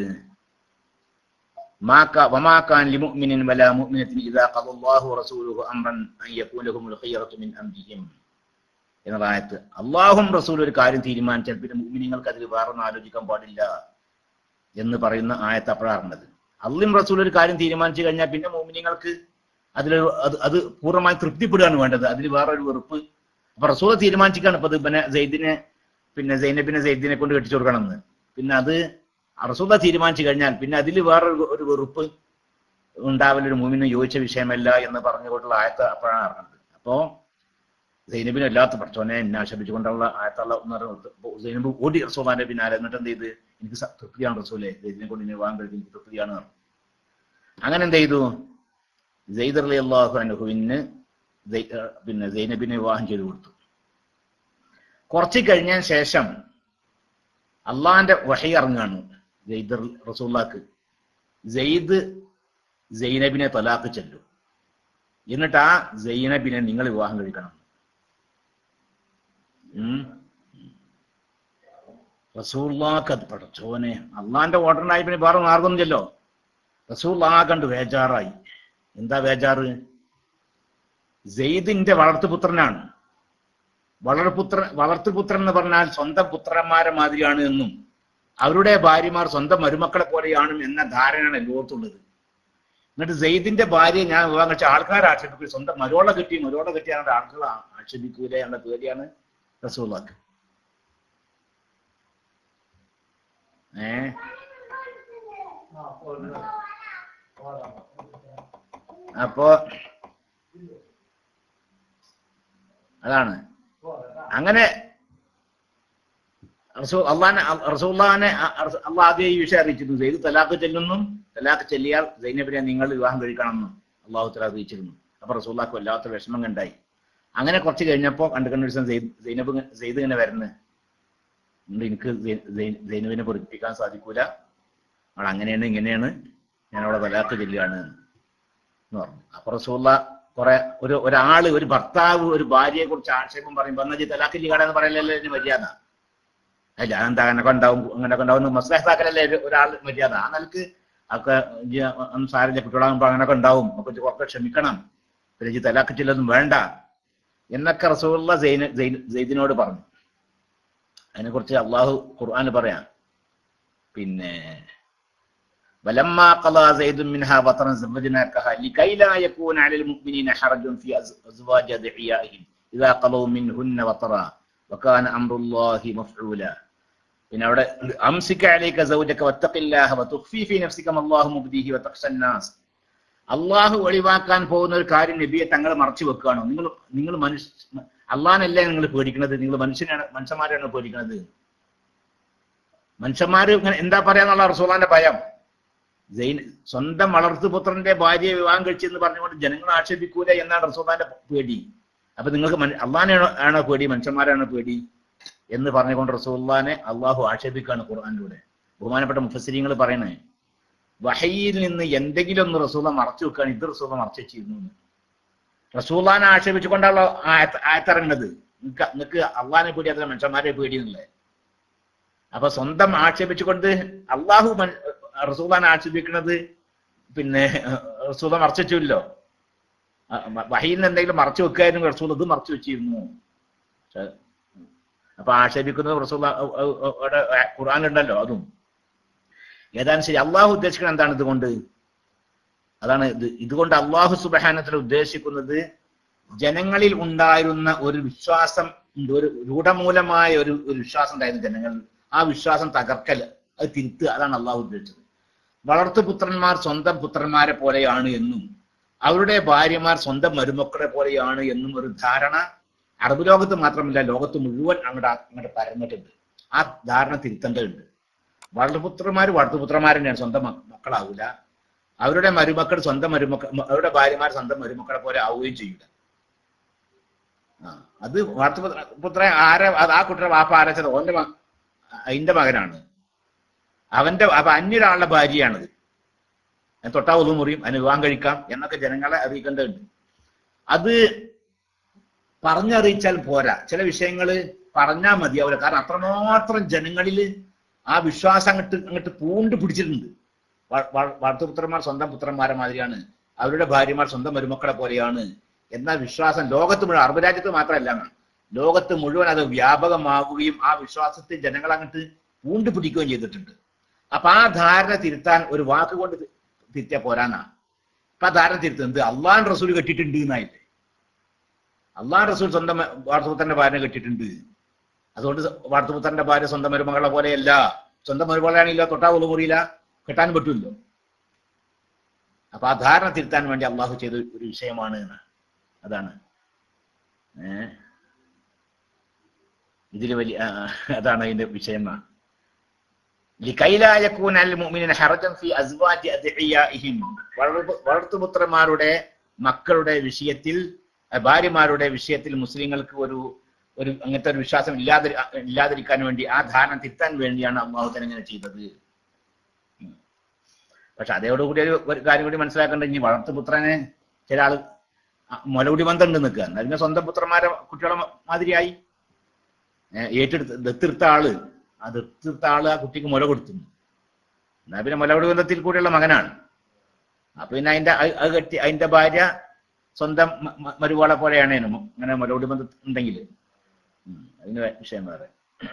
മാക്ക വമാക്കാൻ ലിമുഅ്മിനിൻ വലാ മുഅ്മിനത്തിൻ ഇദാ ഖദല്ലാഹു വറസൂലുഹു അംറൻ അൻ യകൂന ലഹുമുൽ ഖിയറത്തു മിൻ അംരിഹിം എന്നുള്ള ആയത്ത് അള്ളാഹും റസൂൽ ഒരു കാര്യം തീരുമാനിച്ചാൽ പിന്നെ മുഅ്മിനീങ്ങൾക്ക് അതിൽ വേറൊന്നും ആലോചിക്കാൻ പാടില്ല എന്ന് പറയുന്ന ആയത്ത് അപ്പോഴാറുള്ളത് അള്ളിം റസൂൽ ഒരു കാര്യം തീരുമാനിച്ചു കഴിഞ്ഞാൽ പിന്നെ മോമിനിങ്ങൾക്ക് അതിൽ അത് അത് പൂർണ്ണമായി തൃപ്തിപ്പെടുകയാണ് വേണ്ടത് അതിൽ വേറൊരു വെറുപ്പ് അപ്പൊ റസൂൽ തീരുമാനിച്ചിക്കാണ് ഇപ്പൊ ഇത് പിന്നെ സെയ്ദിനെ പിന്നെ സൈനബിനെ സെയ്ദിനെ കൊണ്ട് കെട്ടിച്ചു കൊടുക്കണമെന്ന് പിന്നെ അത് റസൂല തീരുമാനിച്ചു കഴിഞ്ഞാൽ പിന്നെ അതിൽ വേറൊരു ഒരു വെറുപ്പ് ഉണ്ടാവലൊരു മൂമിനും യോജിച്ച വിഷയമല്ല എന്ന് പറഞ്ഞുകൊണ്ടുള്ള ആയത്ത് അപ്പോഴാണ് ഇറങ്ങുന്നത് അപ്പോ സൈനബിന് എല്ലാത്ത പഠിച്ചോനെ എന്നെ ആശപിച്ചുകൊണ്ടുള്ള ആയത്തുള്ള എന്ന് പറയുന്നത് സൈനബ് ഓടി റസൂലാന്റെ പിന്നാലെ എന്നിട്ട് എന്ത് ചെയ്ത് എനിക്ക് സ- തൃപ്തിയാണ് റസൂലെ ഇതിനെ കൊണ്ട് ഇനി വിവാഹം കഴിക്കും എനിക്ക് തൃപ്തിയാണ് എന്ന് പറഞ്ഞു. അങ്ങനെ എന്ത് ചെയ്തു സെയ്ദ് അലി അള്ളാഹു അനുഹുവിന് പിന്നെ സൈനബിനെ വിവാഹം ചെയ്തു കൊടുത്തു കുറച്ച് കഴിഞ്ഞ ശേഷം അള്ളാന്റെ വഹി ഇറങ്ങാണ് സെയ്ദ് റസൂല്ലാക്ക് സെയ്ദ് സൈനബിനെ തലാക്ക് ചെല്ലും എന്നിട്ട് ആ സൈനബിനെ നിങ്ങൾ വിവാഹം കഴിക്കണം ഉം. റസൂള്ളാക്ക് അത് പടച്ചോനെ അള്ളാന്റെ ഓർഡറിനായി പിന്നെ വേറെ മാർഗമൊന്നുമില്ലല്ലോ റസൂള്ളാ കണ്ട് വേജാറായി എന്താ വേജാറ് സെയ്ദിന്റെ വളർത്തുപുത്രനാണ് വളർപുത്ര വളർത്തുപുത്രൻ എന്ന് പറഞ്ഞാൽ സ്വന്തം പുത്രന്മാരെ മാതിരിയാണ് എന്നും അവരുടെ ഭാര്യമാർ സ്വന്തം മരുമക്കളെ പോലെയാണ് എന്ന ധാരണയാണ് ലോകത്തുള്ളത് എന്നിട്ട് സെയ്ദിന്റെ ഭാര്യയെ ഞാൻ വിവാഹം കഴിച്ച ആൾക്കാർ ആക്ഷേപിക്കും സ്വന്തം മരോള കിട്ടി മരോള കിട്ടിയാണ് ആൾക്കാർ ആക്ഷേപിക്കൂല എന്ന പേടിയാണ് റസൂള്ളാക്ക് ഏ ആ, പോരുന്നു. പോരാം. അപ്പോ അതാണ് പോരാം. അങ്ങനെ റസൂ അള്ളാനെ റസൂള്ളാനെ അള്ളാഹ് ആദ്യം ഈ വിഷയം അറിയിച്ചിരുന്നു സെയ്ദ് തലാഖ് ചെല്ലുന്നും തലാഖ് ചെല്ലിയാൽ സൈനബിനെ നിങ്ങൾ വിവാഹം കഴിക്കണമെന്നും അള്ളാഹു തല അറിയിച്ചിരുന്നു അപ്പൊ റസൂള്ളാക്ക് വല്ലാത്ത വിഷമം കണ്ടായി അങ്ങനെ കുറച്ച് കഴിഞ്ഞപ്പോ കണ്ടു കണ്ട ദിവസം സൈനബ് ഇങ്ങ- സെയ്ദ് ഇങ്ങനെ വരുന്നത് അതുകൊണ്ട് എനിക്ക് സൈ- സൈ- സൈനബിനെ പൊറിപ്പിക്കാൻ സാധിക്കൂല അവൾ അങ്ങനെയാണ് ഇങ്ങനെയാണ് ഞാൻ അവളെ തലാഖ് ചെല്ലുകയാണ് എന്ന് പറഞ്ഞു അപ്പൊ റസൂള്ള കുറെ ഒരു ഒരാള് ഒരു ഭർത്താവ് ഒരു ഭാര്യയെ കുറിച്ച് ആക്ഷേപം പറയുമ്പോ എന്നാ ജി തലാഖ് ചെയ്യുകയാണെന്ന് പറയലല്ലേ ഇതിന് മര്യാദ അല്ല അതെന്താ അങ്ങനൊക്കെ ഉണ്ടാവും അങ്ങനൊക്കെ ഉണ്ടാവും മസ്ലാഹത്താക്കലല്ലേ ഒരു- ഒരാൾ മര്യാദ ആ നിലക്ക് ഒക്കെ ഇജ്ജ് ഒന്നും സാരില്ല കുട്ടികളാകുമ്പോ അങ്ങനൊക്കെ ഉണ്ടാവും അപ്പൊ ഇജ്ജ് കുറച്ച് ക്ഷമിക്കണം പിന്നെ ജി തലാഖ് ചെല്ലൊന്നും വേണ്ട എന്നൊക്കെ റസൂള്ള സൈന സെയ്ദിനോട് പറഞ്ഞു അതിനെക്കുറിച്ച് അള്ളാഹു ഖുർആൻ പറയാം പിന്നെ ولما قضى زيد منها وطرا زوجناكها لكي لا يكون على المؤمنين حرج في أز- أزواج أدعيائهم إذا قضوا منهن وطرا وكان أمر الله مفعولا പിന്നെ അവിടെ അംസിക്ക അലൈക സൗജക വത്തഖില്ലാഹ വതുഖ്ഫി ഫീ നഫ്സിക മല്ലാഹു മുബ്ദീഹി വതഖ്ശൻ നാസ് അള്ളാഹു ഒഴിവാക്കാൻ പോകുന്ന ഒരു കാര്യം നബിയെ തങ്ങൾ മറച്ചു വെക്കുകയാണോ നിങ്ങൾ നിങ്ങൾ മനുഷ്യ അള്ളാഹനല്ലേ നിങ്ങൾ പേടിക്കുന്നത് നിങ്ങൾ മനുഷ്യനാണ് മനുഷ്യന്മാരാണ് പേടിക്കുന്നത് മനുഷ്യന്മാര് ഇങ്ങനെ എന്താ പറയാന്നുള്ള റസൂലാന്റെ ഭയം ജൈൻ സ്വന്തം വളർത്തുപുത്രന്റെ ഭാര്യയെ വിവാഹം കഴിച്ചെന്ന് പറഞ്ഞുകൊണ്ട് ജനങ്ങൾ ആക്ഷേപിക്കൂല എന്നാണ് റസൂലാന്റെ പേടി അപ്പൊ നിങ്ങൾക്ക് അള്ളാഹാനാണോ ആണോ പേടി മനുഷ്യന്മാരാണോ പേടി എന്ന് പറഞ്ഞുകൊണ്ട് റസൂല്ലാനെ അള്ളാഹു ആക്ഷേപിക്കുകയാണ് ഖുർആാനിലൂടെ ബഹുമാനപ്പെട്ട മുഫസിരിങ്ങൾ പറയണേ വഹയിൽ നിന്ന് എന്തെങ്കിലും ഒന്ന് റസൂല മറച്ചു വെക്കുകയാണ് ഇത് റസൂല മറച്ചു വെച്ചിരുന്നു എന്ന്. റസൂല്ലാനെ ആക്ഷേപിച്ചുകൊണ്ടാണല്ലോ ആയത്ത് ആയത്തിറങ്ങുന്നത് നിങ്ങക്ക് നിങ്ങക്ക് അള്ളാഹിനെ പേടി അതിലെ മനുഷ്യന്മാരെ പേടിയുന്നില്ലേ അപ്പൊ സ്വന്തം ആക്ഷേപിച്ചുകൊണ്ട് അള്ളാഹു മൻ- റസൂലാനെ ആക്ഷേപിക്കുന്നത് പിന്നെ റസൂല മറച്ചു വെച്ചില്ലോ വഹയിൽ നിന്ന് എന്തെങ്കിലും മറച്ചു വെക്കായിരുന്നു റസൂൽ ഇത് മറച്ചു വെച്ചിരുന്നു പക്ഷെ, അപ്പൊ ആക്ഷേപിക്കുന്നത് റസൂൽ ഖുർആാനുണ്ടല്ലോ അതും ഏതാനും ശരി അള്ളാഹു ഉദ്ദേശിക്കുന്നത് എന്താണ് ഇതുകൊണ്ട് അതാണ് ഇത് ഇതുകൊണ്ട് അള്ളാഹു സുബഹാനത്തിൽ ഉദ്ദേശിക്കുന്നത് ജനങ്ങളിൽ ഉണ്ടായിരുന്ന ഒരു വിശ്വാസം ഉണ്ട് ഒരു രൂഢമൂലമായ ഒരു ഒരു വിശ്വാസം ഉണ്ടായിരുന്നു ജനങ്ങളിൽ ആ വിശ്വാസം തകർക്കൽ അത് തിരുത്തുക അതാണ് അള്ളാഹു ഉദ്ദേശിച്ചത് വളർത്തുപുത്രന്മാർ സ്വന്തം പുത്രന്മാരെ പോലെയാണ് എന്നും അവരുടെ ഭാര്യമാർ സ്വന്തം മരുമക്കളെ പോലെയാണ് എന്നും ഒരു ധാരണ അറബ് ലോകത്ത് മാത്രമല്ല ലോകത്ത് മുഴുവൻ അങ്ങോട്ട് അങ്ങോട്ട് പരന്നിട്ടുണ്ട് ആ ധാരണ തിരുത്തേണ്ടതുണ്ട് വളർത്തുപുത്രന്മാർ വളർത്തുപുത്രന്മാർ തന്നെയാണ് സ്വന്തം മക്ക- മക്കളാവൂല അവരുടെ മരുമക്കൾ സ്വന്തം മരുമക്കൾ അവരുടെ ഭാര്യമാർ സ്വന്തം മരുമക്കളെ പോലെ ആവുകയും ചെയ്യൂല ആ അത് വളർത്തുപുത്ര പുത്ര ആരെ അത് ആ കുട്ടിയുടെ വാപ്പ ആരച്ചത് ഓന്റെ മ- അതിന്റെ മകനാണ് അവന്റെ അപ്പൊ അന്യൊരാളുടെ ഭാര്യയാണത് ഞാൻ തൊട്ടാ ഒന്നും മുറിയും അതിന് വിവാഹം കഴിക്കാം എന്നൊക്കെ ജനങ്ങളെ അറിയിക്കേണ്ടതുണ്ട് അത് പറഞ്ഞറിയിച്ചാൽ പോരാ ചില വിഷയങ്ങൾ പറഞ്ഞാൽ മതിയാവില്ല കാരണം അത്രമാത്രം ജനങ്ങളിൽ ആ വിശ്വാസം അങ്ങോട്ട് അങ്ങോട്ട് പൂണ്ട് പിടിച്ചിട്ടുണ്ട് വ- വ- വളർത്തുപുത്രന്മാർ സ്വന്തം പുത്രന്മാരെ മാതിരിയാണ് അവരുടെ ഭാര്യമാർ സ്വന്തം മരുമക്കളെ പോലെയാണ് എന്ന വിശ്വാസം ലോകത്ത് മുഴുവൻ അറബ് രാജ്യത്ത് മാത്രമല്ല ലോകത്ത് മുഴുവൻ അത് വ്യാപകമാവുകയും ആ വിശ്വാസത്തെ ജനങ്ങൾ അങ്ങോട്ട് പൂണ്ട് പിടിക്കുകയും ചെയ്തിട്ടുണ്ട് അപ്പൊ ആ ധാരണ തിരുത്താൻ ഒരു വാക്ക് കൊണ്ട് തി- തിരുത്തിയാ പോരാന്നാ അപ്പൊ ആ ധാരണ തിരുത്തുന്നത് അള്ളാൻ റസൂൽ കെട്ടിയിട്ടുണ്ട് എന്നായില്ലേ അള്ളാൻ റസൂൽ സ്വന്തം വാർത്തപുത്രന്റെ ഭാര്യ കെട്ടിയിട്ടുണ്ട് അതുകൊണ്ട് വാർത്തപുത്രന്റെ ഭാര്യ സ്വന്തം മരുമകളെ പോലെയല്ല സ്വന്തം മരുമകളാണെങ്കിലോ തൊട്ടാ ഒന്നു മുറിയില്ല കെട്ടാൻ പറ്റുമല്ലോ അപ്പൊ ആ ധാരണ തിരുത്താൻ വേണ്ടി അള്ളാഹു ചെയ്ത ഒരു വിഷയമാണ് എന്ന് അതാണ് ഏ ഇതില് വലിയ ആ, അതാണ് അതിന്റെ വിഷയം എന്നാ. لكيلا يكون على المؤمنين حرجا في أزواج أدعيائهم വളർത്തു- വളർത്തുപുത്രന്മാരുടെ മക്കളുടെ വിഷയത്തിൽ അഹ് ഭാര്യമാരുടെ വിഷയത്തിൽ മുസ്ലിങ്ങൾക്ക് ഒരു ഒരു അങ്ങനത്തെ ഒരു വിശ്വാസം ഇല്ലാതെ ഇല്ലാതിരിക്കാൻ വേണ്ടി ആ ധാരണ തിരുത്താൻ വേണ്ടിയാണ് അള്ളാഹു തന്നെ ഇങ്ങനെ ചെയ്തത് ഉം. പക്ഷെ അതോടുകൂടി ഒരു ഒരു കാര്യം കൂടി മനസ്സിലാക്കേണ്ടത് ഇനി വളർത്തുപുത്രനെ ചില ആള് അ- മുലകുടി ബന്ധം ഉണ്ട് നിൽക്കുക അതിന് സ്വന്തം പുത്രന്മാരെ കുട്ടികളെ മ- മാതിരിയായി ഏഹ് ഏറ്റെടുത്ത് ദത്തെടുത്ത ആള് ആ ദത്തെടുത്ത ആള് ആ കുട്ടിക്ക് മുല കൊടുത്തു എന്നാ പിന്നെ മുലകുടി ബന്ധത്തിൽ കൂടെയുള്ള മകനാണ് അപ്പൊ പിന്നെ അതിന്റെ അത് അത് കെട്ടി അതിന്റെ ഭാര്യ സ്വന്തം മ- മ- മരുവാളെ പോലെയാണ് ഇതിനും. അങ്ങനെ മുലകുടി ബന്ധം ഉണ്ടെങ്കിൽ അതിന് വേ- വിഷയം വേറെ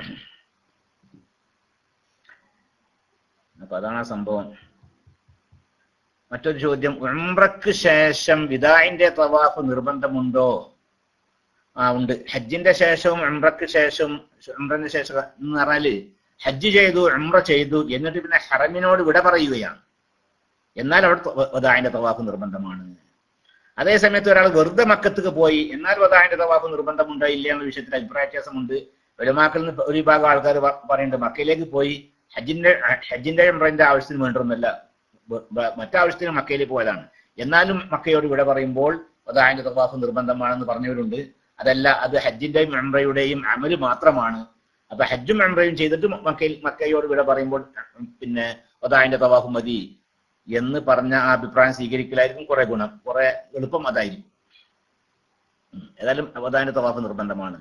അപ്പൊ അതാണ് ആ സംഭവം മറ്റൊരു ചോദ്യം ഉംറക്ക് ശേഷം വിദായിന്റെ തവാഫ് നിർബന്ധമുണ്ടോ ആ ഉണ്ട് ഹജ്ജിന്റെ ശേഷവും ഉംറക്ക് ശേഷവും ഉംറന് ശേഷം എന്ന് പറഞ്ഞാല് ഹജ്ജ് ചെയ്തു ഉംറ ചെയ്തു എന്നിട്ട് പിന്നെ ഹറമിനോട് വിട പറയുകയാണ് എന്നാൽ അവിടെ ത- വദാഇന്റെ തവാഫ് നിർബന്ധമാണ് അതേ സമയത്ത് ഒരാൾ വെറുതെ മക്കത്തേക്ക് പോയി എന്നാൽ വദാഇന്റെ തവാഫ് നിർബന്ധമുണ്ടോ ഇല്ല എന്ന വിഷയത്തിൽ അഭിപ്രായ വ്യത്യാസമുണ്ട് ഒരുമാക്കളിൽ നിന്ന് ഒരു വിഭാഗം ആൾക്കാർ പറയുന്നുണ്ട് മക്കയിലേക്ക് പോയി ഹജ്ജിന്റെ ഹജ്ജിന്റെ ഉംറന്റെ ആവശ്യത്തിന് വേണ്ടൊന്നുമല്ല ബ- ബ- മറ്റാവശ്യത്തിന് മക്കയിലേക്ക് പോയതാണ് എന്നാലും മക്കയോട് വിട പറയുമ്പോൾ വദാഇന്റെ തവാഫ് നിർബന്ധമാണെന്ന് പറഞ്ഞവരുണ്ട് അതല്ല അത് ഹജ്ജിന്റെയും ഉംറയുടെയും അമല് മാത്രമാണ് അപ്പൊ ഹജ്ജും ഉംറയും ചെയ്തിട്ട് മക്കയിൽ മക്കയോട് വിട പറയുമ്പോൾ പിന്നെ വദാഇന്റെ തവാഫ് മതി എന്ന് പറഞ്ഞ ആ അഭിപ്രായം സ്വീകരിക്കലായിരിക്കും കുറെ ഗുണം കുറെ എളുപ്പം അതായിരിക്കും ഉം. ഏതായാലും അവതാന്റെ തവാഫ് നിർബന്ധമാണ്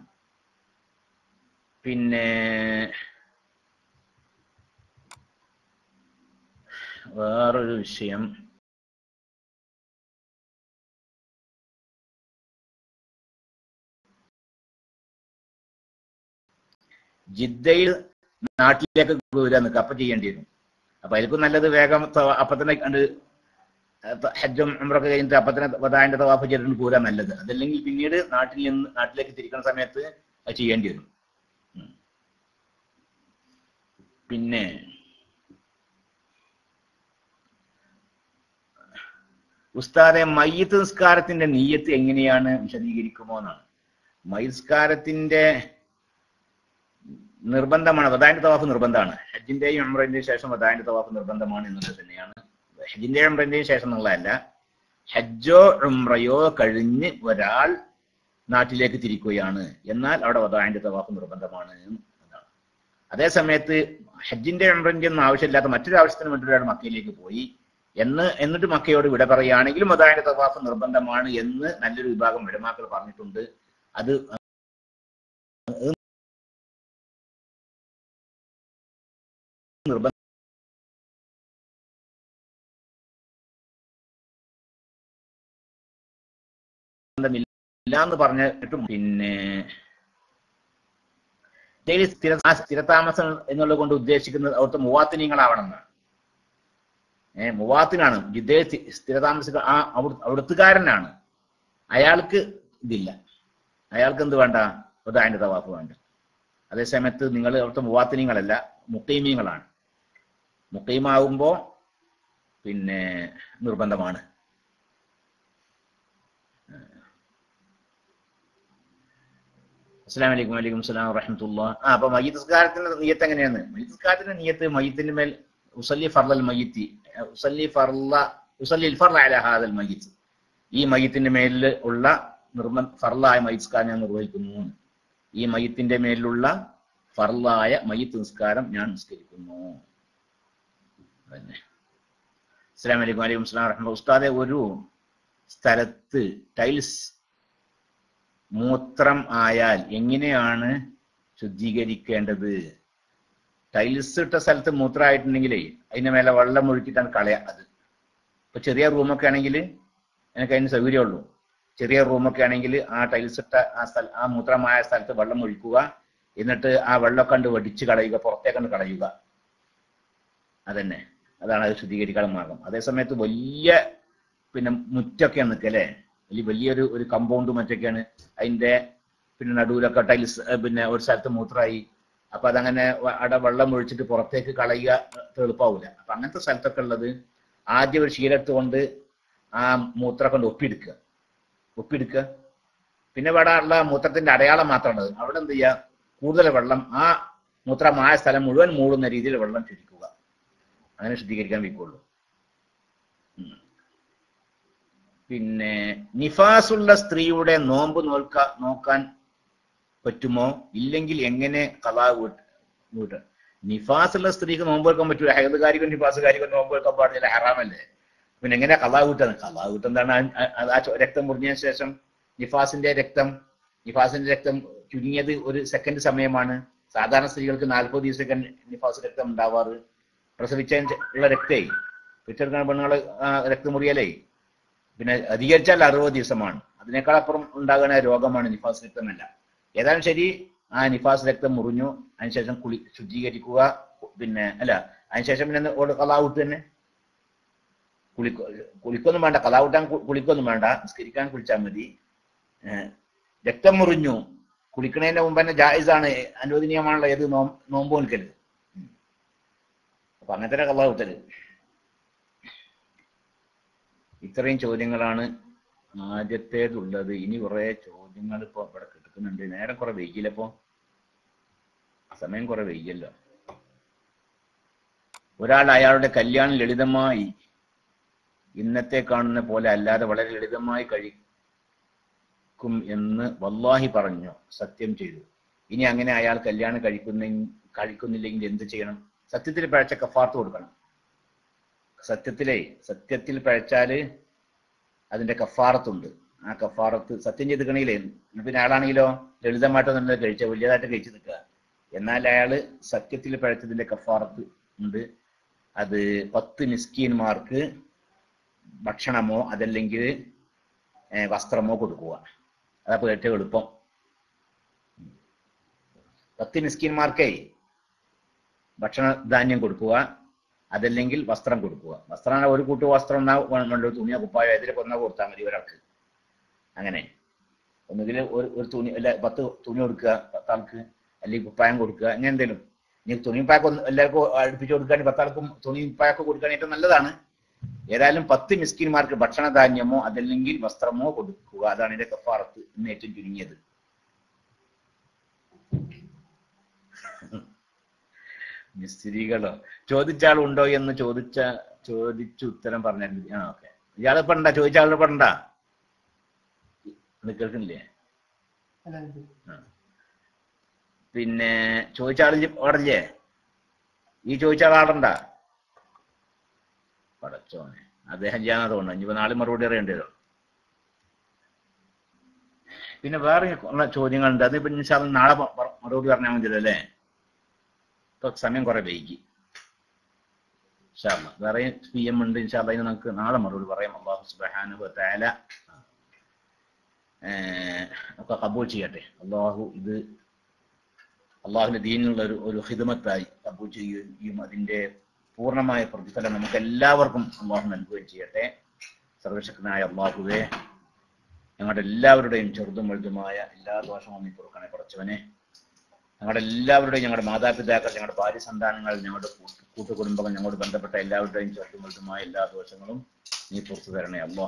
പിന്നെ വേറൊരു വിഷയം ജിദ്ദയിൽ നാട്ടിലേക്ക് വരാൻ നിൽക്കുക അപ്പൊ ചെയ്യേണ്ടി വരും അപ്പൊ അതിൽക്കും നല്ലത് വേഗം ത- അപ്പൊ തന്നെ കണ്ട് ത- ഹജ്ജും ഉംറൊക്കെ കഴിഞ്ഞിട്ട് അപ്പൊ തന്നെ വദാന്റെ തവാഫ് ചെയ്തിട്ട് പോരാ നല്ലത് അതല്ലെങ്കിൽ പിന്നീട് നാട്ടിൽ നിന്ന് നാട്ടിലേക്ക് തിരിക്കുന്ന സമയത്ത് അത് ചെയ്യേണ്ടി വരും ഉം. പിന്നെ ഉസ്താദെ മയ്യത്ത് നിസ്കാരത്തിന്റെ നീയത്ത് എങ്ങനെയാണ് വിശദീകരിക്കുമോ എന്നാണ് മയ്യസ്കാരത്തിന്റെ നിർബന്ധമാണ് വദാന്റെ തവാഫ് നിർബന്ധമാണ് ഹജ്ജിന്റെയും ഉംറന്റെയും ശേഷം വദാന്റെ തവാഫ് നിർബന്ധമാണ് എന്നുള്ളത് തന്നെയാണ് ഹജ്ജിന്റെയും ഉംറന്റെയും ശേഷം എന്നുള്ളതല്ല ഹജ്ജോ ഉംറയോ കഴിഞ്ഞ് ഒരാൾ നാട്ടിലേക്ക് തിരിക്കുകയാണ് എന്നാൽ അവിടെ വധാന്റെ തവാഫ് നിർബന്ധമാണ് എന്നാണ് അതേ സമയത്ത് ഹജ്ജിന്റെ ഉംറന്റെ ഒന്നും ആവശ്യമില്ലാത്ത മറ്റൊരു ആവശ്യത്തിന് വേണ്ടി ഒരാൾ മക്കയിലേക്ക് പോയി എന്ന് എന്നിട്ട് മക്കയോട് വിട പറയുകയാണെങ്കിലും വധാന്റെ തവാഫ് നിർബന്ധമാണ് എന്ന് നല്ലൊരു വിഭാഗം വിടമാക്കൾ പറഞ്ഞിട്ടുണ്ട് അത് നിർബന്ധം ഇല്ല എന്ന് പറഞ്ഞിട്ടും പിന്നെ ഡെയിലി സ്ഥിര ആ സ്ഥിരതാമസം എന്നുള്ളത് കൊണ്ട് ഉദ്ദേശിക്കുന്നത് അവിടുത്തെ മൂവാത്തിനീങ്ങളാവണമെന്നാണ് ഏഹ് മൂവാത്തിനാണ് ജിദ്ദയിൽ സ്ഥി- സ്ഥിരതാമസിക ആ അവിടു- അവിടുത്തുകാരനാണ് അയാൾക്ക് ഇതില്ല അയാൾക്ക് എന്ത് വേണ്ട ഉദാഹരണ തവാഫ് വേണ്ട അതേസമയത്ത് നിങ്ങൾ അവിടുത്തെ മൂവാത്തിനീങ്ങളല്ല മുക്കൈമീങ്ങളാണ് മുക്കൈമാവുമ്പോ പിന്നെ നിർബന്ധമാണ് അസ്സാം വലൈക്കും വലൈക്കും സ്ലാം വറഹമത്തുള്ള ആ അപ്പൊ മയ്യത്ത് നിസ്കാരത്തിന്റെ നീയത്ത് എങ്ങനെയാണ് മയ്യത്ത് നിസ്കാരത്തിന്റെ നീയത്ത് മയ്യത്തിന്റെ മേൽ ഉസല്ലി ഫർലൽ മയ്യത്തി ഉസല്ലി ഫർല ഉസല്ലി ഫർല അല ഹാദൽ മയ്യത്ത് ഈ മയ്യത്തിന്റെ മേലിൽ ഉള്ള നിർമ്മ ഫർലായ മയ്യത്ത് നിസ്കാരം ഞാൻ നിർവഹിക്കുന്നു ഈ മയ്യത്തിന്റെ മേലിലുള്ള ഫർലായ മയ്യത്ത് നിസ്കാരം ഞാൻ നിസ്കരിക്കുന്നു തന്നെ അസ്സാം വലൈക്കും വലൈക്കും സ്ലാം വറഹമത്തുള്ള ഉസ്താദെ ഒരു സ്ഥലത്ത് ടൈൽസ് മൂത്രം ആയാൽ എങ്ങനെയാണ് ശുദ്ധീകരിക്കേണ്ടത് ടൈൽസ് ഇട്ട സ്ഥലത്ത് മൂത്രമായിട്ടുണ്ടെങ്കിലേ അതിന്റെ മേലെ വെള്ളം ഒഴുക്കിയിട്ടാണ് കളയാ അത് ഇപ്പൊ ചെറിയ റൂമൊക്കെ ആണെങ്കിൽ എനിക്ക് അതിന് സൗകര്യമുള്ളൂ ചെറിയ റൂമൊക്കെ ആണെങ്കിൽ ആ ടൈൽസ് ഇട്ട ആ സ്ഥല ആ മൂത്രമായ സ്ഥലത്ത് വെള്ളം ഒഴിക്കുക എന്നിട്ട് ആ വെള്ളം കണ്ട് വടിച്ച് കളയുക പുറത്തേക്കണ്ട് കളയുക അതന്നെ അതാണ് അത് ശുദ്ധീകരിക്കാനുള്ള മാർഗം അതേ സമയത്ത് വലിയ പിന്നെ മുറ്റൊക്കെയാണ് നിൽക്കുക അല്ലേ വലിയ വലിയൊരു ഒരു കമ്പൗണ്ട് മറ്റൊക്കെയാണ് അതിന്റെ പിന്നെ നടുവിലൊക്കെ ടൈൽസ് ഏർ പിന്നെ ഒരു സ്ഥലത്ത് മൂത്രമായി അപ്പൊ അതങ്ങനെ വ- അവിടെ വെള്ളം ഒഴിച്ചിട്ട് പുറത്തേക്ക് കളയുക അത്ര എളുപ്പമാവില്ല അപ്പൊ അങ്ങനത്തെ സ്ഥലത്തൊക്കെ ഉള്ളത് ആദ്യം ഒരു ശീലെടുത്തുകൊണ്ട് ആ മൂത്രം കൊണ്ട് ഒപ്പിയെടുക്കുക ഒപ്പിയെടുക്കുക പിന്നെ ഇവിടെ ഉള്ള മൂത്രത്തിന്റെ അടയാളം മാത്രമാണ് അവിടെ എന്ത് ചെയ്യുക കൂടുതൽ വെള്ളം ആ മൂത്രമായ സ്ഥലം മുഴുവൻ മൂടുന്ന രീതിയിൽ വെള്ളം ചുരുക്കുക അങ്ങനെ ശുദ്ധീകരിക്കാൻ വയ്ക്കുള്ളൂ പിന്നെ നിഫാസുള്ള സ്ത്രീയുടെ നോമ്പ് നോൽക്ക നോക്കാൻ പറ്റുമോ ഇല്ലെങ്കിൽ എങ്ങനെ കലാ വീട്ട് നിഫാസുള്ള സ്ത്രീക്ക് നോമ്പ് വെക്കാൻ പറ്റൂല ഹൈദുകാരിക്കോ നിഫാസുകാരിക്കോ നോമ്പ് വെക്കാൻ പാടില്ല ഹറാമല്ലേ പിന്നെ എങ്ങനെ കലാ വീട്ടാണ് കലാ വീട്ട് എന്താണ് ആ- ആ- ആ ചോ- രക്തം മുറിഞ്ഞതിന് ശേഷം നിഫാസിന്റെ രക്തം നിഫാസിന്റെ രക്തം ചുരുങ്ങിയത് ഒരു സെക്കൻഡ് സമയമാണ് സാധാരണ സ്ത്രീകൾക്ക് നാൽപ്പത് ദിവസമൊക്കെ നിഫാസ് രക്തം ഉണ്ടാവാറ് പ്രസവിച്ചതിന് ഉള്ള രക്തേ പെറ്റെടുക്കുന്ന പെണ്ണുങ്ങളെ ആ, രക്തം മുറിയലേ പിന്നെ അധികരിച്ചാൽ അറുപത് ദിവസമാണ് അതിനേക്കാൾ അപ്പുറം ഉണ്ടാകുന്ന രോഗമാണ് നിഫാസ് രക്തമല്ല ഏതായാലും ശരി ആ നിഫാസ് രക്തം മുറിഞ്ഞു അതിനുശേഷം കുളി ശുദ്ധീകരിക്കുക പിന്നെ അല്ല അതിനുശേഷം പിന്നെ ഓട് കലാവിട്ട് തന്നെ കുളിക്ക കുളിക്കൊന്നും വേണ്ട കലാവിട്ടാൻ കു- കുളിക്കൊന്നും വേണ്ട നിസ്കരിക്കാൻ കുളിച്ചാൽ മതി ഏഹ് രക്തം മുറിഞ്ഞു കുളിക്കണതിന്റെ മുമ്പ് തന്നെ ജായിസാണ് അനുവദനീയമാണല്ലോ ഏത് നോ നോമ്പ് നിൽക്കല് അപ്പൊ അങ്ങനത്തെ കലാവിട്ടല് ഇത്രയും ചോദ്യങ്ങളാണ് ആദ്യത്തേതുള്ളത് ഇനി കുറെ ചോദ്യങ്ങൾ ഇപ്പൊ ഇവിടെ കിടക്കുന്നുണ്ട് നേരം കുറെ വൈകില്ലപ്പോ സമയം കുറെ വൈകിയല്ലോ ഒരാൾ അയാളുടെ കല്യാണം ലളിതമായി ഇന്നത്തെ കാണുന്ന പോലെ അല്ലാതെ വളരെ ലളിതമായി കഴിക്കും എന്ന് വല്ലാഹി പറഞ്ഞു സത്യം ചെയ്തു ഇനി അങ്ങനെ അയാൾ കല്യാണം കഴിക്കുന്ന കഴിക്കുന്നില്ലെങ്കിൽ എന്ത് ചെയ്യണം സത്യത്തിൽ പഴച്ച കഫാർത്ത് കൊടുക്കണം സത്യത്തിലെ സത്യത്തിൽ പഴച്ചാല് അതിന്റെ കഫാറത്തുണ്ട് ആ കഫാറത്ത് സത്യം ചെയ്തിക്കണെങ്കിലേ പിന്നെ ആളാണെങ്കിലോ ലളിതമായിട്ടൊന്നും കഴിച്ച വലിയതായിട്ട് കഴിച്ചു നിൽക്കുക എന്നാൽ അയാള് സത്യത്തിൽ പഴച്ചതിന്റെ കഫാറത്ത് ഉണ്ട് അത് പത്ത് മിസ്കീന്മാർക്ക് ഭക്ഷണമോ അതല്ലെങ്കിൽ ഏർ വസ്ത്രമോ കൊടുക്കുക അതപ്പോ ഏറ്റവും എളുപ്പം പത്ത് മിസ്കീന്മാർക്കേ ഭക്ഷണ ധാന്യം കൊടുക്കുക അതല്ലെങ്കിൽ വസ്ത്രം കൊടുക്കുക വസ്ത്രം ഒരു കൂട്ടു വസ്ത്രം എന്നാ വേണ്ട തുണിയോ കുപ്പായോ ഇതിലൊക്കെ ഒന്നാ കൊടുത്താൽ മതി ഒരാൾക്ക് അങ്ങനെ ഒന്നുകിൽ ഒരു ഒരു തുണി അല്ല പത്ത് തുണി കൊടുക്കുക പത്താൾക്ക് അല്ലെങ്കിൽ കുപ്പായം കൊടുക്കുക അങ്ങനെ എന്തെങ്കിലും ഇനി തുണി പാക്ക് ഒന്ന് എല്ലാവർക്കും അടുപ്പിച്ച് കൊടുക്കുകയാണെങ്കിൽ പത്താൾക്കും തുണി പായൊക്കെ കൊടുക്കാൻ ഏറ്റവും നല്ലതാണ് ഏതായാലും പത്ത് മിസ്കിന്മാർക്ക് ഭക്ഷണധാന്യമോ അതല്ലെങ്കിൽ വസ്ത്രമോ കൊടുക്കുക അതാണ് ഇതിന്റെ കഫാറത്ത് ഇന്ന് ഏറ്റവും ചുരുങ്ങിയത് മിസ്ത്രികളോ ചോദിച്ച ആളുണ്ടോ എന്ന് ചോദിച്ച ചോദിച്ചു ഉത്തരം പറഞ്ഞാൽ ആ ഓക്കെ ഇയാളെ പണ്ട ചോദിച്ച ആളുടെ പണ്ട കേൾക്കുന്നില്ലേ അല്ല ഇത് പിന്നെ ചോദിച്ച ആളിൽ ഓടല്ലേ ഈ ചോദിച്ച ആൾ ആടണ്ട പടച്ചോനെ അദ്ദേഹം ചെയ്യാൻ അതുകൊണ്ട് ഇനിയിപ്പോ നാളെ മറുപടി അറിയേണ്ടി വരും പിന്നെ വേറെ ഉള്ള ചോദ്യങ്ങളുണ്ട് അത് ഇപ്പൊ ഇൻഷാ അല്ലാ നാളെ പ- പ- മറുപടി പറഞ്ഞാൽ മതിയല്ലോ അല്ലേ ഇപ്പൊ സമയം കുറെ വൈകി ഇൻഷാ അല്ലാ. വേറെ പി എം ഉണ്ട് ഇൻഷാ അല്ലാ. ഇതിന് നമുക്ക് നാളെ മറുപടി പറയാം അള്ളാഹു സുബ്ഹാനഹു വ തആല ഏഹ്, ഒക്കെ കബൂൽ ചെയ്യട്ടെ അള്ളാഹു ഇത് അള്ളാഹുവിന്റെ ദീനിലുള്ള ഒരു ഒരു ഹിദമത്തായി കബൂൽ ചെയ്യുകയും അതിന്റെ പൂർണ്ണമായ പ്രതിഫലം നമുക്ക് എല്ലാവർക്കും അള്ളാഹു നൽകുകയും ചെയ്യട്ടെ സർവശക്തനായ അള്ളാഹുവെ ഞങ്ങളുടെ എല്ലാവരുടെയും ചെറുതും വലുതുമായ എല്ലാ ദോഷവും നീ പൊറുക്കണേ കുറച്ചവനെ ഞങ്ങളുടെ എല്ലാവരുടെയും ഞങ്ങളുടെ മാതാപിതാക്കൾ ഞങ്ങളുടെ ഭാര്യ സന്താനങ്ങൾ ഞങ്ങളുടെ കൂട്ടു- കൂട്ടുകുടുംബങ്ങൾ ഞങ്ങളോട് ബന്ധപ്പെട്ട എല്ലാവരുടെയും ചെറുതും വലുതുമായ എല്ലാ ദോഷങ്ങളും നീ പുറത്തു തരണേ അള്ളാ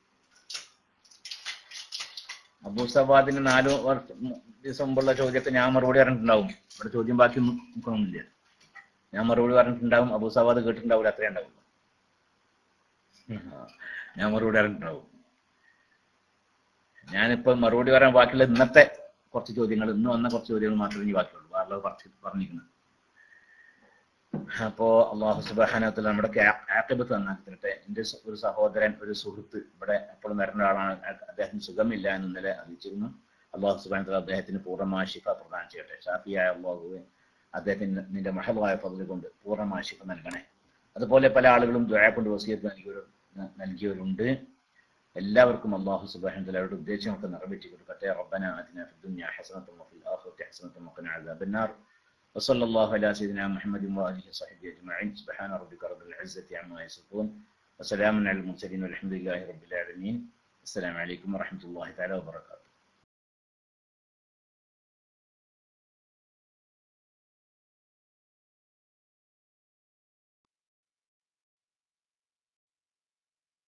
അബൂസവാദിന് നാലു വർഷം ദിവസം മുമ്പുള്ള ചോദ്യത്തെ ഞാൻ മറുപടി പറഞ്ഞിട്ടുണ്ടാവും ഇവിടെ ചോദ്യം ബാക്കി നോക്കണമെന്നില്ല ഞാൻ മറുപടി പറഞ്ഞിട്ടുണ്ടാവും അബൂസവാദ് കേട്ടിട്ടുണ്ടാവില്ല അത്രേ ഉണ്ടാവുള്ളൂ ആ, ഞാൻ മറുപടി പറഞ്ഞിട്ടുണ്ടാവും ഞാനിപ്പോ മറുപടി പറയാൻ ബാക്കിയുള്ള ഇന്നത്തെ കുറച്ച് ചോദ്യങ്ങൾ ഇന്ന് വന്ന കുറച്ച് ചോദ്യങ്ങൾ മാത്രമേ ഇനി ബാക്കിയുള്ളൂ വേറെ കുറച്ച് പറഞ്ഞിരിക്കുന്നത് അപ്പോ അള്ളാഹു സുബാനത്തിൽ നമ്മുടെ ആക്കബത്ത് നന്നാക്കി തരട്ടെ എൻ്റെ സ- ഒരു സഹോദരൻ ഒരു സുഹൃത്ത് ഇവിടെ എപ്പോഴും വരുന്ന ഒരാളാണ് അ- അദ്ദേഹത്തിന് സുഖമില്ല എന്ന് ഇന്നലെ അറിയിച്ചിരുന്നു അള്ളാഹു സുബാനത്തിൽ അദ്ദേഹത്തിന് പൂർണ്ണമായ ശിഫ പ്രദാനം ചെയ്യട്ടെ ഷാഫിയായ അള്ളാഹുവെ അദ്ദേഹത്തിന് നിന്റെ മഹലായ പദവി കൊണ്ട് പൂർണ്ണമായ ശിഫ നൽകണേ അതുപോലെ പല ആളുകളും ദ്വയ കൊണ്ട് വസീയത്ത് നൽകിയവർ നൽകിയവരുണ്ട് എല്ലാവർക്കും അള്ളാഹു സുബാൻ അവരുടെ ഉദ്ദേശങ്ങളൊക്കെ നിറവേറ്റി കൊടുക്കട്ടെ റബ്ബന ആതിന ഫി ദുനിയ ഹസനത്തും വഫിൽ ആഖിറതി ഹസനത്തും വഖിന അദാബന്നാർ وصلى الله على سيدنا محمد وآله وصحبه أجمعين سبحان ربك رب العزة عما يصفون وسلام على المرسلين والحمد لله رب العالمين السلام عليكم ورحمة الله تعالى وبركاته